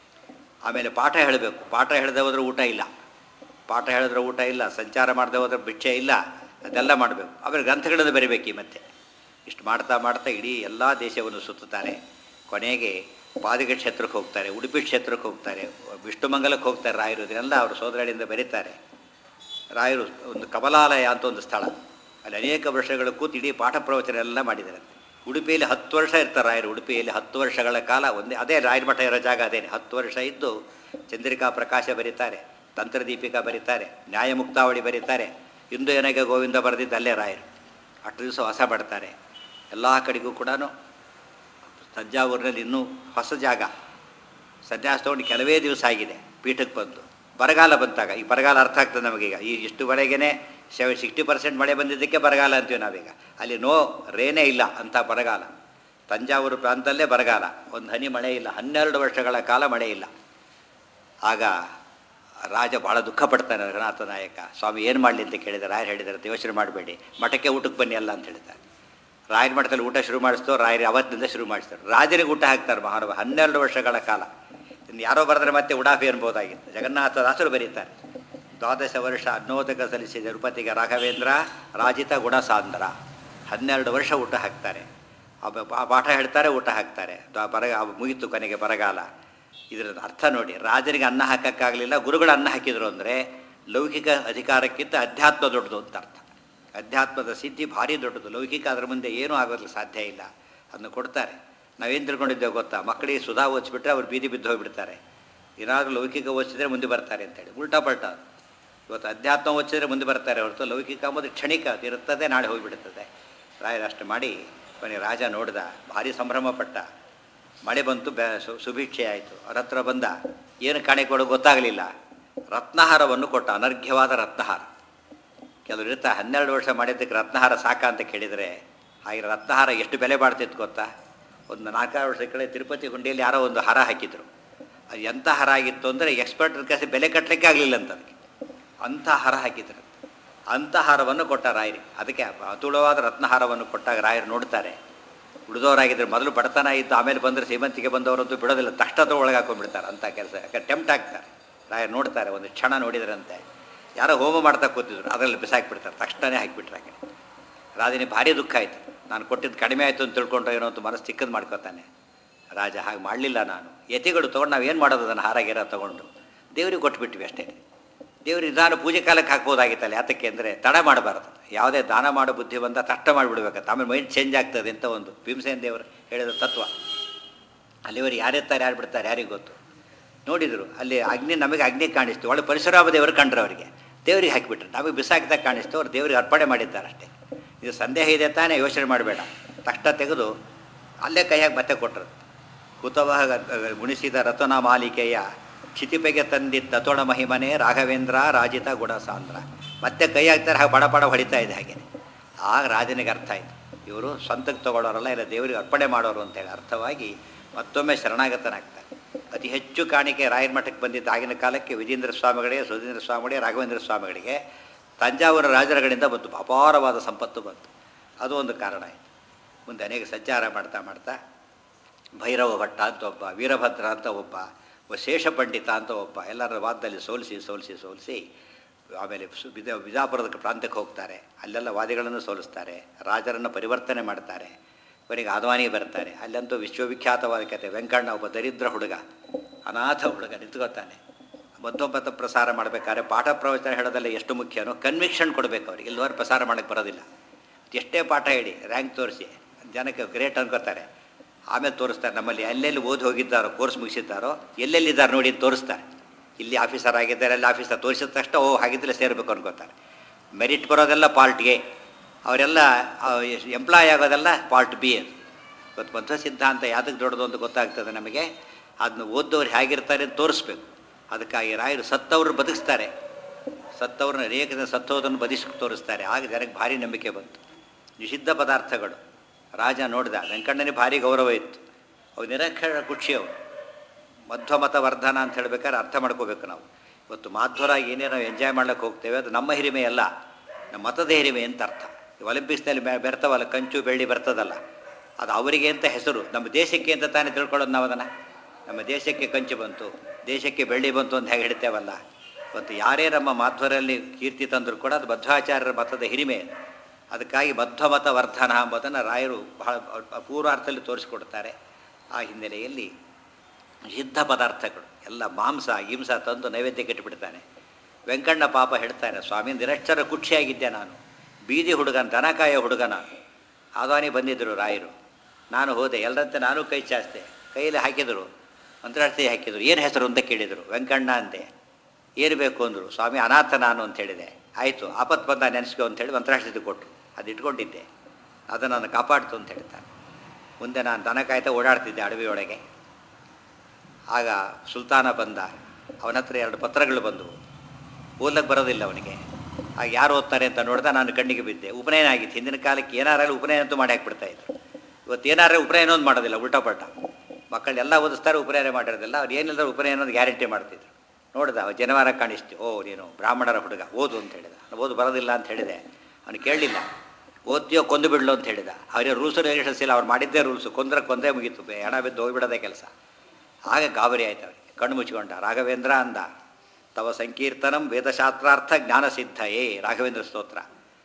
ಆಮೇಲೆ ಪಾಠ ಹೇಳಬೇಕು ಪಾಠ ಹೇಳದೆ ಹೋದ್ರೆ ಊಟ ಇಲ್ಲ ಪಾಠ ಹೇಳಿದ್ರೆ ಊಟ ಇಲ್ಲ ಸಂಚಾರ ಮಾಡದೆ ಹೋದ್ರೆ ಭಿಕ್ಷೆ ಇಲ್ಲ ಅದೆಲ್ಲ ಮಾಡಬೇಕು ಆಮೇಲೆ ಗ್ರಂಥಗಳನ್ನು ಬರಿಬೇಕು ಈ ಮತ್ತೆ ಇಷ್ಟು ಮಾಡ್ತಾ ಮಾಡ್ತಾ ಇಡೀ ಎಲ್ಲ ದೇಶವನ್ನು ಸುತ್ತುತ್ತಾರೆ ಕೊನೆಗೆ ಪಾದಕ ಕ್ಷೇತ್ರಕ್ಕೆ ಹೋಗ್ತಾರೆ ಉಡುಪಿ ಕ್ಷೇತ್ರಕ್ಕೆ ಹೋಗ್ತಾರೆ ವಿಷ್ಣುಮಂಗಲಕ್ಕೆ ಹೋಗ್ತಾರೆ ರಾಯರು ಇದನ್ನೆಲ್ಲ ಅವರು ಸೋದರಳಿಯಿಂದ ಬರೀತಾರೆ ರಾಯರು ಒಂದು ಕಮಲಾಲಯ ಅಂತ ಒಂದು ಸ್ಥಳ ಅಲ್ಲಿ ಅನೇಕ ವರ್ಷಗಳ ಕೂತು ಇಡೀ ಪಾಠ ಪ್ರವಚನ ಎಲ್ಲ ಮಾಡಿದ್ದಾರೆ ಉಡುಪಿಯಲ್ಲಿ ಹತ್ತು ವರ್ಷ ಇರ್ತಾರೆ ರಾಯರು ಉಡುಪಿಯಲ್ಲಿ ಹತ್ತು ವರ್ಷಗಳ ಕಾಲ ಒಂದೇ ಅದೇ ರಾಯರ ಮಠ ಇರೋ ಜಾಗ ಅದೇನೆ ಹತ್ತು ವರ್ಷ ಇದ್ದು ಚಂದ್ರಿಕಾ ಪ್ರಕಾಶ ಬರೀತಾರೆ ತಂತ್ರದೀಪಿಕಾ ಬರೀತಾರೆ ನ್ಯಾಯಮುಕ್ತಾವಳಿ ಬರೀತಾರೆ ಇಂದು ಏನಾಗ ಗೋವಿಂದ ಬರೆದಿದ್ದು ಅಲ್ಲೇ ರಾಯರು ಅಷ್ಟು ದಿವಸ ವಾಸ ಮಾಡ್ತಾರೆ ಎಲ್ಲ ಕಡೆಗೂ ಕೂಡ ತಂಜಾವೂರಿನಲ್ಲಿ ಇನ್ನೂ ಹೊಸ ಜಾಗ ಸನ್ಯಾಸ ತೊಗೊಂಡು ಕೆಲವೇ ದಿವಸ ಆಗಿದೆ ಪೀಠಕ್ಕೆ ಬಂದು ಬರಗಾಲ ಬಂತಾಗ ಈ ಬರಗಾಲ ಅರ್ಥ ಆಗ್ತದೆ ನಮಗೀಗ ಈ ಇಷ್ಟುವರೆಗೇ ಸೆವೆ ಸಿಕ್ಸ್ಟಿ ಪರ್ಸೆಂಟ್ ಮಳೆ ಬಂದಿದ್ದಕ್ಕೆ ಬರಗಾಲ ಅಂತೀವಿ ನಾವೀಗ ಅಲ್ಲಿ ನೋ ರೇನೇ ಇಲ್ಲ ಅಂತ ಬರಗಾಲ ತಂಜಾವೂರು ಪ್ರಾಂತಲ್ಲೇ ಬರಗಾಲ ಒಂದು ಹನಿ ಮಳೆ ಇಲ್ಲ ಹನ್ನೆರಡು ವರ್ಷಗಳ ಕಾಲ ಮಳೆ ಇಲ್ಲ ಆಗ ರಾಜ ಭಾಳ ದುಃಖ ಪಡ್ತಾನೆ ರಘುನಾಥ ನಾಯಕ ಸ್ವಾಮಿ ಏನು ಮಾಡಲಿ ಅಂತ ಕೇಳಿದರೆ ರಾಯರು ಹೇಳಿದ್ದಾರೆ ಯೋಚನೆ ಮಾಡಬೇಡಿ ಮಠಕ್ಕೆ ಊಟಕ್ಕೆ ಬನ್ನಿ ಅಲ್ಲ ಅಂತ ಹೇಳಿದ್ದಾರೆ ರಾಯರ ಮಠದಲ್ಲಿ ಊಟ ಶುರು ಮಾಡಿಸ್ತೋ ರಾಯರು ಅವತ್ತಿನಿಂದ ಶುರು ಮಾಡಿಸ್ತಾರೆ ರಾಜರಿಗೆ ಊಟ ಹಾಕ್ತಾರೆ ಮಹಾನುಭಾವ ಹನ್ನೆರಡು ವರ್ಷಗಳ ಕಾಲ ಇನ್ನು ಯಾರೋ ಬರೆದ್ರೆ ಮತ್ತೆ ಉಡಾಫಿ ಅನ್ಬೋದಾಗಿತ್ತು ಜಗನ್ನಾಥದಾಸರು ಬರೀತಾರೆ ದ್ವಾದಶ ವರ್ಷ ಅನ್ನೋದಕ ಸಲ್ಲಿಸಿದ ತಿರುಪತಿಗೆ ರಾಘವೇಂದ್ರ ರಾಜಿತ ಗುಣಸಾಂದ್ರ ಹನ್ನೆರಡು ವರ್ಷ ಊಟ ಹಾಕ್ತಾರೆ ಆ ಬ- ಆ ಪಾಠ ಹೇಳ್ತಾರೆ ಊಟ ಹಾಕ್ತಾರೆ ದ- ಬರ ಆ ಮುಗೀತು ಕೊನೆಗೆ ಬರಗಾಲ ಇದರ ಅರ್ಥ ನೋಡಿ ರಾಜನಿಗೆ ಅನ್ನ ಹಾಕೋಕ್ಕಾಗಲಿಲ್ಲ ಗುರುಗಳು ಅನ್ನ ಹಾಕಿದ್ರು ಅಂದರೆ ಲೌಕಿಕ ಅಧಿಕಾರಕ್ಕಿಂತ ಅಧ್ಯಾತ್ಮ ದೊಡ್ಡದು ಅಂತ ಅರ್ಥ ಅಧ್ಯಾತ್ಮದ ಸಿದ್ಧಿ ಭಾರಿ ದೊಡ್ಡದು ಲೌಕಿಕ ಅದರ ಮುಂದೆ ಏನೂ ಆಗೋದಕ್ಕೆ ಸಾಧ್ಯ ಇಲ್ಲ ಅದನ್ನು ಕೊಡ್ತಾರೆ ನಾವೇನು ತಿಳ್ಕೊಂಡಿದ್ದೇವೆ ಗೊತ್ತಾ ಮಕ್ಕಳಿಗೆ ಸುಧಾ ಓದಿಸ್ಬಿಟ್ರೆ ಅವ್ರು ಬೀದಿ ಬಿದ್ದು ಹೋಗಿಬಿಡ್ತಾರೆ ಏನಾದರೂ ಲೌಕಿಕ ಓದಿಸಿದ್ರೆ ಮುಂದೆ ಬರ್ತಾರೆ ಅಂತೇಳಿ ಉಲ್ಟಾ ಪಲ್ಟಾ ಇವತ್ತು ಅಧ್ಯಾತ್ಮ ಓದಿಸಿದ್ರೆ ಮುಂದೆ ಬರ್ತಾರೆ ಹೊರತು ಲೌಕಿಕ ಅಂಬುದು ಕ್ಷಣಿಕ ಅದು ಇರುತ್ತದೆ ನಾಳೆ ಹೋಗಿಬಿಡುತ್ತದೆ ರಾಯರು ಅಷ್ಟು ಮಾಡಿ ಕೊನೆ ರಾಜ ನೋಡ್ದ ಭಾರಿ ಸಂಭ್ರಮ ಪಟ್ಟ ಮಳೆ ಬಂತು ಬೆ ಸು- ಸುಭಿಕ್ಷೆ ಆಯಿತು ಅವ್ರ ಹತ್ರ ಬಂದ ಏನು ಕಾಣಿಕೆ ಕೊಡೋ ಗೊತ್ತಾಗಲಿಲ್ಲ ರತ್ನಹಾರವನ್ನು ಕೊಟ್ಟ ಅನರ್ಘ್ಯವಾದ ರತ್ನಹಾರ ಕೆಲವರು ಇರ್ತಾ ಹನ್ನೆರಡು ವರ್ಷ ಮಾಡಿದ್ದಕ್ಕೆ ರತ್ನಹಾರ ಸಾಕ ಅಂತ ಕೇಳಿದರೆ ಹಾಗೆ ರತ್ನಹಾರ ಎಷ್ಟು ಬೆಲೆ ಬಾಳ್ತಿತ್ತು ಗೊತ್ತಾ ಒಂದು ನಾಲ್ಕಾರು ವರ್ಷ ಕಡೆ ತಿರುಪತಿ ಹುಂಡಿಯಲ್ಲಿ ಯಾರೋ ಒಂದು ಹಾರ ಹಾಕಿದ್ರು ಅದು ಎಂಥ ಹಾರ ಆಗಿತ್ತು ಅಂದರೆ ಎಕ್ಸ್ಪರ್ಟ್ ಕಸಿ ಬೆಲೆ ಕಟ್ಟಲಿಕ್ಕೆ ಆಗಲಿಲ್ಲ ಅಂತ ಅದಕ್ಕೆ ಅಂಥ ಹಾರ ಹಾಕಿದ್ರು ಅಂಥ ಹಾರವನ್ನು ಕೊಟ್ಟ ರಾಯರಿಗೆ ಅದಕ್ಕೆ ಅತುಳವಾದ ರತ್ನಹಾರವನ್ನು ಕೊಟ್ಟಾಗ ರಾಯರು ನೋಡ್ತಾರೆ ಉಳಿದವರಾಗಿದ್ದರೆ ಮೊದಲು ಬಡತನ ಇದ್ದು ಆಮೇಲೆ ಬಂದರೆ ಶ್ರೀಮಂತಿಗೆ ಬಂದವರಂತೂ ಬಿಡೋದಿಲ್ಲ ತಕ್ಷಣದ ಒಳಗೆ ಹಾಕೊಂಡ್ಬಿಡ್ತಾರೆ ಅಂಥ ಕೆಲಸ ಯಾಕೆ ಟೆಂಪ್ಟ್ ಆಗ್ತಾರೆ ರಾಯರು ನೋಡ್ತಾರೆ ಒಂದು ಕ್ಷಣ ನೋಡಿದ್ರಂತೆ ಯಾರೋ ಹೋಮ ಮಾಡ್ತಾ ಕೂತಿದ್ರು ಅದರಲ್ಲಿ ಬಿಸಾಕ್ಬಿಡ್ತಾರೆ ತಕ್ಷಣನೇ ಹಾಕಿಬಿಟ್ರೆ ಹಾಗೆ ರಾಜನಿಗೆ ಭಾರಿ ದುಃಖ ಆಯಿತು ನಾನು ಕೊಟ್ಟಿದ್ದು ಕಡಿಮೆ ಆಯಿತು ಅಂತ ತಿಳ್ಕೊಂಡ್ರೆ ಏನೋ ಅಂತ ಮನಸ್ಸು ಚಿಕ್ಕದು ಮಾಡ್ಕೋತಾನೆ ರಾಜ ಹಾಗೆ ಮಾಡಲಿಲ್ಲ ನಾನು ಯತಿಗಳು ತೊಗೊಂಡು ನಾವು ಏನು ಮಾಡೋದು ಅದನ್ನು ಹಾರಾಗಿರ ತೊಗೊಂಡು ದೇವ್ರಿಗೆ ಕೊಟ್ಬಿಟ್ವಿ ಅಷ್ಟೇ ದೇವ್ರಿಗೆ ನಿಧಾನ ಪೂಜೆ ಕಾಲಕ್ಕೆ ಹಾಕ್ಬೋದಾಗಿತ್ತಲ್ಲ ಯಾತಕ್ಕೆ ಅಂದರೆ ತಡ ಮಾಡಬಾರ್ದು ಯಾವುದೇ ದಾನ ಮಾಡೋ ಬುದ್ಧಿ ಬಂದ ತಷ್ಟ ಮಾಡಿಬಿಡ್ಬೇಕಂತ ಆಮೇಲೆ ಮೈಂಡ್ ಚೇಂಜ್ ಆಗ್ತದೆ ಅಂತ ಒಂದು ಭೀಮಸೇನ ದೇವರು ಹೇಳಿದ ತತ್ವ ಅಲ್ಲಿವರು ಯಾರೆತ್ತಾರೆ ಯಾರು ಬಿಡ್ತಾರೆ ಯಾರಿಗೆ ಗೊತ್ತು ನೋಡಿದರು ಅಲ್ಲಿ ಅಗ್ನಿ ನಮಗೆ ಅಗ್ನಿ ಕಾಣಿಸ್ತು ಒಳ್ಳೆ ಪರಶುರಾಮ ದೇವರು ಕಂಡ್ರು ಅವರಿಗೆ ದೇವರಿಗೆ ಹಾಕಿಬಿಟ್ರು ನಮಗೆ ಬಿಸಾಕಿದಾಗ ಕಾಣಿಸ್ತು ಅವ್ರು ದೇವರಿಗೆ ಅರ್ಪಣೆ ಮಾಡಿದ್ದಾರೆ ಅಷ್ಟೇ ಇದು ಸಂದೇಹ ಇದೆ ತಾನೇ ಯೋಚನೆ ಮಾಡಬೇಡ ತಕ್ಷಣ ತೆಗೆದು ಅಲ್ಲೇ ಕೈಯಾಗಿ ಮತ್ತೆ ಕೊಟ್ಟರು ಕುತವಹ ಗುಣಿಸಿದ ರತನ ಮಾಲಿಕೆಯ ಕ್ಷಿತಿಪೆಗೆ ತಂದಿದ್ದ ತತೋಣ ಮಹಿಮನೆ ರಾಘವೇಂದ್ರ ರಾಜಿತ ಗುಣಸಾಂದ್ರ ಮತ್ತೆ ಕೈ ಹಾಕ್ತಾರೆ ಹಾಗೆ ಬಡ ಬಡ ಹೊಡಿತಾ ಇದೆ ಹಾಗೆ ಆಗ ರಾಜನಿಗೆ ಅರ್ಥ ಆಯಿತು ಇವರು ಸ್ವಂತಕ್ಕೆ ತಗೊಳ್ಳೋರಲ್ಲ ಇಲ್ಲ ದೇವರಿಗೆ ಅರ್ಪಣೆ ಮಾಡೋರು ಅಂತೇಳಿ ಅರ್ಥವಾಗಿ ಮತ್ತೊಮ್ಮೆ ಶರಣಾಗತನಾಗ್ತಾರೆ ಅತಿ ಹೆಚ್ಚು ಕಾಣಿಕೆ ರಾಯರ ಮಠಕ್ಕೆ ಬಂದಿದ್ದ ಆಗಿನ ಕಾಲಕ್ಕೆ ವಿಜೇಂದ್ರ ಸ್ವಾಮಿಗಳಿಗೆ ಸುಧೀಂದ್ರ ಸ್ವಾಮಿಗಳಿಗೆ ರಾಘವೇಂದ್ರ ಸ್ವಾಮಿಗಳಿಗೆ ತಂಜಾವೂರು ರಾಜರುಗಳಿಂದ ಬಂತು ಅಪಾರವಾದ ಸಂಪತ್ತು ಬಂತು ಅದು ಒಂದು ಕಾರಣ ಆಯಿತು ಮುಂದೆ ಅನೇಕ ಸಂಚಾರ ಮಾಡ್ತಾ ಮಾಡ್ತಾ ಭೈರವ ಭಟ್ಟ ಅಂತ ಒಬ್ಬ ವೀರಭದ್ರ ಅಂತ ಒಬ್ಬ ಶೇಷ ಪಂಡಿತ ಅಂತ ಒಬ್ಬ ಎಲ್ಲರ ವಾದದಲ್ಲಿ ಸೋಲಿಸಿ ಸೋಲಿಸಿ ಸೋಲಿಸಿ ಆಮೇಲೆ ಸು- ಬಿಜಾ ಬಿಜಾಪುರದ ಪ್ರಾಂತ್ಯಕ್ಕೆ ಹೋಗ್ತಾರೆ ಅಲ್ಲೆಲ್ಲ ವಾದಿಗಳನ್ನು ಸೋಲಿಸ್ತಾರೆ ರಾಜರನ್ನು ಪರಿವರ್ತನೆ ಮಾಡ್ತಾರೆ ಕೊನೆಗೆ ಆದ್ವಾನಿ ಬರ್ತಾರೆ ಅಲ್ಲಂತೂ ವಿಶ್ವವಿಖ್ಯಾತವಾದ ಕತೆ ವೆಂಕಣ್ಣ ಒಬ್ಬ ದರಿದ್ರ ಹುಡುಗ ಅನಾಥ ಹುಡುಗ ನಿಂತ್ಕೋತಾನೆ ಮಧ್ವಪಥ ಪ್ರಸಾರ ಮಾಡಬೇಕಾದ್ರೆ ಪಾಠ ಪ್ರವಚನ ಹೇಳೋದಲ್ಲ ಎಷ್ಟು ಮುಖ್ಯನೋ ಕನ್ವಿಕ್ಷನ್ ಕೊಡಬೇಕು ಅವ್ರಿಗೆ ಇಲ್ಲವರೆ ಪ್ರಸಾರ ಮಾಡೋಕ್ಕೆ ಬರೋದಿಲ್ಲ ಎಷ್ಟೇ ಪಾಠ ಹೇಳಿ ರ್ಯಾಂಕ್ ತೋರಿಸಿ ಜನಕ್ಕೆ ಗ್ರೇಟ್ ಅನ್ಕೋತಾರೆ ಆಮೇಲೆ ತೋರಿಸ್ತಾರೆ ನಮ್ಮಲ್ಲಿ ಎಲ್ಲೆಲ್ಲಿ ಓದಿ ಹೋಗಿದ್ದಾರೋ ಕೋರ್ಸ್ ಮುಗಿಸಿದ್ದಾರೋ ಎಲ್ಲೆಲ್ಲಿದ್ದಾರೆ ನೋಡಿ ಅಂತ ತೋರಿಸ್ತಾರೆ ಇಲ್ಲಿ ಆಫೀಸರ್ ಆಗಿದ್ದಾರೆ ಅಲ್ಲಿ ಆಫೀಸರ್ ತೋರಿಸಿದ ತಕ್ಷಣ ಓ ಹಾಗಿದ್ದರೆ ಸೇರಬೇಕು ಅನ್ಕೋತಾರೆ ಮೆರಿಟ್ ಬರೋದೆಲ್ಲ ಪಾರ್ಟ್ ಎ ಅವರೆಲ್ಲ ಎಂಪ್ಲಾಯ್ ಆಗೋದೆಲ್ಲ ಪಾರ್ಟ್ ಬಿ ಅದು ಇವತ್ತು ಮಧ್ವ ಸಿದ್ಧಾಂತ ಯಾತಕ್ಕೆ ದೊಡ್ಡದು ಅಂತ ಗೊತ್ತಾಗ್ತದೆ ನಮಗೆ ಅದನ್ನ ಓದ್ದವ್ರು ಹೇಗಿರ್ತಾರೆ ಅಂತ ತೋರಿಸ್ಬೇಕು ಅದಕ್ಕಾಗಿ ರಾಯರು ಸತ್ತವ್ರು ಬದುಕಿಸ್ತಾರೆ ಸತ್ತವ್ರನ್ನ ರೇಖದ ಸತ್ತೋದನ್ನು ಬದಿಸ್ ತೋರಿಸ್ತಾರೆ ಆಗ ಜನಕ್ಕೆ ಭಾರಿ ನಂಬಿಕೆ ಬಂತು ನಿಷಿದ್ಧ ಪದಾರ್ಥಗಳು ರಾಜ ನೋಡಿದ ವೆಂಕಣ್ಣನೇ ಭಾರಿ ಗೌರವ ಇತ್ತು ಅವು ನಿರಕ್ಷರ ಖುಷಿ ಅವು ಮಧ್ವಮತ ವರ್ಧನ ಅಂತ ಹೇಳ್ಬೇಕಾದ್ರೆ ಅರ್ಥ ಮಾಡ್ಕೋಬೇಕು ನಾವು ಇವತ್ತು ಮಾಧ್ವರಾಗಿ ಏನೇ ನಾವು ಎಂಜಾಯ್ ಮಾಡ್ಲಿಕ್ಕೆ ಹೋಗ್ತೇವೆ ಅದು ನಮ್ಮ ಹಿರಿಮೆ ಅಲ್ಲ ನಮ್ಮ ಮತದ ಹಿರಿಮೆ ಅಂತ ಅರ್ಥ ಈ ಒಲಿಂಪಿಕ್ಸ್ನಲ್ಲಿ ಬೆ- ಬೆರ್ತವಲ್ಲ ಕಂಚು ಬೆಳ್ಳಿ ಬರ್ತದಲ್ಲ ಅದು ಅವರಿಗೆ ಅಂತ ಹೆಸರು ನಮ್ಮ ದೇಶಕ್ಕೆ ಅಂತ ತಾನೇ ತಿಳ್ಕೊಳ್ಳೋದು ನಾವು ಅದನ್ನು ನಮ್ಮ ದೇಶಕ್ಕೆ ಕಂಚು ಬಂತು ದೇಶಕ್ಕೆ ಬೆಳ್ಳಿ ಬಂತು ಅಂತ ಹೇಗೆ ಹೇಳ್ತೇವಲ್ಲ ಇವತ್ತು ಯಾರೇ ನಮ್ಮ ಮಾಧ್ವರಲ್ಲಿ ಕೀರ್ತಿ ತಂದರೂ ಕೂಡ ಅದು ಮಧ್ವಾಚಾರ್ಯರ ಮತದ ಹಿರಿಮೆ ಅದಕ್ಕಾಗಿ ಮಧ್ವಮತ ವರ್ಧನ ಎಂಬುದನ್ನು ರಾಯರು ಬಹಳ ಪೂರ್ವಾರ್ಥದಲ್ಲಿ ತೋರಿಸಿಕೊಡ್ತಾರೆ ಆ ಹಿನ್ನೆಲೆಯಲ್ಲಿ ಸಿದ್ಧ ಪದಾರ್ಥಗಳು ಎಲ್ಲ ಮಾಂಸ ಹಿಂಸ ತಂದು ನೈವೇದ್ಯಕ್ಕೆ ಇಟ್ಟುಬಿಡ್ತಾನೆ ವೆಂಕಣ್ಣ ಪಾಪ ಹೇಳ್ತಾನೆ ಸ್ವಾಮಿ ನಿರಕ್ಷರ ಕುಕ್ಷಿಯಾಗಿದ್ದೆ ನಾನು ಬೀದಿ ಹುಡುಗನ ದನಕಾಯ ಹುಡುಗ ನಾನು ಆದಾನಿ ಬಂದಿದ್ದರು ರಾಯರು ನಾನು ಹೋದೆ ಎಲ್ಲರಂತೆ ನಾನು ಕೈ ಚಾಸ್ತೆ ಕೈಯಲ್ಲಿ ಹಾಕಿದರು ಮಂತ್ರಾರ್ಥಿ ಹಾಕಿದರು ಏನು ಹೆಸರು ಅಂತ ಕೇಳಿದರು ವೆಂಕಣ್ಣ ಅಂದೆ ಏನು ಬೇಕು ಅಂದರು ಸ್ವಾಮಿ ಅನಾಥ ನಾನು ಅಂತ ಹೇಳಿದೆ ಆಯಿತು ಆಪತ್ತು ಬಂದ ನೆನೆಸ್ಕೊ ಅಂತೇಳಿ ಮಂತ್ರಾಕ್ಷತೆ ಕೊಟ್ಟರು ಅದು ಇಟ್ಕೊಂಡಿದ್ದೆ ಅದನ್ನು ನಾನು ಕಾಪಾಡ್ತು ಅಂತ ಹೇಳ್ತಾನೆ ಮುಂದೆ ನಾನು ದನ ಕಾಯ್ತಾ ಓಡಾಡ್ತಿದ್ದೆ ಅಡವಿಯೊಳಗೆ ಆಗ ಸುಲ್ತಾನ ಬಂದ ಅವನ ಹತ್ರ ಎರಡು ಪತ್ರಗಳು ಬಂದವು ಓದ್ಲಕ್ಕೆ ಬರೋದಿಲ್ಲ ಅವನಿಗೆ ಆಗ ಯಾರು ಓದ್ತಾರೆ ಅಂತ ನೋಡ್ದೆ ನಾನು ಕಣ್ಣಿಗೆ ಬಿದ್ದೆ ಉಪನಯನ ಆಗಿತ್ತು ಹಿಂದಿನ ಕಾಲಕ್ಕೆ ಏನಾರಲ್ಲಿ ಉಪನಯನ ಅಂತೂ ಮಾಡಿ ಹಾಕ್ಬಿಡ್ತಾ ಇದ್ರು ಇವತ್ತು ಏನಾರೇ ಉಪನಯನ ಒಂದು ಮಾಡೋದಿಲ್ಲ ಉಲ್ಟಾ ಪಲ್ಟ ಮಕ್ಕಳೆಲ್ಲ ಓದಿಸ್ತಾರೆ ಉಪನಯನ ಮಾಡಿರೋದಿಲ್ಲ ಅವ್ರು ಏನಿಲ್ಲ ಉಪನಯನ ಒಂದು ಗ್ಯಾರಂಟಿ ಮಾಡ್ತಿದ್ರು ನೋಡ್ದ ಅವ ಜನವಾರ ಕಾಣಿಸ್ತು ಓ ನೀನು ಬ್ರಾಹ್ಮಣರ ಹುಡುಗ ಓದು ಅಂತ ಹೇಳಿದ ನಾನು ಓದು ಬರೋದಿಲ್ಲ ಅಂತ ಹೇಳಿದೆ ಅವನು ಕೇಳಲಿಲ್ಲ ಓದ್ತೀಯೋ ಕೊಂದು ಬಿಡ್ಲು ಅಂತ ಹೇಳಿದ ಅವರೇ ರೂಲ್ಸು ರೆಗ್ಯುಲೇಷನ್ಸ್ ಇಲ್ಲ ಅವ್ರು ಮಾಡಿದ್ದೇ ರೂಲ್ಸು ಕೊಂದ್ರೆ ಕೊಂದೇ ಮುಗೀತು ಬೆ- ಹೆಣ ಬಿದ್ದು ಹೋಗಿಬಿಡೋದೇ ಕೆಲಸ ಆಗ ಗಾಬರಿ ಆಯ್ತು ಅವನಿಗೆ ಕಣ್ಣು ಮುಚ್ಕೊಂಡ ರಾಘವೇಂದ್ರ ಅಂದ ತವ ಸಂಕೀರ್ತನಂ ವೇದಶಾಸ್ತ್ರಾರ್ಥ ಜ್ಞಾನಸಿದ್ಧಯೇ ರಾಘವೇಂದ್ರ ಸ್ತೋತ್ರ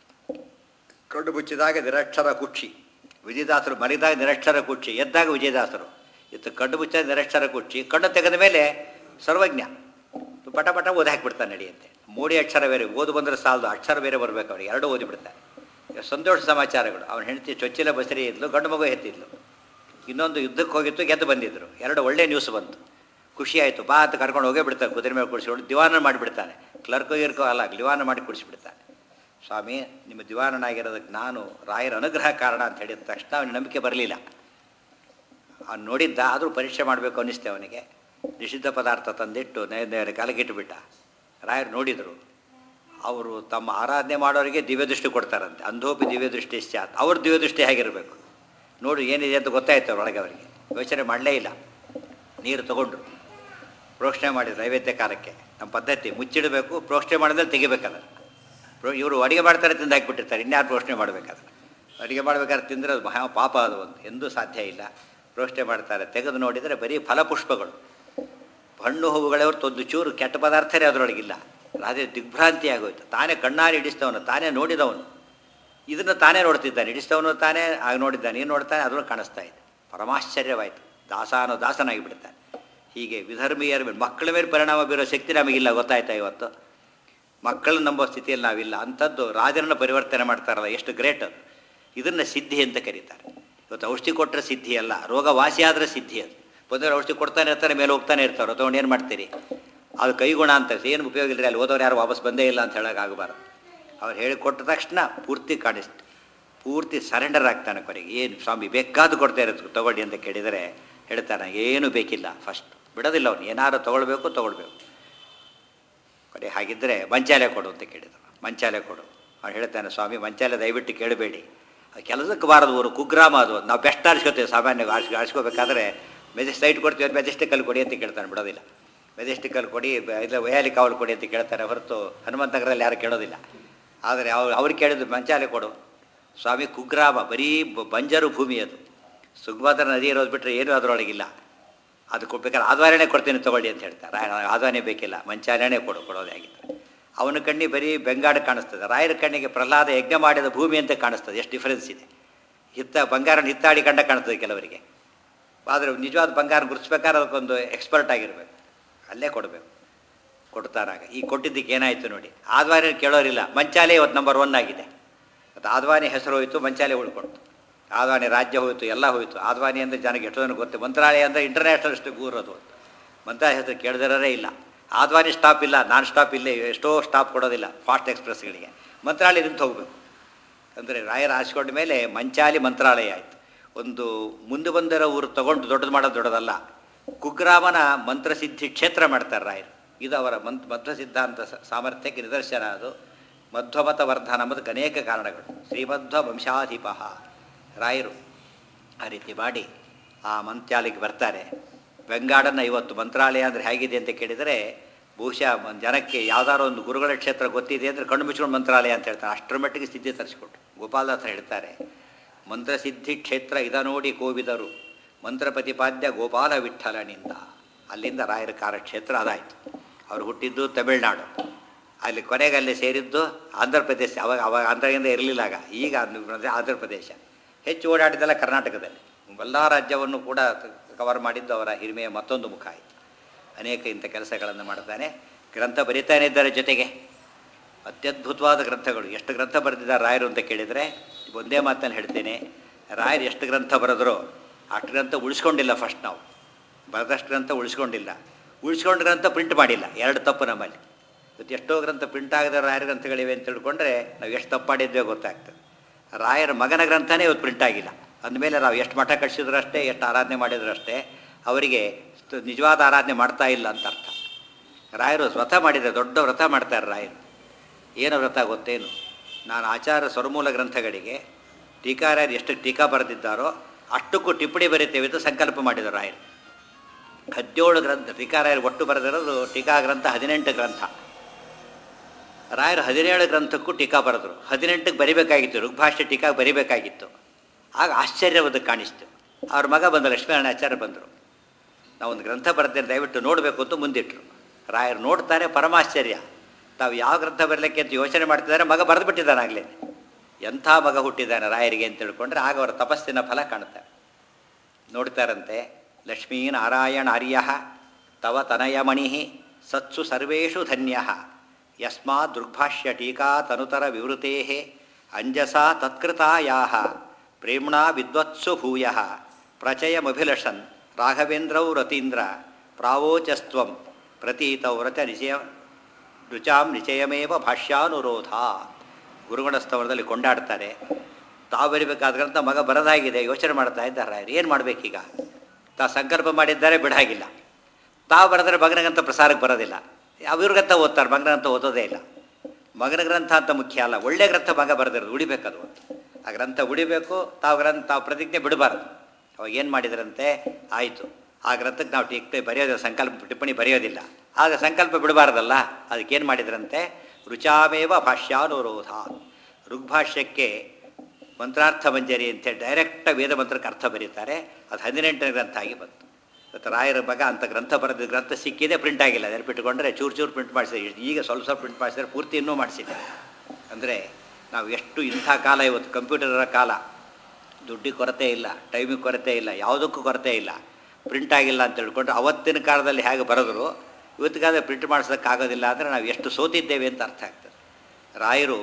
ಕಣ್ಣು ಮುಚ್ಚಿದಾಗ ನಿರಕ್ಷರ ಕುಕ್ಷಿ ವಿಜಯದಾಸರು ಮರಿದಾಗ ನಿರಕ್ಷರ ಕುಕ್ಷಿ ಎದ್ದಾಗ ವಿಜಯದಾಸರು ಇತ್ತು ಕಣ್ಣು ಮುಚ್ಚಿದಾಗ ನಿರಕ್ಷರ ಕುಕ್ಷಿ ಕಣ್ಣು ತೆಗೆದ ಮೇಲೆ ಸರ್ವಜ್ಞ ಪಟ ಪಟ ಓದಿ ಹಾಕಿಬಿಡ್ತಾನೆ ನಡೆಯುತ್ತೆ ಮೂಡಿ ಅಕ್ಷರ ಬೇರೆ ಓದು ಬಂದರೆ ಸಾಲದು ಅಕ್ಷರ ಬೇರೆ ಬರಬೇಕು ಅವ್ರಿಗೆ ಎರಡೂ ಓದಿ ಬಿಡ್ತಾನೆ ಈಗ ಸಂತೋಷ ಸಮಾಚಾರಗಳು ಅವನ ಹೆಂಡತಿ ಚೊಚ್ಚಿಲ ಬಸರಿ ಇದ್ಲು ಗಂಡು ಮಗು ಎತ್ತಿದ್ಲು ಇನ್ನೊಂದು ಯುದ್ಧಕ್ಕೆ ಹೋಗಿತ್ತು ಗೆದ್ದು ಬಂದಿದ್ದರು ಎರಡು ಒಳ್ಳೆ ನ್ಯೂಸ್ ಬಂತು ಖುಷಿ ಆಯಿತು ಬಾ ಅಂತ ಕರ್ಕೊಂಡು ಹೋಗೇ ಬಿಡ್ತಾನೆ ಕುದುರೆ ಮೇಲೆ ಕುಡಿಸ್ಕೊಂಡು ದಿವಾನ ಮಾಡಿಬಿಡ್ತಾನೆ ಕ್ಲರ್ಕೋ ಇರ್ಕೋ ಅಲ್ಲ ದಿವಾನ ಮಾಡಿ ಕುಡಿಸ್ಬಿಡ್ತಾನೆ ಸ್ವಾಮಿ ನಿಮ್ಮ ದಿವಾನನಾಗಿರೋದಕ್ಕೆ ನಾನು ರಾಯರ ಅನುಗ್ರಹ ಕಾರಣ ಅಂತ ಹೇಳಿದ ತಕ್ಷಣ ಅವನಿಗೆ ನಂಬಿಕೆ ಬರಲಿಲ್ಲ ಅವ್ನು ನೋಡಿದ್ದ ಆದರೂ ಪರೀಕ್ಷೆ ಮಾಡಬೇಕು ಅನ್ನಿಸ್ತೆ ಅವನಿಗೆ ನಿಷಿದ್ಧ ಪದಾರ್ಥ ತಂದಿಟ್ಟು ನೇ ಕಾಲಗಿಟ್ಟುಬಿಟ್ಟ ರಾಯರು ನೋಡಿದರು ಅವರು ತಮ್ಮ ಆರಾಧನೆ ಮಾಡೋರಿಗೆ ದಿವ್ಯದೃಷ್ಟಿ ಕೊಡ್ತಾರಂತೆ ಅಂಧೋಪಿ ದಿವ್ಯದೃಷ್ಟಿ ಸ್ಯಾತ್ ಅವ್ರ ದಿವ್ಯದೃಷ್ಟಿ ಹೇಗಿರಬೇಕು ನೋಡಿ ಏನಿದೆ ಅಂತ ಗೊತ್ತಾಯ್ತು ಅವ್ರೊಳಗೆ ಅವರಿಗೆ ಯೋಚನೆ ಮಾಡಲೇ ಇಲ್ಲ ನೀರು ತಗೊಂಡ್ರು ಪ್ರೋಕ್ಷಣೆ ಮಾಡಿದ್ರು ನೈವೇದ್ಯ ಕಾಲಕ್ಕೆ ನಮ್ಮ ಪದ್ಧತಿ ಮುಚ್ಚಿಡಬೇಕು ಪ್ರೋಕ್ಷಣೆ ಮಾಡಿದ್ರೆ ತೆಗಿಬೇಕಲ್ಲ ಪ್ರೋ ಇವರು ಅಡುಗೆ ಮಾಡ್ತಾರೆ ತಿಂದು ಹಾಕಿಬಿಟ್ಟಿರ್ತಾರೆ ಇನ್ಯಾರು ಪ್ರೋಕ್ಷಣೆ ಮಾಡಬೇಕಾದ್ರೆ ಅಡುಗೆ ಮಾಡ್ಬೇಕಾದ್ರೆ ತಿಂದರೆ ಅದು ಮಹಾ ಪಾಪ ಅದು ಒಂದು ಎಂದೂ ಸಾಧ್ಯ ಇಲ್ಲ ಪ್ರೋಕ್ಷಣೆ ಮಾಡ್ತಾರೆ ತೆಗೆದು ನೋಡಿದರೆ ಬರೀ ಫಲಪುಷ್ಪಗಳು ಹಣ್ಣು ಹೂವುಗಳೇ ಹೊರತು ಒಂದು ಚೂರು ಕೆಟ್ಟ ಪದಾರ್ಥನೇ ಅದರೊಳಗಿಲ್ಲ ರಾಧೆ ದಿಗ್ಭ್ರಾಂತಿ ಆಗೋಯ್ತು ತಾನೇ ಕಣ್ಣಾರಿ ಇಡಿಸ್ತವನು ತಾನೇ ನೋಡಿದವನು ಇದನ್ನು ತಾನೇ ನೋಡ್ತಿದ್ದಾನೆ ಇಡಿಸ್ತವನು ತಾನೇ ಆಗ ನೋಡಿದ್ದಾನೆ ಏನು ನೋಡ್ತಾನೆ ಅದನ್ನು ಕಾಣಿಸ್ತಾ ಇದೆ ಪರಮಾಶ್ಚರ್ಯವಾಯಿತು ದಾಸಾನೋ ದಾಸನಾಗಿ ಬಿಡ್ತಾನೆ ಹೀಗೆ ವಿಧರ್ಮೀಯರ ಮೇಲೆ ಮಕ್ಕಳ ಮೇಲೆ ಪರಿಣಾಮ ಬೀರೋ ಶಕ್ತಿ ನಮಗಿಲ್ಲ ಗೊತ್ತಾಯ್ತಾ ಇವತ್ತು ಮಕ್ಕಳನ್ನ ನಂಬೋ ಸ್ಥಿತಿಯಲ್ಲಿ ನಾವಿಲ್ಲ ಅಂಥದ್ದು ರಾಜರನ್ನು ಪರಿವರ್ತನೆ ಮಾಡ್ತಾರಲ್ಲ ಎಷ್ಟು ಗ್ರೇಟ್ ಅದು ಇದನ್ನು ಸಿದ್ಧಿ ಅಂತ ಕರೀತಾರೆ ಇವತ್ತು ಔಷಧಿ ಕೊಟ್ಟರೆ ಸಿದ್ಧಿ ಅಲ್ಲ ರೋಗ ವಾಸಿ ಆದರೆ ಸಿದ್ಧಿ ಅದು ಬಂದವರು ಔಷಧಿ ಕೊಡ್ತಾನೆ ಇರ್ತಾರೆ ಮೇಲೆ ಹೋಗ್ತಾನೆ ಇರ್ತಾರೆ ತೊಗೊಂಡು ಏನು ಮಾಡ್ತೀರಿ ಅದು ಕೈಗುಣ ಅಂತ ಏನು ಉಪಯೋಗ ಇಲ್ಲರಿ ಅಲ್ಲಿ ಓದೋರು ಯಾರು ವಾಪಸ್ ಬಂದೇ ಇಲ್ಲ ಅಂತ ಹೇಳೋಕ್ಕಾಗಬಾರ್ದು ಅವ್ರು ಹೇಳಿಕೊಟ್ಟ ತಕ್ಷಣ ಪೂರ್ತಿ ಕಾಣಿಸ್ತು ಪೂರ್ತಿ ಸರೆಂಡರ್ ಆಗ್ತಾನೆ ಕೊನೆಗೆ ಏನು ಸ್ವಾಮಿ ಬೇಕಾದ್ದು ಕೊಡ್ತಾ ಇರೋದು ತಗೊಳ್ಳಿ ಅಂತ ಕೇಳಿದರೆ ಹೇಳ್ತಾನೆ ಏನು ಬೇಕಿಲ್ಲ ಫಸ್ಟ್ ಬಿಡೋದಿಲ್ಲ ಅವನು ಏನಾರು ತೊಗೊಳ್ಬೇಕು ತೊಗೊಳ್ಬೇಕು ಕೊನೆ ಹಾಗಿದ್ದರೆ ಮಂಚಾಲೆ ಕೊಡು ಅಂತ ಕೇಳಿದರು ಮಂಚಾಲೆ ಕೊಡು ಅವ್ನು ಹೇಳ್ತಾನೆ ಸ್ವಾಮಿ ಮಂಚಾಲೆ ದಯವಿಟ್ಟು ಕೇಳಬೇಡಿ ಅದು ಕೆಲಸಕ್ಕೆ ಬಾರದು ಊರು ಕುಗ್ರಾಮ ಅದು ನಾವು ಬೆಸ್ಟ್ ಆರಿಸ್ಕೋತೀವಿ ಸಾಮಾನ್ಯ ಆರಿಸ್ ಆರಿಸ್ಕೋಬೇಕಾದ್ರೆ ಮೆಜೆಸ್ಟ್ ಸೈಟ್ ಕೊಡ್ತೀವಿ ಮೆಜೆಸ್ಟಿಕಲ್ಲಿ ಕೊಡಿ ಅಂತ ಕೇಳ್ತಾನೆ ಬಿಡೋದಿಲ್ಲ ಮೆಜೆಸ್ಟಿಕಲ್ಲಿ ಕೊಡಿ ಬ- ಇಲ್ಲ ವಯಾಲಿ ಕಾವಲು ಕೊಡಿ ಅಂತ ಕೇಳ್ತಾರೆ ಹೊರತು ಹನುಮಂತ ನಗರಲ್ಲಿ ಯಾರು ಕೇಳೋದಿಲ್ಲ ಆದರೆ ಅವ್ರು ಅವ್ರು ಕೇಳಿದ್ದು ಮಂಚಾಲೆ ಕೊಡು ಸ್ವಾಮಿ ಕುಗ್ರಾಮ ಬರೀ ಬ- ಬಂಜರು ಭೂಮಿ ಅದು ಸುಗ್ಭದ್ರ ನದಿ ಇರೋದು ಬಿಟ್ಟರೆ ಏನೂ ಅದರೊಳಗಿಲ್ಲ ಅದು ಕೊಡ್ಬೇಕಾದ್ರೆ ಆದ್ವಾರನೇ ಕೊಡ್ತೀನಿ ತೊಗೊಳ್ಳಿ ಅಂತ ಹೇಳ್ತಾರೆ ನನಗೆ ಆದ್ವಾನೇ ಬೇಕಿಲ್ಲ ಮಂಚಾಲನೆ ಕೊಡು ಕೊಡೋದೇ ಆಗಿತ್ತು ಅವನ ಕಣ್ಣಿಗೆ ಬರೀ ಬೆಂಗಾಡು ಕಾಣಿಸ್ತದೆ ರಾಯರ ಕಣ್ಣಿಗೆ ಪ್ರಹ್ಲಾದ ಯಜ್ಞ ಮಾಡಿದ ಭೂಮಿ ಅಂತ ಕಾಣಿಸ್ತದೆ ಎಷ್ಟು ಡಿಫರೆನ್ಸ್ ಇದೆ ಹಿತ್ತ ಬಂಗಾರ ಹಿತ್ತಾಡಿ ಕಂಡ ಕಾಣ್ತದೆ ಕೆಲವರಿಗೆ ಆದರೆ ನಿಜವಾದ ಬಂಗಾರ ಗುರುತಿಸ್ಬೇಕಾದ್ರೆ ಅದಕ್ಕೊಂದು ಎಕ್ಸ್ಪರ್ಟ್ ಆಗಿರಬೇಕು ಅಲ್ಲೇ ಕೊಡಬೇಕು ಕೊಡ್ತಾರಾಗ ಈ ಕೊಟ್ಟಿದ್ದಕ್ಕೆ ಏನಾಯಿತು ನೋಡಿ ಆದ್ವಾನಿ ಕೇಳೋರಿಲ್ಲ ಮಂಚಾಲೆ ಇವತ್ತು ನಂಬರ್ ಒನ್ ಆಗಿದೆ ಮತ್ತು ಆದ್ವಾನಿ ಹೆಸರು ಹೋಯಿತು ಮಂಚಾಲೆ ಉಳ್ಕೊಳ್ತು ಆದ್ವಾನಿ ರಾಜ್ಯ ಹೋಯಿತು ಎಲ್ಲ ಹೋಯಿತು ಆದ್ವಾನಿ ಅಂದರೆ ಜನಕ್ಕೆ ಎಷ್ಟೋ ಜನಕ್ಕೆ ಗೊತ್ತು ಮಂತ್ರಾಲಯ ಅಂದರೆ ಇಂಟರ್ನ್ಯಾಷನಲ್ ಅಷ್ಟು ಊರದು ಮಂತ್ರಾಲಯ ಹೆಸರು ಕೇಳಿದಿರೋರೇ ಇಲ್ಲ ಆದ್ವಾನಿ ಸ್ಟಾಪ್ ಇಲ್ಲ ನಾನ್ ಸ್ಟಾಪ್ ಇಲ್ಲೇ ಎಷ್ಟೋ ಸ್ಟಾಪ್ ಕೊಡೋದಿಲ್ಲ ಫಾಸ್ಟ್ ಎಕ್ಸ್ಪ್ರೆಸ್ಗಳಿಗೆ ಮಂತ್ರಾಲಯ ನಿಂತು ಹೋಗಬೇಕು ಅಂದರೆ ರಾಯರ ಆರಿಸ್ಕೊಂಡ ಮೇಲೆ ಮಂಚಾಲಿ ಮಂತ್ರಾಲಯ ಆಯಿತು ಒಂದು ಮುಂದೆ ಬಂದಿರೋ ಊರು ತಗೊಂಡು ದೊಡ್ಡದು ಮಾಡೋದು ದೊಡ್ಡದಲ್ಲ ಕುಗ್ರಾಮನ ಮಂತ್ರಸಿದ್ಧಿ ಕ್ಷೇತ್ರ ಮಾಡ್ತಾರೆ ರಾಯರು ಇದು ಅವರ ಮಂತ್ ಮಧ್ವ ಸಿದ್ಧಾಂತ ಸ- ಸಾಮರ್ಥ್ಯಕ್ಕೆ ನಿದರ್ಶನ ಅದು ಮಧ್ವಮತ ವರ್ಧನ ಎಂಬುದಕ್ಕೆ ಅನೇಕ ಕಾರಣಗಳು ಶ್ರೀಮಧ್ವ ವಂಶಾಧಿಪ ರಾಯರು ಆ ರೀತಿ ಮಾಡಿ ಆ ಮಂತ್ಯಾಲಿಗೆ ಬರ್ತಾರೆ ಬೆಂಗಾಡನ್ನು ಇವತ್ತು ಮಂತ್ರಾಲಯ ಅಂದರೆ ಹೇಗಿದೆ ಅಂತ ಕೇಳಿದರೆ ಬಹುಶಃ ಮ- ಜನಕ್ಕೆ ಯಾವ್ದಾದ್ರು ಒಂದು ಗುರುಗಳ ಕ್ಷೇತ್ರ ಗೊತ್ತಿದೆ ಅಂದರೆ ಕಣ್ಣು ಮುಚ್ಕೊಂಡು ಮಂತ್ರಾಲಯ ಅಂತ ಹೇಳ್ತಾರೆ ಅಷ್ಟರ ಮಟ್ಟಿಗೆ ಸ್ಥಿತಿ ತರಿಸಿಕೊಟ್ರು ಗೋಪಾಲದಾಸ ಹೇಳ್ತಾರೆ ಮಂತ್ರಸಿದ್ಧಿ ಕ್ಷೇತ್ರ ಇದ ನೋಡಿ ಕೋವಿದರು ಮಂತ್ರ ಪ್ರತಿಪಾದ್ಯ ಗೋಪಾಲ ವಿಠಲನಿಂದ ಅಲ್ಲಿಂದ ರಾಯರ ಕಾರ್ಯಕ್ಷೇತ್ರ ಅದಾಯಿತು ಅವರು ಹುಟ್ಟಿದ್ದು ತಮಿಳುನಾಡು ಅಲ್ಲಿ ಕೊನೆಗೆ ಅಲ್ಲಿ ಸೇರಿದ್ದು ಆಂಧ್ರ ಪ್ರದೇಶ ಅವಾಗ ಅವಾಗ ಆಂಧ್ರದಿಂದ ಇರಲಿಲ್ಲ ಆಗ ಈಗ ಅಂದ್ರೆ ಆಂಧ್ರ ಪ್ರದೇಶ ಹೆಚ್ಚು ಓಡಾಡಿದ್ದೆಲ್ಲ ಕರ್ನಾಟಕದಲ್ಲಿ ಎಲ್ಲ ರಾಜ್ಯವನ್ನು ಕೂಡ ಕವರ್ ಮಾಡಿದ್ದು ಅವರ ಹಿರಿಮೆಯ ಮತ್ತೊಂದು ಮುಖ ಆಯಿತು ಅನೇಕ ಇಂಥ ಕೆಲಸಗಳನ್ನು ಮಾಡ್ತಾನೆ ಗ್ರಂಥ ಬರೀತಾನೆ ಇದ್ದಾರೆ ಜೊತೆಗೆ ಅತ್ಯದ್ಭುತವಾದ ಗ್ರಂಥಗಳು ಎಷ್ಟು ಗ್ರಂಥ ಬರೆದಿದ್ದಾರೆ ರಾಯರು ಅಂತ ಕೇಳಿದರೆ ಒಂದೇ ಮಾತನ್ನು ಹೇಳ್ತೇನೆ ರಾಯರು ಎಷ್ಟು ಗ್ರಂಥ ಬರೆದ್ರೋ ಅಷ್ಟು ಗ್ರಂಥ ಉಳಿಸ್ಕೊಂಡಿಲ್ಲ ಫಸ್ಟ್ ನಾವು ಬರೆದಷ್ಟು ಗ್ರಂಥ ಉಳಿಸ್ಕೊಂಡಿಲ್ಲ ಉಳಿಸ್ಕೊಂಡ ಗ್ರಂಥ ಪ್ರಿಂಟ್ ಮಾಡಿಲ್ಲ ಎರಡು ತಪ್ಪು ನಮ್ಮಲ್ಲಿ ಇವತ್ತು ಎಷ್ಟೋ ಗ್ರಂಥ ಪ್ರಿಂಟ್ ಆಗದ ರಾಯರ ಗ್ರಂಥಗಳಿವೆ ಅಂತ ತಿಳ್ಕೊಂಡ್ರೆ ನಾವು ಎಷ್ಟು ತಪ್ಪು ಮಾಡಿದ್ವೇ ಗೊತ್ತಾಗ್ತದೆ ರಾಯರ ಮಗನ ಗ್ರಂಥನೇ ಇವತ್ತು ಪ್ರಿಂಟ್ ಆಗಿಲ್ಲ ಅಂದಮೇಲೆ ನಾವು ಎಷ್ಟು ಮಠ ಕಟ್ಟಿಸಿದ್ರು ಅಷ್ಟೇ ಎಷ್ಟು ಆರಾಧನೆ ಮಾಡಿದ್ರು ಅಷ್ಟೇ ಅವರಿಗೆ ಸ್ತ- ನಿಜವಾದ ಆರಾಧನೆ ಮಾಡ್ತಾ ಇಲ್ಲ ಅಂತ ಅರ್ಥ ರಾಯರು ವ್ರತ ಮಾಡಿದರೆ ದೊಡ್ಡ ವ್ರತ ಮಾಡ್ತಾರೆ ರಾಯರು ಏನು ವ್ರತ ಗೊತ್ತೇನು ನಾನು ಆಚಾರ ಸ್ವರಮೂಲ ಗ್ರಂಥಗಳಿಗೆ ಟೀಕಾರಾಯರು ಎಷ್ಟು ಟೀಕಾ ಬರೆದಿದ್ದಾರೋ ಅಷ್ಟಕ್ಕೂ ಟಿಪ್ಪಣಿ ಬರೀತೇವೆ ಅಂತ ಸಂಕಲ್ಪ ಮಾಡಿದರು ರಾಯರು ಹದಿನೇಳು ಗ್ರಂಥ ಟೀಕಾರಾಯರು ಒಟ್ಟು ಬರೆದಿರೋದು ಟೀಕಾ ಗ್ರಂಥ ಹದಿನೆಂಟು ಗ್ರಂಥ ರಾಯರು ಹದಿನೇಳು ಗ್ರಂಥಕ್ಕೂ ಟೀಕಾ ಬರೆದರು ಹದಿನೆಂಟಕ್ಕೆ ಬರಿಬೇಕಾಗಿತ್ತು ಋಗ್ಭಾಷ್ಯ ಟೀಕಾ ಬರಿಬೇಕಾಗಿತ್ತು ಆಗ ಆಶ್ಚರ್ಯವಾದ ಕಾಣಿಸ್ತು ಅವ್ರ ಮಗ ಬಂದ ಲಕ್ಷ್ಮೀನಾರಾಯಣಾಚಾರ್ಯ ಬಂದರು ನಾವೊಂದು ಗ್ರಂಥ ಬರೆದೇನೆ ದಯವಿಟ್ಟು ನೋಡಬೇಕು ಅಂತ ಮುಂದಿಟ್ಟರು ರಾಯರು ನೋಡ್ತಾರೆ ಪರಮಾಶ್ಚರ್ಯ ತಾವು ಯಾವ ಗ್ರಂಥ ಬರಲಿಕ್ಕೆ ಅಂತ ಯೋಚನೆ ಮಾಡ್ತಿದ್ದಾರೆ ಮಗ ಬರೆದು ಬಿಟ್ಟಿದ್ದಾನೆ ಆಗಲೇ ಎಂಥ ಮಗ ಹುಟ್ಟಿದ್ದಾನೆ ರಾಯರಿಗೆ ಅಂತ ತಿಳ್ಕೊಂಡ್ರೆ ಆಗ ಅವರ ತಪಸ್ಸಿನ ಫಲ ಕಾಣುತ್ತಾರೆ ನೋಡ್ತಾರಂತೆ ಲಕ್ಷ್ಮೀನಾರಾಯಣ ಆರ್ಯ ತವ ತನಯಮಣಿ ಸತ್ಸು ಸರ್ವೇಷು ಧನ್ಯ ಯಸ್ಮಾತ್ ದೃಗ್ಭಾಷ್ಯ ಟೀಕಾ ತನುತರ ವಿವೃತೆ ಅಂಜಸಾ ತತ್ಕೃತಾಯಾ ಪ್ರೇಮ್ಣಾ ವಿದ್ವತ್ಸು ಭೂಯ ಪ್ರಚಯಮಭಿಲಷನ್ ರಾಘವೇಂದ್ರೌ ರತೀಂದ್ರ ಪ್ರಾವೋಚಸ್ತ್ವಂ ಪ್ರತೀತೌ ರಚ ನಿಚಯ ರುಚಾಂ ನಿಚಯಮೇವ ಭಾಷ್ಯಾನುರೋಧ ಗುರುಗಳ ಸ್ತವರದಲ್ಲಿ ಕೊಂಡಾಡ್ತಾರೆ ತಾವು ಬರಿಬೇಕಾದ ಗ್ರಂಥ ಮಗ ಬರದಾಗಿದೆ ಯೋಚನೆ ಮಾಡ್ತಾ ಇದ್ದಾರೆ ಏನು ಮಾಡಬೇಕೀಗ ತಾ ಸಂಕಲ್ಪ ಮಾಡಿದ್ದಾರೆ ಬಿಡಾಗಿಲ್ಲ ತಾವು ಬರೆದ್ರೆ ಮಗನ ಗ್ರಂಥ ಪ್ರಸಾರಕ್ಕೆ ಬರೋದಿಲ್ಲ ಅವ್ರ ಗ್ರಂಥ ಓದ್ತಾರೆ ಮಗನ ಗ್ರಂಥ ಓದೋದೇ ಇಲ್ಲ ಮಗನ ಗ್ರಂಥ ಅಂತ ಮುಖ್ಯ ಅಲ್ಲ ಒಳ್ಳೆ ಗ್ರಂಥ ಮಗ ಬರೆದಿರೋದು ಉಳಿಬೇಕದು ಆ ಗ್ರಂಥ ಉಳಿಬೇಕು ತಾವು ಗ್ರಂಥ ತಾವು ಪ್ರತಿಜ್ಞೆ ಬಿಡಬಾರ್ದು ಅವಾಗ ಏನು ಮಾಡಿದ್ರಂತೆ ಆಯಿತು ಆ ಗ್ರಂಥಕ್ಕೆ ನಾವು ಟೀಕೆ ಬರೆಯೋದಿಲ್ಲ ಸಂಕಲ್ಪ ಟಿಪ್ಪಣಿ ಬರೆಯೋದಿಲ್ಲ ಆಗ ಸಂಕಲ್ಪ ಬಿಡಬಾರ್ದಲ್ಲ ಅದಕ್ಕೇನು ಮಾಡಿದ್ರಂತೆ ರುಚಾಮೇವ ಭಾಷ್ಯಾನುರೋಧ ಋಗ್ಭಾಷ್ಯಕ್ಕೆ ಮಂತ್ರಾರ್ಥ ಮಂಜರಿ ಅಂತೇಳಿ ಡೈರೆಕ್ಟಾಗಿ ವೇದ ಮಂತ್ರಕ್ಕೆ ಅರ್ಥ ಬರೀತಾರೆ ಅದು ಹದಿನೆಂಟನೇ ಗ್ರಂಥ ಆಗಿ ಬಂತು ಇವತ್ತು ರಾಯರ ಮಗ ಅಂತ ಗ್ರಂಥ ಬರೆದ ಗ್ರಂಥ ಸಿಕ್ಕಿದೆ ಪ್ರಿಂಟ್ ಆಗಿಲ್ಲ ನೆನಪಿಟ್ಟುಕೊಂಡ್ರೆ ಚೂರು ಚೂರು ಪ್ರಿಂಟ್ ಮಾಡಿಸಿದ್ರೆ ಈಗ ಸ್ವಲ್ಪ ಸ್ವಲ್ಪ ಪ್ರಿಂಟ್ ಮಾಡಿಸಿದ್ರೆ ಪೂರ್ತಿ ಇನ್ನೂ ಮಾಡಿಸಿದ್ದಾರೆ ಅಂದರೆ ನಾವು ಎಷ್ಟು ಇಂಥ ಕಾಲ ಇವತ್ತು ಕಂಪ್ಯೂಟರ ಕಾಲ ದುಡ್ಡಿಗೆ ಕೊರತೆ ಇಲ್ಲ ಟೈಮಿಗೆ ಕೊರತೆ ಇಲ್ಲ ಯಾವುದಕ್ಕೂ ಕೊರತೆ ಇಲ್ಲ ಪ್ರಿಂಟ್ ಆಗಿಲ್ಲ ಅಂತ ತಿಳ್ಕೊಂಡ್ರೆ ಅವತ್ತಿನ ಕಾಲದಲ್ಲಿ ಹೇಗೆ ಬರೆದ್ರು ಇವತ್ತಿಗಾದ್ರೆ ಪ್ರಿಂಟ್ ಮಾಡಿಸೋಕ್ಕಾಗೋದಿಲ್ಲ ಅಂದರೆ ನಾವು ಎಷ್ಟು ಸೋತಿದ್ದೇವೆ ಅಂತ ಅರ್ಥ ಆಗ್ತದೆ ರಾಯರು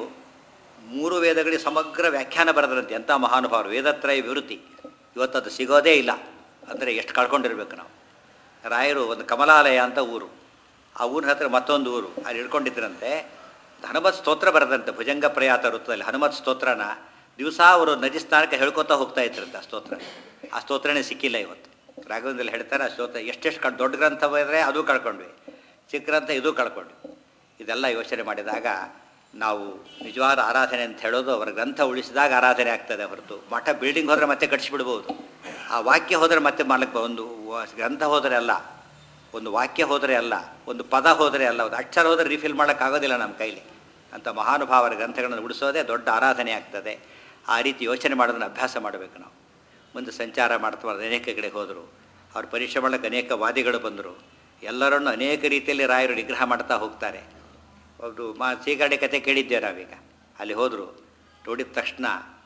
ಮೂರು ವೇದಗಳಿಗೆ ಸಮಗ್ರ ವ್ಯಾಖ್ಯಾನ ಬರೆದ್ರಂತೆ ಎಂಥ ಮಹಾನುಭಾವರು ವೇದತ್ರಯ ವಿವೃತ್ತಿ ಇವತ್ತು ಅದು ಸಿಗೋದೇ ಇಲ್ಲ ಅಂದರೆ ಎಷ್ಟು ಕಳ್ಕೊಂಡಿರ್ಬೇಕು ನಾವು ರಾಯರು ಒಂದು ಕಮಲಾಲಯ ಅಂತ ಊರು ಆ ಊರಿನ ಹತ್ರ ಮತ್ತೊಂದು ಊರು ಅಲ್ಲಿ ಹಿಡ್ಕೊಂಡಿದ್ರಂತೆ ಹನುಮತ್ ಸ್ತೋತ್ರ ಬರೆದಂತೆ ಭುಜಂಗ ಪ್ರಯಾತ ವೃತ್ತದಲ್ಲಿ ಹನುಮತ್ ಸ್ತೋತ್ರನ ದಿವಸ ಅವರು ನದಿ ಸ್ನಾನಕ್ಕೆ ಹೇಳ್ಕೊತಾ ಹೋಗ್ತಾ ಇದ್ರಂತೆ ಆ ಸ್ತೋತ್ರ ಆ ಸ್ತೋತ್ರನೇ ಸಿಕ್ಕಿಲ್ಲ ಇವತ್ತು ರಾಘವೇಂದ್ರಲ್ಲಿ ಹೇಳ್ತಾರೆ ಆ ಸ್ತೋತ್ರ ಎಷ್ಟೆಷ್ಟು ಕಣ್ ದೊಡ್ಡ ಗ್ರಂಥ ಬರೆದ್ರೆ ಅದು ಕಳ್ಕೊಂಡ್ವಿ ಚಿಕ್ಕ ಗ್ರಂಥ ಇದು ಕಳ್ಕೊಂಡ್ವಿ ಇದೆಲ್ಲ ಯೋಚನೆ ಮಾಡಿದಾಗ ನಾವು ನಿಜವಾದ ಆರಾಧನೆ ಅಂತ ಹೇಳೋದು ಅವರ ಗ್ರಂಥ ಉಳಿಸಿದಾಗ ಆರಾಧನೆ ಆಗ್ತದೆ ಹೊರತು ಮಠ ಬಿಲ್ಡಿಂಗ್ ಹೋದರೆ ಮತ್ತೆ ಕಟ್ಸಿಬಿಡ್ಬೋದು ಆ ವಾಕ್ಯ ಹೋದರೆ ಮತ್ತೆ ಮಾಡಕ್ಕೆ ಒಂದು ವ- ಗ್ರಂಥ ಹೋದರೆ ಅಲ್ಲ ಒಂದು ವಾಕ್ಯ ಹೋದರೆ ಅಲ್ಲ ಒಂದು ಪದ ಹೋದರೆ ಅಲ್ಲ ಒಂದು ಅಕ್ಷರ ಹೋದರೆ ರಿಫಿಲ್ ಮಾಡೋಕ್ಕಾಗೋದಿಲ್ಲ ನಮ್ಮ ಕೈಲಿ ಅಂತ ಮಹಾನುಭಾವರ ಗ್ರಂಥಗಳನ್ನು ಉಳಿಸೋದೇ ದೊಡ್ಡ ಆರಾಧನೆ ಆಗ್ತದೆ ಆ ರೀತಿ ಯೋಚನೆ ಮಾಡೋದನ್ನು ಅಭ್ಯಾಸ ಮಾಡಬೇಕು ನಾವು ಮುಂದೆ ಸಂಚಾರ ಮಾಡ್ತಾ ಅನೇಕ ಕಡೆ ಹೋದರು ಅವ್ರ ಪರೀಕ್ಷೆ ಮಾಡೋಕ್ಕೆ ಅನೇಕ ವಾದಿಗಳು ಬಂದರು ಎಲ್ಲರನ್ನು ಅನೇಕ ರೀತಿಯಲ್ಲಿ ರಾಯರು ನಿಗ್ರಹ ಮಾಡ್ತಾ ಹೋಗ್ತಾರೆ ಒಬ್ಬರು ಮಾ ಸೀಗಡೆ ಕತೆ ಕೇಳಿದ್ದೇವೆ ನಾವೀಗ ಅಲ್ಲಿ ಹೋದರು ನೋಡಿದ ತಕ್ಷಣ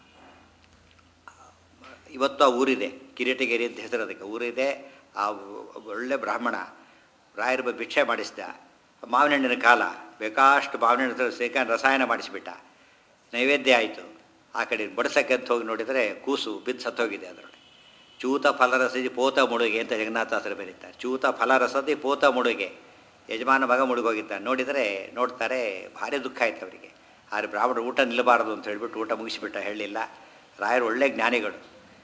ಇವತ್ತು ಆ ಊರಿದೆ ಕಿರೀಟಗಿರಿ ಅಂತ ಹೆಸರು ಅದಕ್ಕೆ ಊರಿದೆ ಆ ಒಬ್ಬ ಒಳ್ಳೆ ಬ್ರಾಹ್ಮಣ ರಾಯರ ಬಗ್ಗೆ ಭಿಕ್ಷೆ ಮಾಡಿಸಿದ ಮಾವಿನ ಹಣ್ಣಿನ ಕಾಲ ಬೇಕಾಷ್ಟು ಮಾವಿನ ಹಣ್ಣು ಸೇಕಂಡ್ ರಸಾಯನ ಮಾಡಿಸಿಬಿಟ್ಟ ನೈವೇದ್ಯ ಆಯಿತು ಆ ಕಡೆ ಬಡಿಸಕ್ಕೆ ಅಂತ ಹೋಗಿ ನೋಡಿದರೆ ಕೂಸು ಬಿದ್ದು ಸತ್ತೋಗಿದೆ ಅದರೊಳಗೆ ಚೂತ ಫಲರಸದಿ ಪೋತ ಮುಡುಗೆ ಅಂತ ಜಗನ್ನಾಥಾಸರು ಬರೀತಾರೆ ಚೂತ ಫಲರಸದಿ ಪೋತ ಮುಡುಗೆ ಯಜಮಾನ ಮಗ ಮುಳುಗೋಗಿದ್ದಾನೆ ನೋಡಿದರೆ ನೋಡ್ತಾರೆ ಭಾರಿ ದುಃಖ ಆಯ್ತು ಅವರಿಗೆ ಆದರೆ ಬ್ರಾಹ್ಮಣರು ಊಟ ನಿಲ್ಲಬಾರದು ಅಂತ ಹೇಳಿಬಿಟ್ಟು ಊಟ ಮುಗಿಸಿಬಿಟ್ಟ ಹೇಳಲಿಲ್ಲ ರಾಯರು ಒಳ್ಳೆ ಜ್ಞಾನಿಗಳು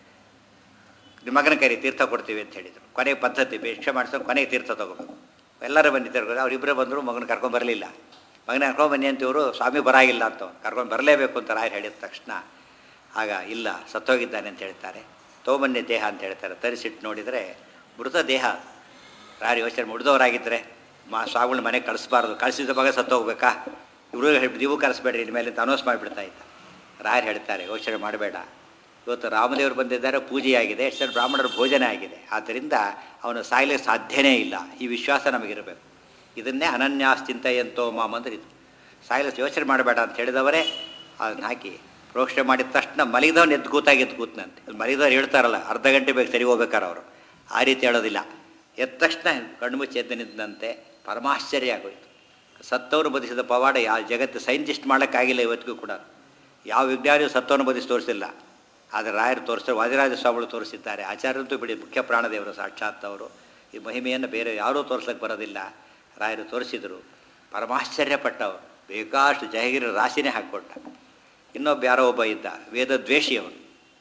ನಿಮ್ಮ ಮಗನ ಕರಿ ತೀರ್ಥ ಕೊಡ್ತೀವಿ ಅಂತ ಹೇಳಿದರು ಕೊನೆಗೆ ಪದ್ಧತಿ ಭಿಕ್ಷೆ ಮಾಡಿಸ್ಕೊಂಡು ಕೊನೆಗೆ ತೀರ್ಥ ತೊಗೋಬೇಕು ಎಲ್ಲರೂ ಬಂದಿದ್ದಾರೆ ಅವರಿಬ್ಬರೇ ಬಂದರು ಮಗನ ಕರ್ಕೊಂಡು ಬರಲಿಲ್ಲ ಮಗನ ಕರ್ಕೊಂಡು ಬನ್ನಿ ಅಂತ ಇವರು ಸ್ವಾಮಿ ಬರಾಗಿಲ್ಲ ಅಂತ ಕರ್ಕೊಂಡು ಬರಲೇಬೇಕು ಅಂತ ರಾಯರು ಹೇಳಿದ ತಕ್ಷಣ ಆಗ ಇಲ್ಲ ಸತ್ತೋಗಿದ್ದಾನೆ ಅಂತ ಹೇಳ್ತಾರೆ ತೋಬನ್ನಿ ದೇಹ ಅಂತ ಹೇಳ್ತಾರೆ ತರಿಸಿಟ್ಟು ನೋಡಿದರೆ ಮೃತ ದೇಹ ರಾಯರು ಯೋಚನೆ ಮುಡ್ದವರಾಗಿದ್ದರೆ ಮಾ ಸ್ವಾಮಿಗಳ ಮನೆಗೆ ಕಳಿಸ್ಬಾರ್ದು ಕಳಿಸಿದ ಮಗ ಸತ್ತೋಗ್ಬೇಕಾ ಇವರು ನೀವು ಕರೆಸ್ಬೇಡ್ರಿ ಇನ್ಮೇಲೆ ಅಂತ ಅನೌನ್ಸ್ ಮಾಡಿಬಿಡ್ತಾ ಇದ್ದ ರಾಯರು ಹೇಳ್ತಾರೆ ಯೋಚನೆ ಮಾಡಬೇಡ ಇವತ್ತು ರಾಮದೇವರು ಬಂದಿದ್ದಾರೆ ಪೂಜೆಯಾಗಿದೆ ಎಷ್ಟು ಬ್ರಾಹ್ಮಣರ ಭೋಜನ ಆಗಿದೆ ಆದ್ದರಿಂದ ಅವನು ಸಾಯಲಿಕ್ಕೆ ಸಾಧ್ಯನೇ ಇಲ್ಲ ಈ ವಿಶ್ವಾಸ ನಮಗಿರಬೇಕು ಇದನ್ನೇ ಅನನ್ಯಾಸ್ತಿಂತೆಯಂತೋ ಮಾಮ್ ಅಂದ್ರೆ ಇದು ಸಾಯಲಿಕ್ಕೆ ಯೋಚನೆ ಮಾಡಬೇಡ ಅಂತ ಹೇಳಿದವರೇ ಅದನ್ನ ಹಾಕಿ ಪ್ರೋಕ್ಷಣೆ ಮಾಡಿದ ತಕ್ಷಣ ಮಲಗಿದವನು ಎದ್ದು ಕೂತಾಗಿ ಎದ್ದು ಕೂತ್ನಂತೆ ಮಲಗಿದವ್ರು ಹೇಳ್ತಾರಲ್ಲ ಅರ್ಧ ಗಂಟೆ ಬೇಕು ಸರಿ ಹೋಗ್ಬೇಕಾರೆ ಅವರು ಆ ರೀತಿ ಹೇಳೋದಿಲ್ಲ ಎದ್ದ ತಕ್ಷಣ ಕಣ್ಮುಚ್ಚಿ ಎದ್ದು ನಿಂತಂತೆ ಪರಮಾಶ್ಚರ್ಯ ಆಗೋಯ್ತು ಸತ್ತವರು ಬದಿಸಿದ ಪವಾಡ ಯಾವ ಜಗತ್ತು ಸೈಂಟಿಸ್ಟ್ ಮಾಡೋಕ್ಕಾಗಿಲ್ಲ ಇವತ್ತಿಗೂ ಕೂಡ ಯಾವ ವಿಜ್ಞಾನಿಯು ಸತ್ತವನ್ನು ಬದಿಸಿ ತೋರಿಸಿಲ್ಲ ಆದರೆ ರಾಯರು ತೋರಿಸ್ತಾರೆ ವಾದಿರಾಜ ಸ್ವಾಮಿಗಳು ತೋರಿಸಿದ್ದಾರೆ ಆಚಾರ್ಯಂತೂ ಬಿಡಿ ಮುಖ್ಯ ಪ್ರಾಣದೇವರು ಸಾಕ್ಷಾತ್ ಅವರು ಈ ಮಹಿಮೆಯನ್ನು ಬೇರೆ ಯಾರೂ ತೋರಿಸೋಕ್ಕೆ ಬರೋದಿಲ್ಲ ರಾಯರು ತೋರಿಸಿದರು ಪರಮಾಶ್ಚರ್ಯಪಟ್ಟವರು ಬೇಕಾಷ್ಟು ಜಯಗಿರಿ ರಾಶಿನೇ ಹಾಕ್ಕೊಟ್ಟ ಇನ್ನೊಬ್ಬ ಯಾರೋ ಒಬ್ಬ ಇದ್ದ ವೇದ ದ್ವೇಷಿ ಅವನು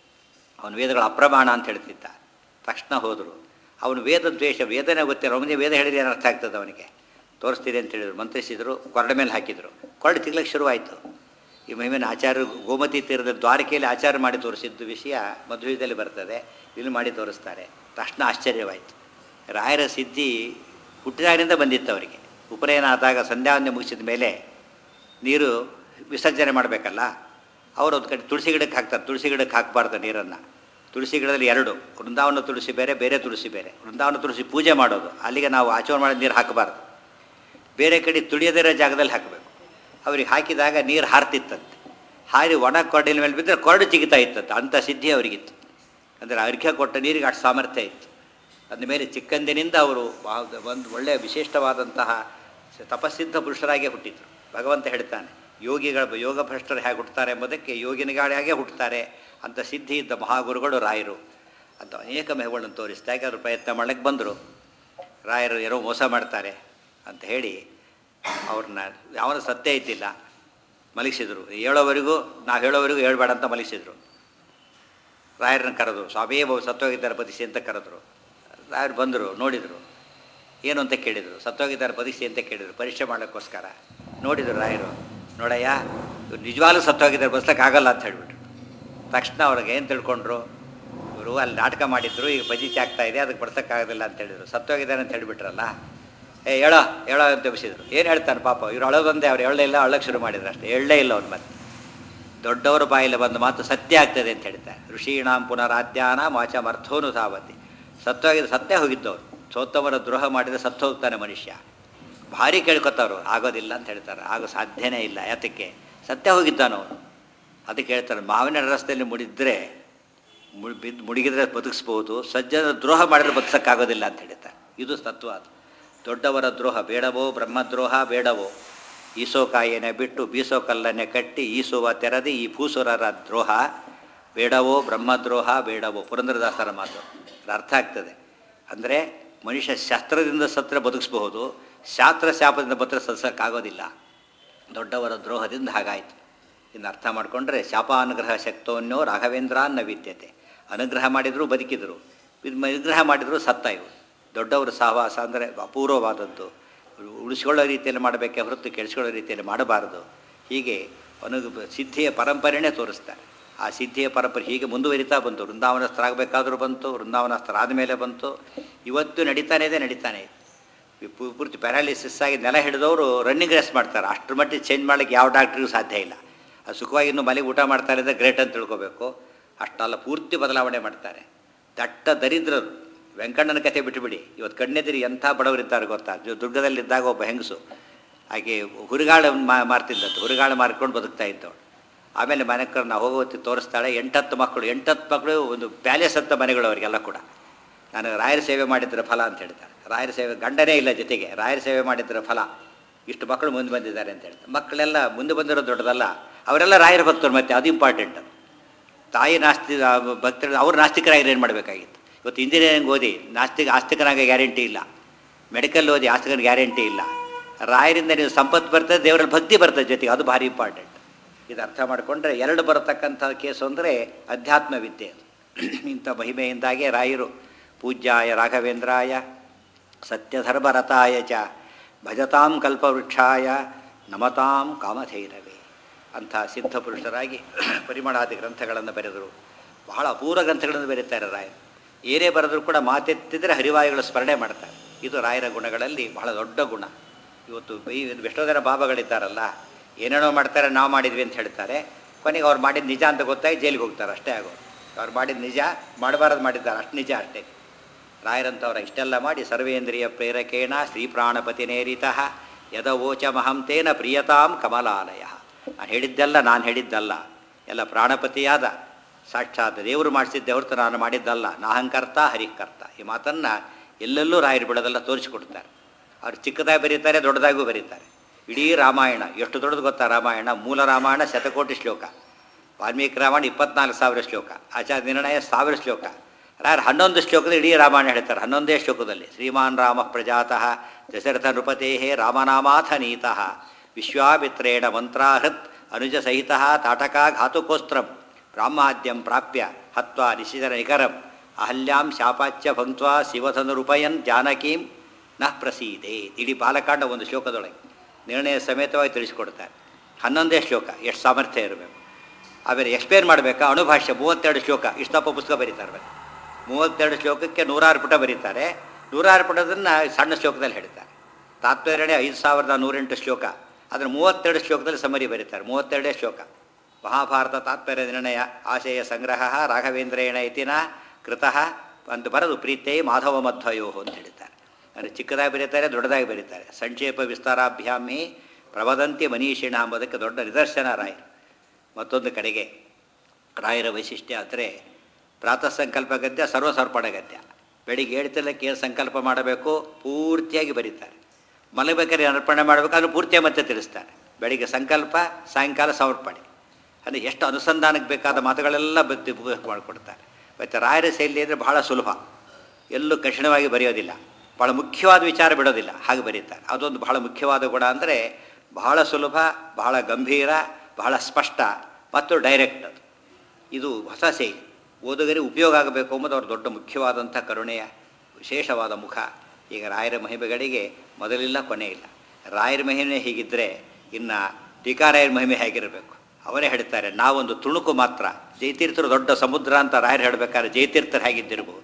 ಅವನು ವೇದಗಳ ಅಪ್ರಮಾಣ ಅಂತ ಹೇಳ್ತಿದ್ದ ತಕ್ಷಣ ಹೋದರು ಅವನು ವೇದ ದ್ವೇಷ ವೇದನೆ ಗೊತ್ತಿರೋ ಅವನಿಗೆ ವೇದ ಹೇಳಿದ್ರೆ ಏನು ಅರ್ಥ ಆಗ್ತದೆ ಅವನಿಗೆ ತೋರಿಸ್ತೀರಿ ಅಂತ ಹೇಳಿದ್ರು ಮಂತ್ರಿಸಿದರು ಕೊರಡೆ ಮೇಲೆ ಹಾಕಿದರು ಕೊರಡೆ ತಿಗ್ಲಕ್ಕೆ ಶುರುವಾಯಿತು ಈ ಮಹಿಮೆನ ಆಚಾರ್ಯ ಗೋಮತಿ ತೀರದ ದ್ವಾರಕೆಯಲ್ಲಿ ಆಚಾರ ಮಾಡಿ ತೋರಿಸಿದ್ದು ವಿಷಯ ಮಧ್ವದಲ್ಲಿ ಬರ್ತದೆ ಇಲ್ಲಿ ಮಾಡಿ ತೋರಿಸ್ತಾರೆ ತಕ್ಷಣ ಆಶ್ಚರ್ಯವಾಯಿತು ರಾಯರ ಸಿದ್ಧಿ ಹುಟ್ಟಿದಾಗಿನಿಂದ ಬಂದಿತ್ತು ಅವರಿಗೆ ಉಪನಯನ ಆದಾಗ ಸಂಧ್ಯಾವಂದನೆ ಮುಗಿಸಿದ ಮೇಲೆ ನೀರು ವಿಸರ್ಜನೆ ಮಾಡಬೇಕಲ್ಲ ಅವರು ಒಂದು ಕಡೆ ತುಳಸಿ ಗಿಡಕ್ಕೆ ಹಾಕ್ತಾರೆ ತುಳಸಿ ಗಿಡಕ್ಕೆ ಹಾಕಬಾರ್ದು ನೀರನ್ನು ತುಳಸಿ ಗಿಡದಲ್ಲಿ ಎರಡು ವೃಂದಾವನ ತುಳಸಿ ಬೇರೆ ಬೇರೆ ತುಳಸಿ ಬೇರೆ ವೃಂದಾವನ ತುಳಸಿ ಪೂಜೆ ಮಾಡೋದು ಅಲ್ಲಿಗೆ ನಾವು ಆಚರಣೆ ಮಾಡಿದ ನೀರು ಹಾಕಬಾರ್ದು ಬೇರೆ ಕಡೆ ತುಳಿಯದಿರೋ ಜಾಗದಲ್ಲಿ ಹಾಕಬೇಕು ಅವ್ರಿಗೆ ಹಾಕಿದಾಗ ನೀರು ಹಾರ್ತಿತ್ತಂತೆ ಹಾರಿ ಒಣ ಕೊರಡಿನ ಮೇಲೆ ಬಿದ್ದರೆ ಕೊರಡು ಜಿಗಿತಾ ಇತ್ತಂತೆ ಅಂಥ ಸಿದ್ಧಿ ಅವರಿಗಿತ್ತು ಅಂದರೆ ಅರ್ಘ್ಯ ಕೊಟ್ಟ ನೀರಿಗೆ ಅಷ್ಟು ಸಾಮರ್ಥ್ಯ ಇತ್ತು ಅಂದ ಮೇಲೆ ಚಿಕ್ಕಂದಿನಿಂದ ಅವರು ಒಂದು ಒಳ್ಳೆಯ ವಿಶಿಷ್ಟವಾದಂತಹ ತಪಸ್ಸಿದ್ಧ ಪುರುಷರಾಗೇ ಹುಟ್ಟಿದ್ರು ಭಗವಂತ ಹೇಳ್ತಾನೆ ಯೋಗಿಗಳ ಯೋಗ ಭ್ರಷ್ಟರು ಹೇಗೆ ಹುಟ್ಟುತ್ತಾರೆ ಎಂಬುದಕ್ಕೆ ಯೋಗಿನಿಗಾಳಿಯಾಗೇ ಹುಟ್ಟುತ್ತಾರೆ ಅಂತ ಸಿದ್ಧಿ ಇದ್ದ ಮಹಾಗುರುಗಳು ರಾಯರು ಅಂತ ಅನೇಕ ಮಹಿಳೆಗಳನ್ನು ತೋರಿಸಿದಾಗ ಅವರು ಪ್ರಯತ್ನ ಮಾಡಕ್ಕೆ ಬಂದರು ರಾಯರು ಏನೋ ಮೋಸ ಮಾಡ್ತಾರೆ ಅಂತ ಹೇಳಿ ಅವ್ರನ್ನ ಯಾವನ ಸತ್ಯ ಇದ್ದಿಲ್ಲ ಮಲಗಿಸಿದ್ರು ಹೇಳೋವರೆಗೂ ನಾವು ಹೇಳೋವರೆಗೂ ಹೇಳ್ಬೇಡ ಅಂತ ಮಲಗಿಸಿದ್ರು ರಾಯರನ್ನ ಕರೆದ್ರು ಸ್ವಾಮಿಯೇ ಬಹು ಸತ್ತೋಗಿದ್ದಾರೆ ಬದಿಸಿ ಅಂತ ಕರೆದ್ರು ರಾಯರು ಬಂದರು ನೋಡಿದರು ಏನು ಅಂತ ಕೇಳಿದರು ಸತ್ತೋಗಿದ್ದಾರೆ ಬದಿಸಿ ಅಂತ ಕೇಳಿದರು ಪರೀಕ್ಷೆ ಮಾಡೋಕ್ಕೋಸ್ಕರ ನೋಡಿದರು ರಾಯರು ನೋಡಯ್ಯ ಇವ್ರು ನಿಜವಾಗ್ಲೂ ಸತ್ತೋಗಿದ್ದಾರೆ ಬಸ್ಲಕ್ಕಾಗಲ್ಲ ಅಂತ ಹೇಳಿಬಿಟ್ರು ತಕ್ಷಣ ಅವ್ರಿಗೆ ಏನು ತಿಳ್ಕೊಂಡ್ರು ಇವರು ಅಲ್ಲಿ ನಾಟಕ ಮಾಡಿದ್ರು ಈಗ ಬಜಿಚಿ ಆಗ್ತಾ ಇದೆ ಅದಕ್ಕೆ ಬಡ್ಸೋಕ್ಕಾಗೋದಿಲ್ಲ ಅಂತ ಹೇಳಿದ್ರು ಸತ್ತೋಗಿದ್ದಾರೆ ಅಂತ ಹೇಳಿಬಿಟ್ರಲ್ಲ ಏ ಹೇಳ ಹೇಳ ಅಂತ ಎಬ್ಸಿದ್ರು ಏನು ಹೇಳ್ತಾನೆ ಪಾಪ ಇವ್ರು ಅಳೋದೊಂದೇ ಅವ್ರು ಹೇಳಲೇ ಇಲ್ಲ ಅಳ್ಳಕ್ಕೆ ಶುರು ಮಾಡಿದ್ರು ಅಷ್ಟೇ ಹೇಳಲೇ ಇಲ್ಲ ಅವ್ನು ಮತ್ತೆ ದೊಡ್ಡವರ ಬಾಯಲ್ಲಿ ಬಂದ ಮಾತು ಸತ್ಯ ಆಗ್ತದೆ ಅಂತ ಹೇಳ್ತಾರೆ ಋಷೀಣಾಂ ಪುನರಾಧ್ಯಾನ ಮಾಚಮರ್ಥೋನು ಸಾವತಿ ಸತ್ಯವಾಗಿದ್ದು ಸತ್ಯ ಹೋಗಿದ್ದವ್ರು ಸೋತ್ತವರ ದ್ರೋಹ ಮಾಡಿದರೆ ಸತ್ತು ಹೋಗ್ತಾನೆ ಮನುಷ್ಯ ಭಾರಿ ಕೇಳ್ಕೊತವ್ರು ಆಗೋದಿಲ್ಲ ಅಂತ ಹೇಳ್ತಾರೆ ಆಗೋ ಸಾಧ್ಯನೇ ಇಲ್ಲ ಯಾತಕ್ಕೆ ಸತ್ಯ ಹೋಗಿದ್ದಾನವನು ಅದಕ್ಕೆ ಹೇಳ್ತಾರೆ ಮಾವಿನ ರಸ್ತೆಯಲ್ಲಿ ಮುಡಿದ್ರೆ ಮುಡಿ ಬಿದ್ದು ಮುಡಿಗಿದ್ರೆ ಬದುಕಿಸ್ಬೋದು ಸಜ್ಜನ ದ್ರೋಹ ಮಾಡಿದ್ರೆ ಬದುಕಕ್ಕಾಗೋದಿಲ್ಲ ಅಂತ ಹೇಳ್ತಾರೆ ಇದು ತತ್ವ ಅದು ದೊಡ್ಡವರ ದ್ರೋಹ ಬೇಡವೋ ಬ್ರಹ್ಮದ್ರೋಹ ಬೇಡವೋ ಈಸೋ ಕಾಯಿಯನ್ನೇ ಬಿಟ್ಟು ಬೀಸೋ ಕಲ್ಲನ್ನೇ ಕಟ್ಟಿ ಈಸುವ ತೆರದಿ ಈ ಭೂಸುರರ ದ್ರೋಹ ಬೇಡವೋ ಬ್ರಹ್ಮದ್ರೋಹ ಬೇಡವೋ ಪುರಂದರದಾಸರ ಮಾತು ಅದು ಅರ್ಥ ಆಗ್ತದೆ ಅಂದರೆ ಮನುಷ್ಯ ಶಾಸ್ತ್ರದಿಂದ ಸತ್ರ ಬದುಕಿಸ್ಬಹುದು ಶಾಸ್ತ್ರ ಶಾಪದಿಂದ ಬತ್ರ ಸತ್ಸಕ್ಕಾಗೋದಿಲ್ಲ ದೊಡ್ಡವರ ದ್ರೋಹದಿಂದ ಹಾಗಾಯಿತು ಇನ್ನು ಅರ್ಥ ಮಾಡಿಕೊಂಡ್ರೆ ಶಾಪಾನುಗ್ರಹ ಶಕ್ತವನ್ನೋ ರಾಘವೇಂದ್ರಾನ್ನ ವಿದ್ಯತೆ ಅನುಗ್ರಹ ಮಾಡಿದರೂ ಬದುಕಿದರು ಇದು ನಿಗ್ರಹ ಮಾಡಿದರೂ ಸತ್ತ ಇವು ದೊಡ್ಡವರು ಸಹವಾಸ ಅಂದರೆ ಅಪೂರ್ವವಾದದ್ದು ಉಳಿಸ್ಕೊಳ್ಳೋ ರೀತಿಯಲ್ಲಿ ಮಾಡಬೇಕೆ ಹೊರತು ಕೆಡಿಸ್ಕೊಳ್ಳೋ ರೀತಿಯಲ್ಲಿ ಮಾಡಬಾರದು ಹೀಗೆ ಅನು ಸಿದ್ಧಿಯ ಪರಂಪರೆನೇ ತೋರಿಸ್ತಾರೆ ಆ ಸಿದ್ಧಿಯ ಪರಂಪರೆ ಹೀಗೆ ಮುಂದುವರಿತಾ ಬಂತು ವೃಂದಾವನಸ್ಥರಾಗಬೇಕಾದ್ರೂ ಬಂತು ವೃಂದಾವನಸ್ಥರಾದ ಮೇಲೆ ಬಂತು ಇವತ್ತು ನಡೀತಾನೇ ಇದೆ ನಡೀತಾನೆ ಇದೆ ಪೂ- ಪೂರ್ತಿ ಪ್ಯಾರಾಲಿಸಿಸ್ ಆಗಿ ನೆಲ ಹಿಡಿದವರು ರನ್ನಿಂಗ್ ರೇಸ್ ಮಾಡ್ತಾರೆ ಅಷ್ಟರ ಮಟ್ಟಿಗೆ ಚೇಂಜ್ ಮಾಡಲಿಕ್ಕೆ ಯಾವ ಡಾಕ್ಟ್ರಿಗೂ ಸಾಧ್ಯ ಇಲ್ಲ ಅದು ಸುಖವಾಗಿ ಇನ್ನು ಮನೆಗೆ ಊಟ ಮಾಡ್ತಾರೆ ಅಂದರೆ ಗ್ರೇಟ್ ಅಂತ ತಿಳ್ಕೊಬೇಕು ಅಷ್ಟಲ್ಲ ಪೂರ್ತಿ ಬದಲಾವಣೆ ಮಾಡ್ತಾರೆ ದಟ್ಟ ದರಿದ್ರರು ವೆಂಕಣ್ಣನ ಕಥೆ ಬಿಟ್ಟುಬಿಡಿ ಇವತ್ತು ಕಣ್ಣೆದಿರಿ ಎಂಥ ಬಡವರಿದ್ದಾರೆ ಗೊತ್ತಾ ಜೊ- ದುರ್ಗದಲ್ಲಿದ್ದಾಗ ಒಬ್ಬ ಹೆಂಗಸು ಹಾಗೆ ಹುರುಗಾಳ ಮಾ- ಮಾರ್ತಿದ್ದದ್ದು ಹುರುಗಾಳ ಮಾರ್ಕೊಂಡು ಬದುಕ್ತಾ ಇದ್ದವಳು ಆಮೇಲೆ ಮನೆ ನಾವು ಹೋಗೋತಿ ತೋರಿಸ್ತಾಳೆ ಎಂಟತ್ತು ಮಕ್ಕಳು ಎಂಟತ್ತು ಮಕ್ಕಳು ಒಂದು ಪ್ಯಾಲೇಸ್ ಅಂತ ಮನೆಗಳು ಅವರಿಗೆಲ್ಲ ಕೂಡ ನಾನು ರಾಯರ ಸೇವೆ ಮಾಡಿದ್ರ ಫಲ ಅಂತ ಹೇಳ್ತಾರೆ ರಾಯರ ಸೇವೆ ಗಂಡನೇ ಇಲ್ಲ ಜೊತೆಗೆ ರಾಯರ ಸೇವೆ ಮಾಡಿದ್ರ ಫಲ ಇಷ್ಟು ಮಕ್ಕಳು ಮುಂದೆ ಬಂದಿದ್ದಾರೆ ಅಂತ ಹೇಳ್ತಾರೆ ಮಕ್ಕಳೆಲ್ಲ ಮುಂದೆ ಬಂದಿರೋದು ದೊಡ್ಡದಲ್ಲ ಅವರೆಲ್ಲ ರಾಯರ ಭಕ್ತರು ಮತ್ತೆ ಅದು ಇಂಪಾರ್ಟೆಂಟ್ ಅದು ತಾಯಿ ನಾಸ್ತಿ ಭಕ್ತರು ಅವ್ರು ನಾಸ್ತಿಕರಾಗಿ ಏನು ಮಾಡಬೇಕಾಗಿತ್ತು ಇವತ್ತು ಇಂಜಿನಿಯರಿಂಗ್ ಓದಿ ನಾಸ್ತಿಕ ಆಸ್ತಿಕನಾಗ ಗ್ಯಾರಂಟಿ ಇಲ್ಲ ಮೆಡಿಕಲ್ ಓದಿ ಆಸ್ತಿಕನ ಗ್ಯಾರಂಟಿ ಇಲ್ಲ ರಾಯರಿಂದ ನೀವು ಸಂಪತ್ತು ಬರ್ತದೆ ದೇವರಲ್ಲಿ ಭಕ್ತಿ ಬರ್ತದೆ ಜೊತೆಗೆ ಅದು ಭಾರಿ ಇಂಪಾರ್ಟೆಂಟ್ ಇದು ಅರ್ಥ ಮಾಡಿಕೊಂಡ್ರೆ ಎರಡು ಬರತಕ್ಕಂಥ ಕೇಸು ಅಂದರೆ ಅಧ್ಯಾತ್ಮ ವಿದ್ಯೆ ಅದು. ಇಂಥ ಮಹಿಮೆಯಿಂದಾಗೆ ರಾಯರು ಪೂಜ್ಯಾಯ ರಾಘವೇಂದ್ರಾಯ ಸತ್ಯಧರ್ಮರತಾಯ ಚ ಭಜತಾಂ ಕಲ್ಪವೃಕ್ಷಾಯ ನಮತಾಂ ಕಾಮಧೈರವೇ ಅಂಥ ಸಿದ್ಧ ಪುರುಷರಾಗಿ ಪರಿಮಳಾದಿ ಗ್ರಂಥಗಳನ್ನು ಬರೆದರು ಬಹಳ ಅಪೂರ್ವ ಗ್ರಂಥಗಳನ್ನು ಬರೀತಾರೆ ರಾಯರು ಏನೇ ಬರೆದರೂ ಕೂಡ ಮಾತೆತ್ತಿದ್ರೆ ಹರಿವಾಯುಗಳು ಸ್ಮರಣೆ ಮಾಡ್ತಾರೆ ಇದು ರಾಯರ ಗುಣಗಳಲ್ಲಿ ಬಹಳ ದೊಡ್ಡ ಗುಣ ಇವತ್ತು ಈ ಎಷ್ಟೋ ಜನ ಬಾಬಾಗಳಿದ್ದಾರಲ್ಲ ಏನೇನೋ ಮಾಡ್ತಾರೆ ನಾವು ಮಾಡಿದ್ವಿ ಅಂತ ಹೇಳ್ತಾರೆ ಕೊನೆಗೆ ಅವ್ರು ಮಾಡಿದ ನಿಜ ಅಂತ ಗೊತ್ತಾಗಿ ಜೈಲಿಗೆ ಹೋಗ್ತಾರೆ ಅಷ್ಟೇ ಆಗೋದು ಅವ್ರು ಮಾಡಿದ ನಿಜ ಮಾಡಬಾರದು ಮಾಡಿದ್ದಾರೆ ಅಷ್ಟು ನಿಜ ಅಷ್ಟೇ ರಾಯರಂಥವರ ಇಷ್ಟೆಲ್ಲ ಮಾಡಿ ಸರ್ವೇಂದ್ರಿಯ ಪ್ರೇರಕೇಣ ಶ್ರೀಪ್ರಾಣಪತಿ ನೇರಿತಃ ಯದವೋಚ ಮಹಂತೇನ ಪ್ರಿಯತಾಂ ಕಮಲಾಲಯ ನಾನು ಹೇಳಿದ್ದೆಲ್ಲ ನಾನು ಹೇಳಿದ್ದಲ್ಲ ಎಲ್ಲ ಪ್ರಾಣಪತಿಯಾದ ಸಾಕ್ಷಾತ್ ದೇವರು ಮಾಡಿಸಿದ್ದೆ ಹೊರತು ನಾನು ಮಾಡಿದ್ದಲ್ಲ ನಾಹಂಕರ್ತ ಹರಿಕರ್ತ ಈ ಮಾತನ್ನು ಎಲ್ಲೆಲ್ಲೂ ರಾಯರು ಬಿಡೋದೆಲ್ಲ ತೋರಿಸಿಕೊಡ್ತಾರೆ ಅವ್ರು ಚಿಕ್ಕದಾಗಿ ಬರೀತಾರೆ ದೊಡ್ಡದಾಗೂ ಬರೀತಾರೆ ಇಡೀ ರಾಮಾಯಣ ಎಷ್ಟು ದೊಡ್ಡದು ಗೊತ್ತಾ ರಾಮಾಯಣ ಮೂಲ ರಾಮಾಯಣ ಶತಕೋಟಿ ಶ್ಲೋಕ ವಾಲ್ಮೀಕಿ ರಾಮಾಯಣ ಇಪ್ಪತ್ನಾಲ್ಕು ಸಾವಿರ ಶ್ಲೋಕ ಆಚಾರ್ಯ ನಿರ್ಣಯ ಸಾವಿರ ಶ್ಲೋಕ ರಾಯರು ಹನ್ನೊಂದು ಶ್ಲೋಕದ ಇಡೀ ರಾಮಾಯಣ ಹೇಳ್ತಾರೆ ಹನ್ನೊಂದೇ ಶ್ಲೋಕದಲ್ಲಿ ಶ್ರೀಮಾನ್ ರಾಮ ಪ್ರಜಾತಃ ದಶರಥ ನೃಪತೇ ರಾಮನಾಮಾಥ ನೀತಃ ವಿಶ್ವಾಮಿತ್ರೇಣ ಮಂತ್ರಾಹೃತ್ ಅನುಜ ಸಹಿತ ತಾಟಕಾ ಘಾತುಕೋಸ್ತ್ರಂ ಬ್ರಾಹ್ಮಾದ್ಯಂ ಪ್ರಾಪ್ಯ ಹತ್ವಾ ನಿಶಿಧರ ನಿಕರಂ ಅಹಲ್ಯಾಂ ಶಾಪಾಚ್ಯ ಭಂಕ್ವಾ ಶಿವಧನುರುಪಯನ್ ಜಾನಕೀಂ ನಃ ಪ್ರಸೀದೆ ಇಡೀ ಬಾಲಕಾಂಡ ಒಂದು ಶ್ಲೋಕದೊಳಗೆ ನಿರ್ಣಯ ಸಮೇತವಾಗಿ ತಿಳಿಸಿಕೊಡ್ತಾರೆ ಹನ್ನೊಂದೇ ಶ್ಲೋಕ ಎಷ್ಟು ಸಾಮರ್ಥ್ಯ ಇರಬೇಕು ಆಮೇಲೆ ಎಕ್ಸ್ಪ್ಲೇನ್ ಮಾಡಬೇಕಾ ಅಣುಭಾಷ್ಯ ಮೂವತ್ತೆರಡು ಶ್ಲೋಕ ಇಷ್ಟಪ್ಪ ಪುಸ್ತಕ ಬರೀತಾರೆ ಮತ್ತೆ ಮೂವತ್ತೆರಡು ಶ್ಲೋಕಕ್ಕೆ ನೂರಾರು ಪುಟ ಬರೀತಾರೆ ನೂರಾರು ಪುಟದನ್ನು ಸಣ್ಣ ಶ್ಲೋಕದಲ್ಲಿ ಹೇಳ್ತಾರೆ ತಾತ್ಪರ್ಯಣೆ ಐದು ಸಾವಿರದ ನೂರೆಂಟು ಶ್ಲೋಕ ಅದನ್ನು ಮೂವತ್ತೆರಡು ಶ್ಲೋಕದಲ್ಲಿ ಸಮರಿ ಬರೀತಾರೆ ಮೂವತ್ತೆರಡೇ ಶ್ಲೋಕ ಮಹಾಭಾರತ ತಾತ್ಪರ್ಯ ನಿರ್ಣಯ ಆಶಯ ಸಂಗ್ರಹ ರಾಘವೇಂದ್ರೇಣ ಇತಿನ ಕೃತಃ ಅಂತ ಬರೆದು ಪ್ರೀತೇ ಮಾಧವ ಮಧ್ವಯೋ ಅಂತ ಹೇಳ್ತಾರೆ ಅಂದರೆ ಚಿಕ್ಕದಾಗಿ ಬರೀತಾರೆ ದೊಡ್ಡದಾಗಿ ಬರೀತಾರೆ ಸಂಕ್ಷೇಪ ವಿಸ್ತಾರಾಭ್ಯಾಮಿ ಪ್ರವದಂತಿ ಮನೀಷಿಣ ಎಂಬುದಕ್ಕೆ ದೊಡ್ಡ ನಿದರ್ಶನ ರಾಯರು ಮತ್ತೊಂದು ಕಡೆಗೆ ರಾಯರ ವೈಶಿಷ್ಟ್ಯ ಅಂದರೆ ಪ್ರಾತಃ ಸಂಕಲ್ಪ ಗದ್ಯ ಸರ್ವಸರ್ಪಣ ಗದ್ಯ ಬೆಳಿಗ್ಗೆ ಹೇಳ್ತಿಲ್ಲಕ್ಕೆ ಏನು ಸಂಕಲ್ಪ ಮಾಡಬೇಕು ಪೂರ್ತಿಯಾಗಿ ಬರೀತಾರೆ ಮಲಗಬೇಕಾದ್ರೆ ಅರ್ಪಣೆ ಮಾಡಬೇಕಾದ್ರೆ ಪೂರ್ತಿಯಾಗಿ ಮತ್ತೆ ತಿಳಿಸ್ತಾರೆ ಬೆಳಿಗ್ಗೆ ಸಂಕಲ್ಪ ಸಾಯಂಕಾಲ ಸಮರ್ಪಣೆ ಅಂದರೆ ಎಷ್ಟು ಅನುಸಂಧಾನಕ್ಕೆ ಬೇಕಾದ ಮಾತುಗಳೆಲ್ಲ ಬತ್ತಿ ಮಾಡಿಕೊಡ್ತಾರೆ ಮತ್ತು ರಾಯರ ಶೈಲಿ ಅಂದರೆ ಬಹಳ ಸುಲಭ ಎಲ್ಲೂ ಕಠಿಣವಾಗಿ ಬರೆಯೋದಿಲ್ಲ ಭಾಳ ಮುಖ್ಯವಾದ ವಿಚಾರ ಬಿಡೋದಿಲ್ಲ ಹಾಗೆ ಬರೀತಾರೆ ಅದೊಂದು ಬಹಳ ಮುಖ್ಯವಾದ ಗುಣ ಅಂದರೆ ಬಹಳ ಸುಲಭ ಬಹಳ ಗಂಭೀರ ಬಹಳ ಸ್ಪಷ್ಟ ಮತ್ತು ಡೈರೆಕ್ಟ್ ಅದು ಇದು ಹೊಸ ಶೈಲಿ ಓದುಗರಿಗೆ ಉಪಯೋಗ ಆಗಬೇಕು ಎಂಬುದು ಅವ್ರ ದೊಡ್ಡ ಮುಖ್ಯವಾದಂಥ ಕರುಣೆಯ ವಿಶೇಷವಾದ ಮುಖ ಈಗ ರಾಯರ ಮಹಿಮೆಗಳಿಗೆ ಮೊದಲಿಲ್ಲ ಕೊನೆ ಇಲ್ಲ ರಾಯರ ಮಹಿಮೆ ಹೀಗಿದ್ದರೆ ಇನ್ನು ಟೀಕಾರಾಯರ ಮಹಿಮೆ ಹೇಗಿರಬೇಕು ಅವರೇ ಹೇಳ್ತಾರೆ ನಾವೊಂದು ತುಣುಕು ಮಾತ್ರ ಜಯತೀರ್ಥರು ದೊಡ್ಡ ಸಮುದ್ರ ಅಂತ ರಾಯರು ಹೇಳಬೇಕಾದ್ರೆ ಜಯತೀರ್ಥರು ಹೇಗಿದ್ದಿರ್ಬೋದು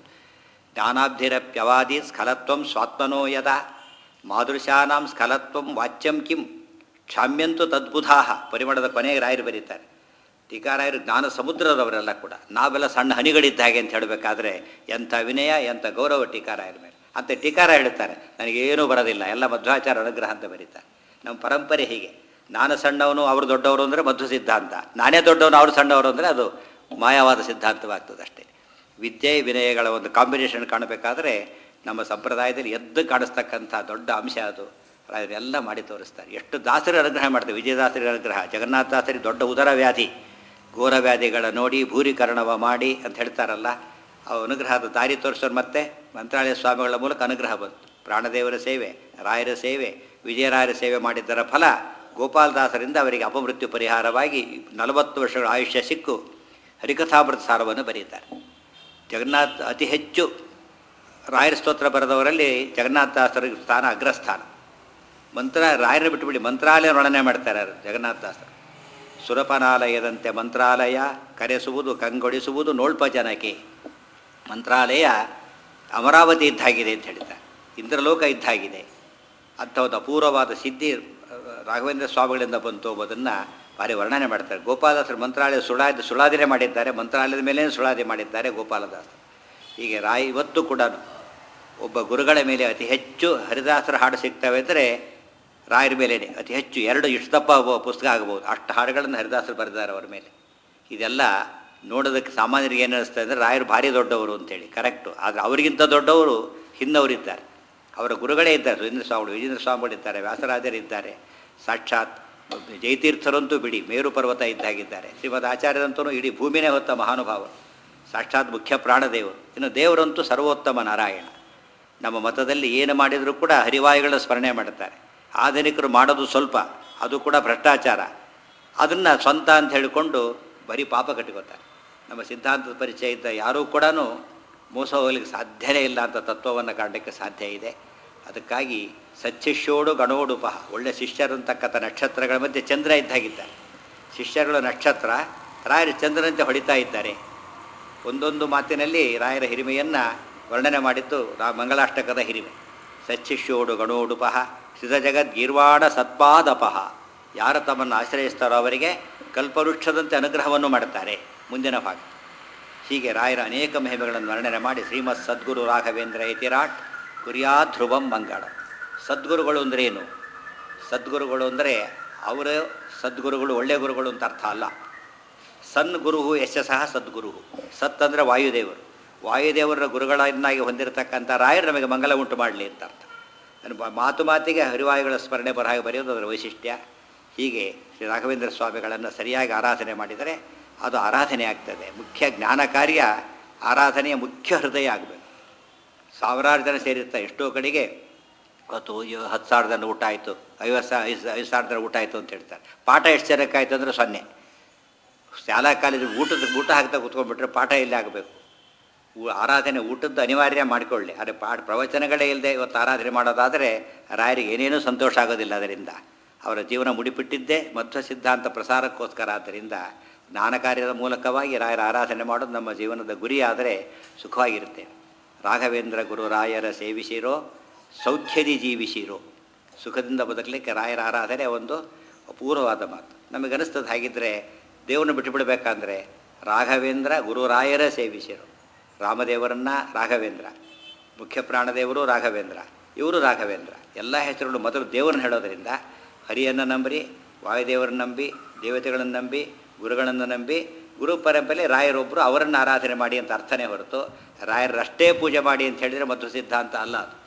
ಜ್ಞಾನಾಬ್ಧಿರಪ್ಯವಾದಿ ಸ್ಖಲತ್ವಂ ಸ್ವಾತ್ಮನೋ ಯದ ಮಾದೃಶಾನಾಂ ಸ್ಖಲತ್ವಂ ವಾಚ್ಯಂ ಕಿಂ ಕ್ಷಾಮ್ಯಂತು ತದ್ಬುಧಾ ಪರಿಮಳದ ಕೊನೆಗೆ ರಾಯರು ಬರೀತಾರೆ ಟೀಕಾರಾಯರು ಜ್ಞಾನ ಸಮುದ್ರದವರೆಲ್ಲ ಕೂಡ ನಾವೆಲ್ಲ ಸಣ್ಣ ಹನಿಗಳಿದ್ದ ಹಾಗೆ ಅಂತ ಹೇಳಬೇಕಾದ್ರೆ ಎಂಥ ವಿನಯ ಎಂಥ ಗೌರವ ಟೀಕಾರಾಯರ ಮೇಲೆ ಅಂತ ಟೀಕಾರ ಹೇಳ್ತಾರೆ ನನಗೇನೂ ಬರೋದಿಲ್ಲ ಎಲ್ಲ ಮಧ್ವಾಚಾರ ಅನುಗ್ರಹ ಅಂತ ಬರೀತಾರೆ ನಮ್ಮ ಪರಂಪರೆ ಹೀಗೆ ನಾನು ಸಣ್ಣವನು ಅವರು ದೊಡ್ಡವರು ಅಂದರೆ ಮಧ್ವ ಸಿದ್ಧಾಂತ ನಾನೇ ದೊಡ್ಡವನು ಅವರು ಸಣ್ಣವರು ಅಂದರೆ ಅದು ಮಾಯವಾದ ಸಿದ್ಧಾಂತವಾಗ್ತದೆ ಅಷ್ಟೇ ವಿದ್ಯೆ ವಿನಯಗಳ ಒಂದು ಕಾಂಬಿನೇಷನ್ ಕಾಣಬೇಕಾದ್ರೆ ನಮ್ಮ ಸಂಪ್ರದಾಯದಲ್ಲಿ ಎದ್ದು ಕಾಣಿಸ್ತಕ್ಕಂಥ ದೊಡ್ಡ ಅಂಶ ಅದು ಎಲ್ಲ ಮಾಡಿ ತೋರಿಸ್ತಾರೆ ಎಷ್ಟು ದಾಸರಿ ಅನುಗ್ರಹ ಮಾಡ್ತಾರೆ ವಿಜಯದಾಸರಿ ಅನುಗ್ರಹ ಜಗನ್ನಾಥ ದಾಸರಿ ದೊಡ್ಡ ಉದರ ವ್ಯಾಧಿ ಘೋರ ವ್ಯಾಧಿಗಳ ನೋಡಿ ಭೂರೀಕರಣವ ಮಾಡಿ ಅಂತ ಹೇಳ್ತಾರಲ್ಲ ಆ ಅನುಗ್ರಹದ ದಾರಿ ತೋರಿಸೋರು ಮತ್ತೆ ಮಂತ್ರಾಲಯ ಸ್ವಾಮಿಗಳ ಮೂಲಕ ಅನುಗ್ರಹ ಬಂತು ಪ್ರಾಣದೇವರ ಸೇವೆ ರಾಯರ ಸೇವೆ ವಿಜಯರಾಯರ ಸೇವೆ ಮಾಡಿದ್ದರ ಫಲ ಗೋಪಾಲದಾಸರಿಂದ ಅವರಿಗೆ ಅಪಮೃತ್ಯು ಪರಿಹಾರವಾಗಿ ನಲವತ್ತು ವರ್ಷಗಳ ಆಯುಷ್ಯ ಸಿಕ್ಕು ಹರಿಕಥಾಮೃತ ಸಾರವನ್ನು ಬರೀತಾರೆ ಜಗನ್ನಾಥ್ ಅತಿ ಹೆಚ್ಚು ರಾಯರ ಸ್ತೋತ್ರ ಬರೆದವರಲ್ಲಿ ಜಗನ್ನಾಥದಾಸರ ಸ್ಥಾನ ಅಗ್ರಸ್ಥಾನ ಮಂತ್ರ ರಾಯರ ಬಿಟ್ಟುಬಿಡಿ ಮಂತ್ರಾಲಯ ವರ್ಣನೆ ಮಾಡ್ತಾರೆ ಜಗನ್ನಾಥದಾಸರು ಸುರಪನಾಲಯದಂತೆ ಮಂತ್ರಾಲಯ ಕರೆಸುವುದು ಕಂಗೊಳಿಸುವುದು ನೋಳ್ಪ ಜನಕ್ಕೆ ಮಂತ್ರಾಲಯ ಅಮರಾವತಿ ಇದ್ದಾಗಿದೆ ಅಂತ ಹೇಳ್ತಾರೆ ಇಂದ್ರಲೋಕ ಇದ್ದಾಗಿದೆ ಅಂಥ ಒಂದು ಅಪೂರ್ವವಾದ ಸಿದ್ಧಿ ರಾಘವೇಂದ್ರ ಸ್ವಾಮಿಗಳಿಂದ ಬಂತು ಎಂಬುದನ್ನು ಭಾರಿ ವರ್ಣನೆ ಮಾಡ್ತಾರೆ ಗೋಪಾಲದಾಸರು ಮಂತ್ರಾಲಯ ಸುಳಾದಿ ಸುಳಾದಿನೇ ಮಾಡಿದ್ದಾರೆ ಮಂತ್ರಾಲಯದ ಮೇಲೆ ಸುಳಾದಿ ಮಾಡಿದ್ದಾರೆ ಗೋಪಾಲದಾಸರು ಹೀಗೆ ರಾಯ್ ಇವತ್ತು ಕೂಡ ಒಬ್ಬ ಗುರುಗಳ ಮೇಲೆ ಅತಿ ಹೆಚ್ಚು ಹರಿದಾಸರ ಹಾಡು ಸಿಗ್ತವೆ ಅಂದರೆ ರಾಯರ ಮೇಲೇನೆ ಅತಿ ಹೆಚ್ಚು ಎರಡು ಇಷ್ಟು ದಪ್ಪ ಒಬ್ಬ ಪುಸ್ತಕ ಆಗಬಹುದು ಅಷ್ಟು ಹಾಡುಗಳನ್ನು ಹರಿದಾಸರು ಬರೆದಿದ್ದಾರೆ ಅವರ ಮೇಲೆ ಇದೆಲ್ಲ ನೋಡೋದಕ್ಕೆ ಸಾಮಾನ್ಯರಿಗೆ ಏನು ಅನಿಸ್ತಾ ಅಂದರೆ ರಾಯರು ಭಾರಿ ದೊಡ್ಡವರು ಅಂತೇಳಿ ಕರೆಕ್ಟು ಆದರೆ ಅವರಿಗಿಂತ ದೊಡ್ಡವರು ಹಿಂದವರಿದ್ದಾರೆ ಅವರ ಗುರುಗಳೇ ಇದ್ದಾರೆ ಸುರೇಂದ್ರ ಸ್ವಾಮಿಗಳು ವಿಜೇಂದ್ರ ಸ್ವಾಮಿಗಳಿದ್ದಾರೆ ವ್ಯಾಸರಾಜರಿದ್ದಾರೆ ಸಾಕ್ಷಾತ್ ಜಯತೀರ್ಥರಂತೂ ಬಿಡಿ ಮೇರು ಪರ್ವತ ಇದ್ದಾಗಿದ್ದಾರೆ ಶ್ರೀಮದ್ ಆಚಾರ್ಯರಂತೂ ಇಡೀ ಭೂಮಿನೇ ಹೊತ್ತ ಮಹಾನುಭಾವ ಸಾಕ್ಷಾತ್ ಮುಖ್ಯ ಪ್ರಾಣದೇವರು ಇನ್ನು ದೇವರಂತೂ ಸರ್ವೋತ್ತಮ ನಾರಾಯಣ ನಮ್ಮ ಮತದಲ್ಲಿ ಏನು ಮಾಡಿದರೂ ಕೂಡ ಹರಿವಾಯುಗಳ ಸ್ಮರಣೆ ಮಾಡುತ್ತಾರೆ ಆಧುನಿಕರು ಮಾಡೋದು ಸ್ವಲ್ಪ ಅದು ಕೂಡ ಭ್ರಷ್ಟಾಚಾರ ಅದನ್ನು ಸ್ವಂತ ಅಂತ ಹೇಳಿಕೊಂಡು ಬರೀ ಪಾಪ ಕಟ್ಟಿಕೊತಾರೆ ನಮ್ಮ ಸಿದ್ಧಾಂತದ ಪರಿಚಯ ಇದ್ದ ಯಾರೂ ಕೂಡ ಮೋಸ ಹೋಗಲಿಕ್ಕೆ ಸಾಧ್ಯವೇ ಇಲ್ಲ ಅಂತ ತತ್ವವನ್ನು ಕಾಣಲಿಕ್ಕೆ ಸಾಧ್ಯ ಇದೆ ಅದಕ್ಕಾಗಿ ಸಚ್ಚಿಷ್ಯೋಡು ಗಣೋಡುಪ ಒಳ್ಳೆ ಶಿಷ್ಯರಂತಕ್ಕಂಥ ನಕ್ಷತ್ರಗಳ ಮಧ್ಯೆ ಚಂದ್ರ ಇದ್ದಾಗಿದ್ದಾರೆ ಶಿಷ್ಯರುಗಳ ನಕ್ಷತ್ರ ರಾಯರು ಚಂದ್ರನಂತೆ ಹೊಡಿತಾ ಇದ್ದಾರೆ ಒಂದೊಂದು ಮಾತಿನಲ್ಲಿ ರಾಯರ ಹಿರಿಮೆಯನ್ನು ವರ್ಣನೆ ಮಾಡಿದ್ದು ರಾ ಮಂಗಳಾಷ್ಟಕದ ಹಿರಿಮೆ ಸಚ್ಚಿಷ್ಯೋಡು ಗಣೋಡುಪಃ ಜಗದ್ಗೀರ್ವಾಣ ಸತ್ಪಾದಪಃ ಯಾರು ತಮ್ಮನ್ನು ಆಶ್ರಯಿಸ್ತಾರೋ ಅವರಿಗೆ ಕಲ್ಪವೃಕ್ಷದಂತೆ ಅನುಗ್ರಹವನ್ನು ಮಾಡುತ್ತಾರೆ ಮುಂದಿನ ಭಾಗ ಹೀಗೆ ರಾಯರ ಅನೇಕ ಮಹಿಮೆಗಳನ್ನು ವರ್ಣನೆ ಮಾಡಿ ಶ್ರೀಮತ್ ಸದ್ಗುರು ರಾಘವೇಂದ್ರ ಯತಿರಾಟ್ ಕುರಿಯಾ ಧ್ರುವಂ ಮಂಗಳ ಸದ್ಗುರುಗಳು ಅಂದರೆ ಏನು ಸದ್ಗುರುಗಳು ಅಂದರೆ ಅವರ ಸದ್ಗುರುಗಳು ಒಳ್ಳೆಯ ಗುರುಗಳು ಅಂತ ಅರ್ಥ ಅಲ್ಲ ಸನ್ ಗುರು ಯಶಸ್ಸಹ ಸದ್ಗುರು ಸತ್ ಅಂದರೆ ವಾಯುದೇವರು ವಾಯುದೇವರ ಗುರುಗಳನ್ನಾಗಿ ಹೊಂದಿರತಕ್ಕಂಥ ರಾಯರು ನಮಗೆ ಮಂಗಲ ಉಂಟು ಮಾಡಲಿ ಅಂತ ಅರ್ಥ ಅನ್ನು ಬ- ಮಾತು ಮಾತಿಗೆ ಹರಿವಾಯುಗಳ ಸ್ಮರಣೆ ಬರಹಾಗೆ ಬರೆಯೋದು ಅದರ ವೈಶಿಷ್ಟ್ಯ ಹೀಗೆ ಶ್ರೀ ರಾಘವೇಂದ್ರ ಸ್ವಾಮಿಗಳನ್ನು ಸರಿಯಾಗಿ ಆರಾಧನೆ ಮಾಡಿದರೆ ಅದು ಆರಾಧನೆ ಆಗ್ತದೆ ಮುಖ್ಯ ಜ್ಞಾನ ಕಾರ್ಯ ಆರಾಧನೆಯ ಮುಖ್ಯ ಹೃದಯ ಆಗಬೇಕು ಸಾವಿರಾರು ಜನ ಸೇರಿರ್ತಾರೆ ಎಷ್ಟೋ ಕಡೆಗೆ ಇವತ್ತು ಇವ- ಹತ್ತು ಸಾವಿರ ಜನ ಊಟ ಆಯಿತು ಐವತ್ತು ಸಾವಿರ ಐದು ಐದು ಸಾವಿರ ಜನ ಊಟ ಆಯಿತು ಅಂತ ಹೇಳ್ತಾರೆ ಪಾಠ ಎಷ್ಟು ಜನಕ್ಕೆ ಆಯಿತು ಅಂದರೆ ಸೊನ್ನೆ ಶಾಲಾ ಕಾಲೇಜು ಊಟದ ಊಟ ಹಾಕ್ತಾ ಕೂತ್ಕೊಂಡ್ಬಿಟ್ರೆ ಪಾಠ ಎಲ್ಲಿ ಆಗಬೇಕು ಊ- ಆರಾಧನೆ ಊಟದ್ದು ಅನಿವಾರ್ಯ ಮಾಡಿಕೊಳ್ಳಿ ಆದರೆ ಪಾಠ ಪ್ರವಚನಗಳೇ ಇಲ್ಲದೆ ಇವತ್ತು ಆರಾಧನೆ ಮಾಡೋದಾದರೆ ರಾಯರಿಗೆ ಏನೇನೂ ಸಂತೋಷ ಆಗೋದಿಲ್ಲ ಅದರಿಂದ ಅವರ ಜೀವನ ಮುಡಿಪಿಟ್ಟಿದ್ದೇ ಮಧ್ವ ಸಿದ್ಧಾಂತ ಪ್ರಸಾರಕ್ಕೋಸ್ಕರ ಆದ್ದರಿಂದ ಜ್ಞಾನ ಕಾರ್ಯದ ಮೂಲಕವಾಗಿ ರಾಯರ ಆರಾಧನೆ ಮಾಡೋದು ನಮ್ಮ ಜೀವನದ ಗುರಿ ಆದರೆ ಸುಖವಾಗಿರುತ್ತೇವೆ ರಾಘವೇಂದ್ರ ಗುರು ರಾಯರ ಸೇವಿಸಿರೋ ಸೌಖ್ಯದಿ ಜೀವಿಸಿರೋ ಸುಖದಿಂದ ಬದುಕಲಿಕ್ಕೆ ರಾಯರ ಆರಾಧನೆ ಒಂದು ಅಪೂರ್ವವಾದ ಮಾತು ನಮಗನಿಸ್ತದೆ ಹಾಗಿದ್ದರೆ ದೇವರನ್ನು ಬಿಟ್ಟು ಬಿಡಬೇಕಂದ್ರೆ ರಾಘವೇಂದ್ರ ಗುರುರಾಯರ ಸೇವಿಸಿರು ರಾಮದೇವರನ್ನ ರಾಘವೇಂದ್ರ ಮುಖ್ಯ ಪ್ರಾಣದೇವರು ರಾಘವೇಂದ್ರ ಇವರು ರಾಘವೇಂದ್ರ ಎಲ್ಲ ಹೆಸರುಗಳು ಮೊದಲು ದೇವರನ್ನು ಹೇಳೋದರಿಂದ ಹರಿಯನ್ನು ನಂಬಿ ವಾಯುದೇವರನ್ನು ನಂಬಿ ದೇವತೆಗಳನ್ನು ನಂಬಿ ಗುರುಗಳನ್ನು ನಂಬಿ ಗುರು ಪರಂಪರೆಯಲ್ಲಿ ರಾಯರೊಬ್ಬರು ಅವರನ್ನು ಆರಾಧನೆ ಮಾಡಿ ಅಂತ ಅರ್ಥನೇ ಹೊರತು ರಾಯರಷ್ಟೇ ಪೂಜೆ ಮಾಡಿ ಅಂತ ಹೇಳಿದರೆ ಮತ್ತು ಸಿದ್ಧಾಂತ ಅಲ್ಲ ಅದು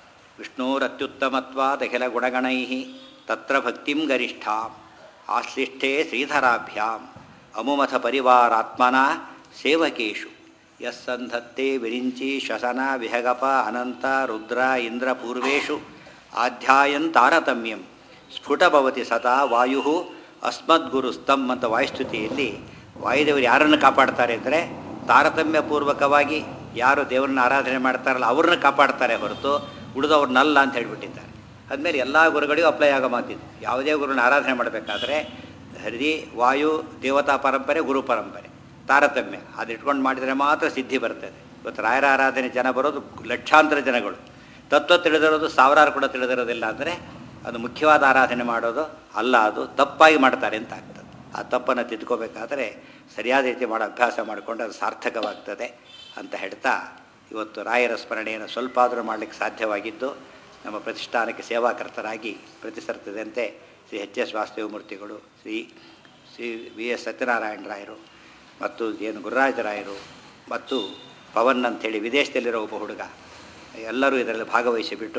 ವಿಷ್ಣೋರತ್ಯುತ್ತಮತ್ವಾದಖಿಲ ಗುಣಗಣೈ ತತ್ರ ಭಕ್ತಿಂ ಗರಿಷ್ಠಾಂ ಆಶ್ಲಿಷ್ಠೇ ಶ್ರೀಧರಾಭ್ಯಾಂ ಅಮುಮಥ ಪರಿವಾರಾತ್ಮನ ಸೇವಕೇಶು ಯಸ್ಸಂಧತ್ತೆ ವಿರಿಂಚಿ ಶ್ವಸನ ವಿಹಗಪ ಅನಂತ ರುದ್ರ ಇಂದ್ರ ಪೂರ್ವೇಶು ಆಧ್ಯಾಯನ್ ತಾರತಮ್ಯಂ ಸ್ಫುಟಭವತಿ ಸದಾ ವಾಯು ಅಸ್ಮದ್ಗುರುಸ್ತಂ ಅಂತ ವಾಯುಸ್ತುತಿಯಲ್ಲಿ ವಾಯುದೇವರು ಯಾರನ್ನು ಕಾಪಾಡ್ತಾರೆ ಅಂದರೆ ತಾರತಮ್ಯಪೂರ್ವಕವಾಗಿ ಯಾರು ದೇವರನ್ನ ಆರಾಧನೆ ಮಾಡ್ತಾರಲ್ಲ ಅವ್ರನ್ನ ಕಾಪಾಡ್ತಾರೆ ಹೊರತು ಉಳಿದವ್ರನ್ನಲ್ಲ ಅಂತ ಹೇಳಿಬಿಟ್ಟಿದ್ದಾರೆ ಅದ್ಮೇಲೆ ಎಲ್ಲ ಗುರುಗಳಿಗೂ ಅಪ್ಲೈ ಆಗೋ ಮಾತಿದ್ದು ಯಾವುದೇ ಗುರುನ ಆರಾಧನೆ ಮಾಡಬೇಕಾದ್ರೆ ಹರಿ ವಾಯು ದೇವತಾ ಪರಂಪರೆ ಗುರು ಪರಂಪರೆ ತಾರತಮ್ಯ ಅದು ಇಟ್ಕೊಂಡು ಮಾಡಿದರೆ ಮಾತ್ರ ಸಿದ್ಧಿ ಬರ್ತದೆ ಇವತ್ತು ರಾಯರ ಆರಾಧನೆ ಜನ ಬರೋದು ಲಕ್ಷಾಂತರ ಜನಗಳು ತತ್ವ ತಿಳಿದಿರೋದು ಸಾವಿರಾರು ಕೂಡ ತಿಳಿದಿರೋದಿಲ್ಲ ಅಂದರೆ ಅದು ಮುಖ್ಯವಾದ ಆರಾಧನೆ ಮಾಡೋದು ಅಲ್ಲ ಅದು ತಪ್ಪಾಗಿ ಮಾಡ್ತಾರೆ ಅಂತ ಆಗ್ತದೆ ಆ ತಪ್ಪನ್ನು ತಿದ್ಕೋಬೇಕಾದ್ರೆ ಸರಿಯಾದ ರೀತಿ ಮಾಡೋ ಅಭ್ಯಾಸ ಮಾಡಿಕೊಂಡು ಅದು ಸಾರ್ಥಕವಾಗ್ತದೆ ಅಂತ ಹೇಳ್ತಾ ಇವತ್ತು ರಾಯರ ಸ್ಮರಣೆಯನ್ನು ಸ್ವಲ್ಪ ಆದರೂ ಮಾಡಲಿಕ್ಕೆ ಸಾಧ್ಯವಾಗಿದ್ದು ನಮ್ಮ ಪ್ರತಿಷ್ಠಾನಕ್ಕೆ ಸೇವಾಕರ್ತರಾಗಿ ಪ್ರತಿಸರ್ತದಂತೆ ಶ್ರೀ ಎಚ್ ಎಸ್ ವಾಸುದೇವ ಮೂರ್ತಿಗಳು ಶ್ರೀ ಶ್ರೀ ವಿ ಎಸ್ ಸತ್ಯನಾರಾಯಣ ರಾಯರು ಮತ್ತು ಏನು ಗುರುರಾಜರಾಯರು ಮತ್ತು ಪವನ್ ಅಂಥೇಳಿ ವಿದೇಶದಲ್ಲಿರೋ ಒಬ್ಬ ಹುಡುಗ ಎಲ್ಲರೂ ಇದರಲ್ಲಿ ಭಾಗವಹಿಸಿಬಿಟ್ಟು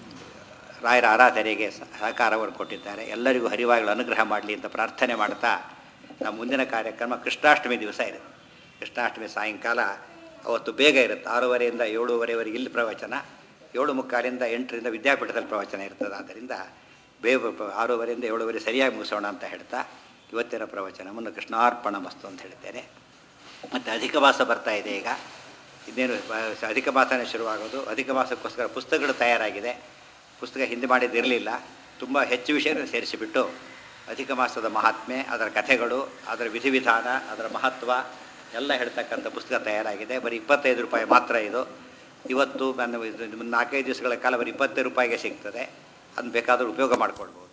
ರಾಯರ ಆರಾಧನೆಗೆ ಸಹಕಾರವನ್ನು ಕೊಟ್ಟಿದ್ದಾರೆ ಎಲ್ಲರಿಗೂ ಹರಿವಾಗಳು ಅನುಗ್ರಹ ಮಾಡಲಿ ಅಂತ ಪ್ರಾರ್ಥನೆ ಮಾಡ್ತಾ ನಮ್ಮ ಮುಂದಿನ ಕಾರ್ಯಕ್ರಮ ಕೃಷ್ಣಾಷ್ಟಮಿ ದಿವಸ ಇರುತ್ತೆ ಕೃಷ್ಣಾಷ್ಟಮಿ ಸಾಯಂಕಾಲ ಅವತ್ತು ಬೇಗ ಇರುತ್ತೆ ಆರೂವರೆಯಿಂದ ಏಳೂವರೆವರೆಗೆ ಇಲ್ಲಿ ಪ್ರವಚನ ಏಳು ಮುಕ್ಕಾಲಿಂದ ಎಂಟರಿಂದ ವಿದ್ಯಾಪೀಠದಲ್ಲಿ ಪ್ರವಚನ ಇರ್ತದೆ ಆದ್ದರಿಂದ ಬೇಗ ಪ- ಆರೂವರೆಯಿಂದ ಏಳುವರೆ ಸರಿಯಾಗಿ ಮುಗಿಸೋಣ ಅಂತ ಹೇಳ್ತಾ ಇವತ್ತಿನ ಪ್ರವಚನವನ್ನು ಕೃಷ್ಣಾರ್ಪಣ ಮಸ್ತು ಅಂತ ಹೇಳ್ತೇನೆ ಮತ್ತು ಅಧಿಕ ಮಾಸ ಬರ್ತಾ ಇದೆ ಈಗ ಇನ್ನೇನು ಬ- ಅಧಿಕ ಮಾಸನೇ ಶುರುವಾಗೋದು ಅಧಿಕ ಮಾಸಕ್ಕೋಸ್ಕರ ಪುಸ್ತಕಗಳು ತಯಾರಾಗಿದೆ ಪುಸ್ತಕ ಹಿಂದೆ ಮಾಡಿದ್ದಿರಲಿಲ್ಲ ತುಂಬ ಹೆಚ್ಚು ವಿಷಯಗಳನ್ನು ಸೇರಿಸಿಬಿಟ್ಟು ಅಧಿಕ ಮಾಸದ ಮಹಾತ್ಮೆ ಅದರ ಕಥೆಗಳು ಅದರ ವಿಧಿವಿಧಾನ ಅದರ ಮಹತ್ವ ಎಲ್ಲ ಹೇಳ್ತಕ್ಕಂಥ ಪುಸ್ತಕ ತಯಾರಾಗಿದೆ ಬರೀ ಇಪ್ಪತ್ತೈದು ರೂಪಾಯಿ ಮಾತ್ರ ಇದು ಇವತ್ತು ನನ್ನ ಇದು ನಾಲ್ಕೈದು ದಿವಸಗಳ ಕಾಲ ಬರೀ ಇಪ್ಪತ್ತೈದು ರೂಪಾಯಿಗೆ ಸಿಗ್ತದೆ ಅದನ್ನು ಬೇಕಾದರೂ ಉಪಯೋಗ ಮಾಡ್ಕೊಳ್ಬೋದು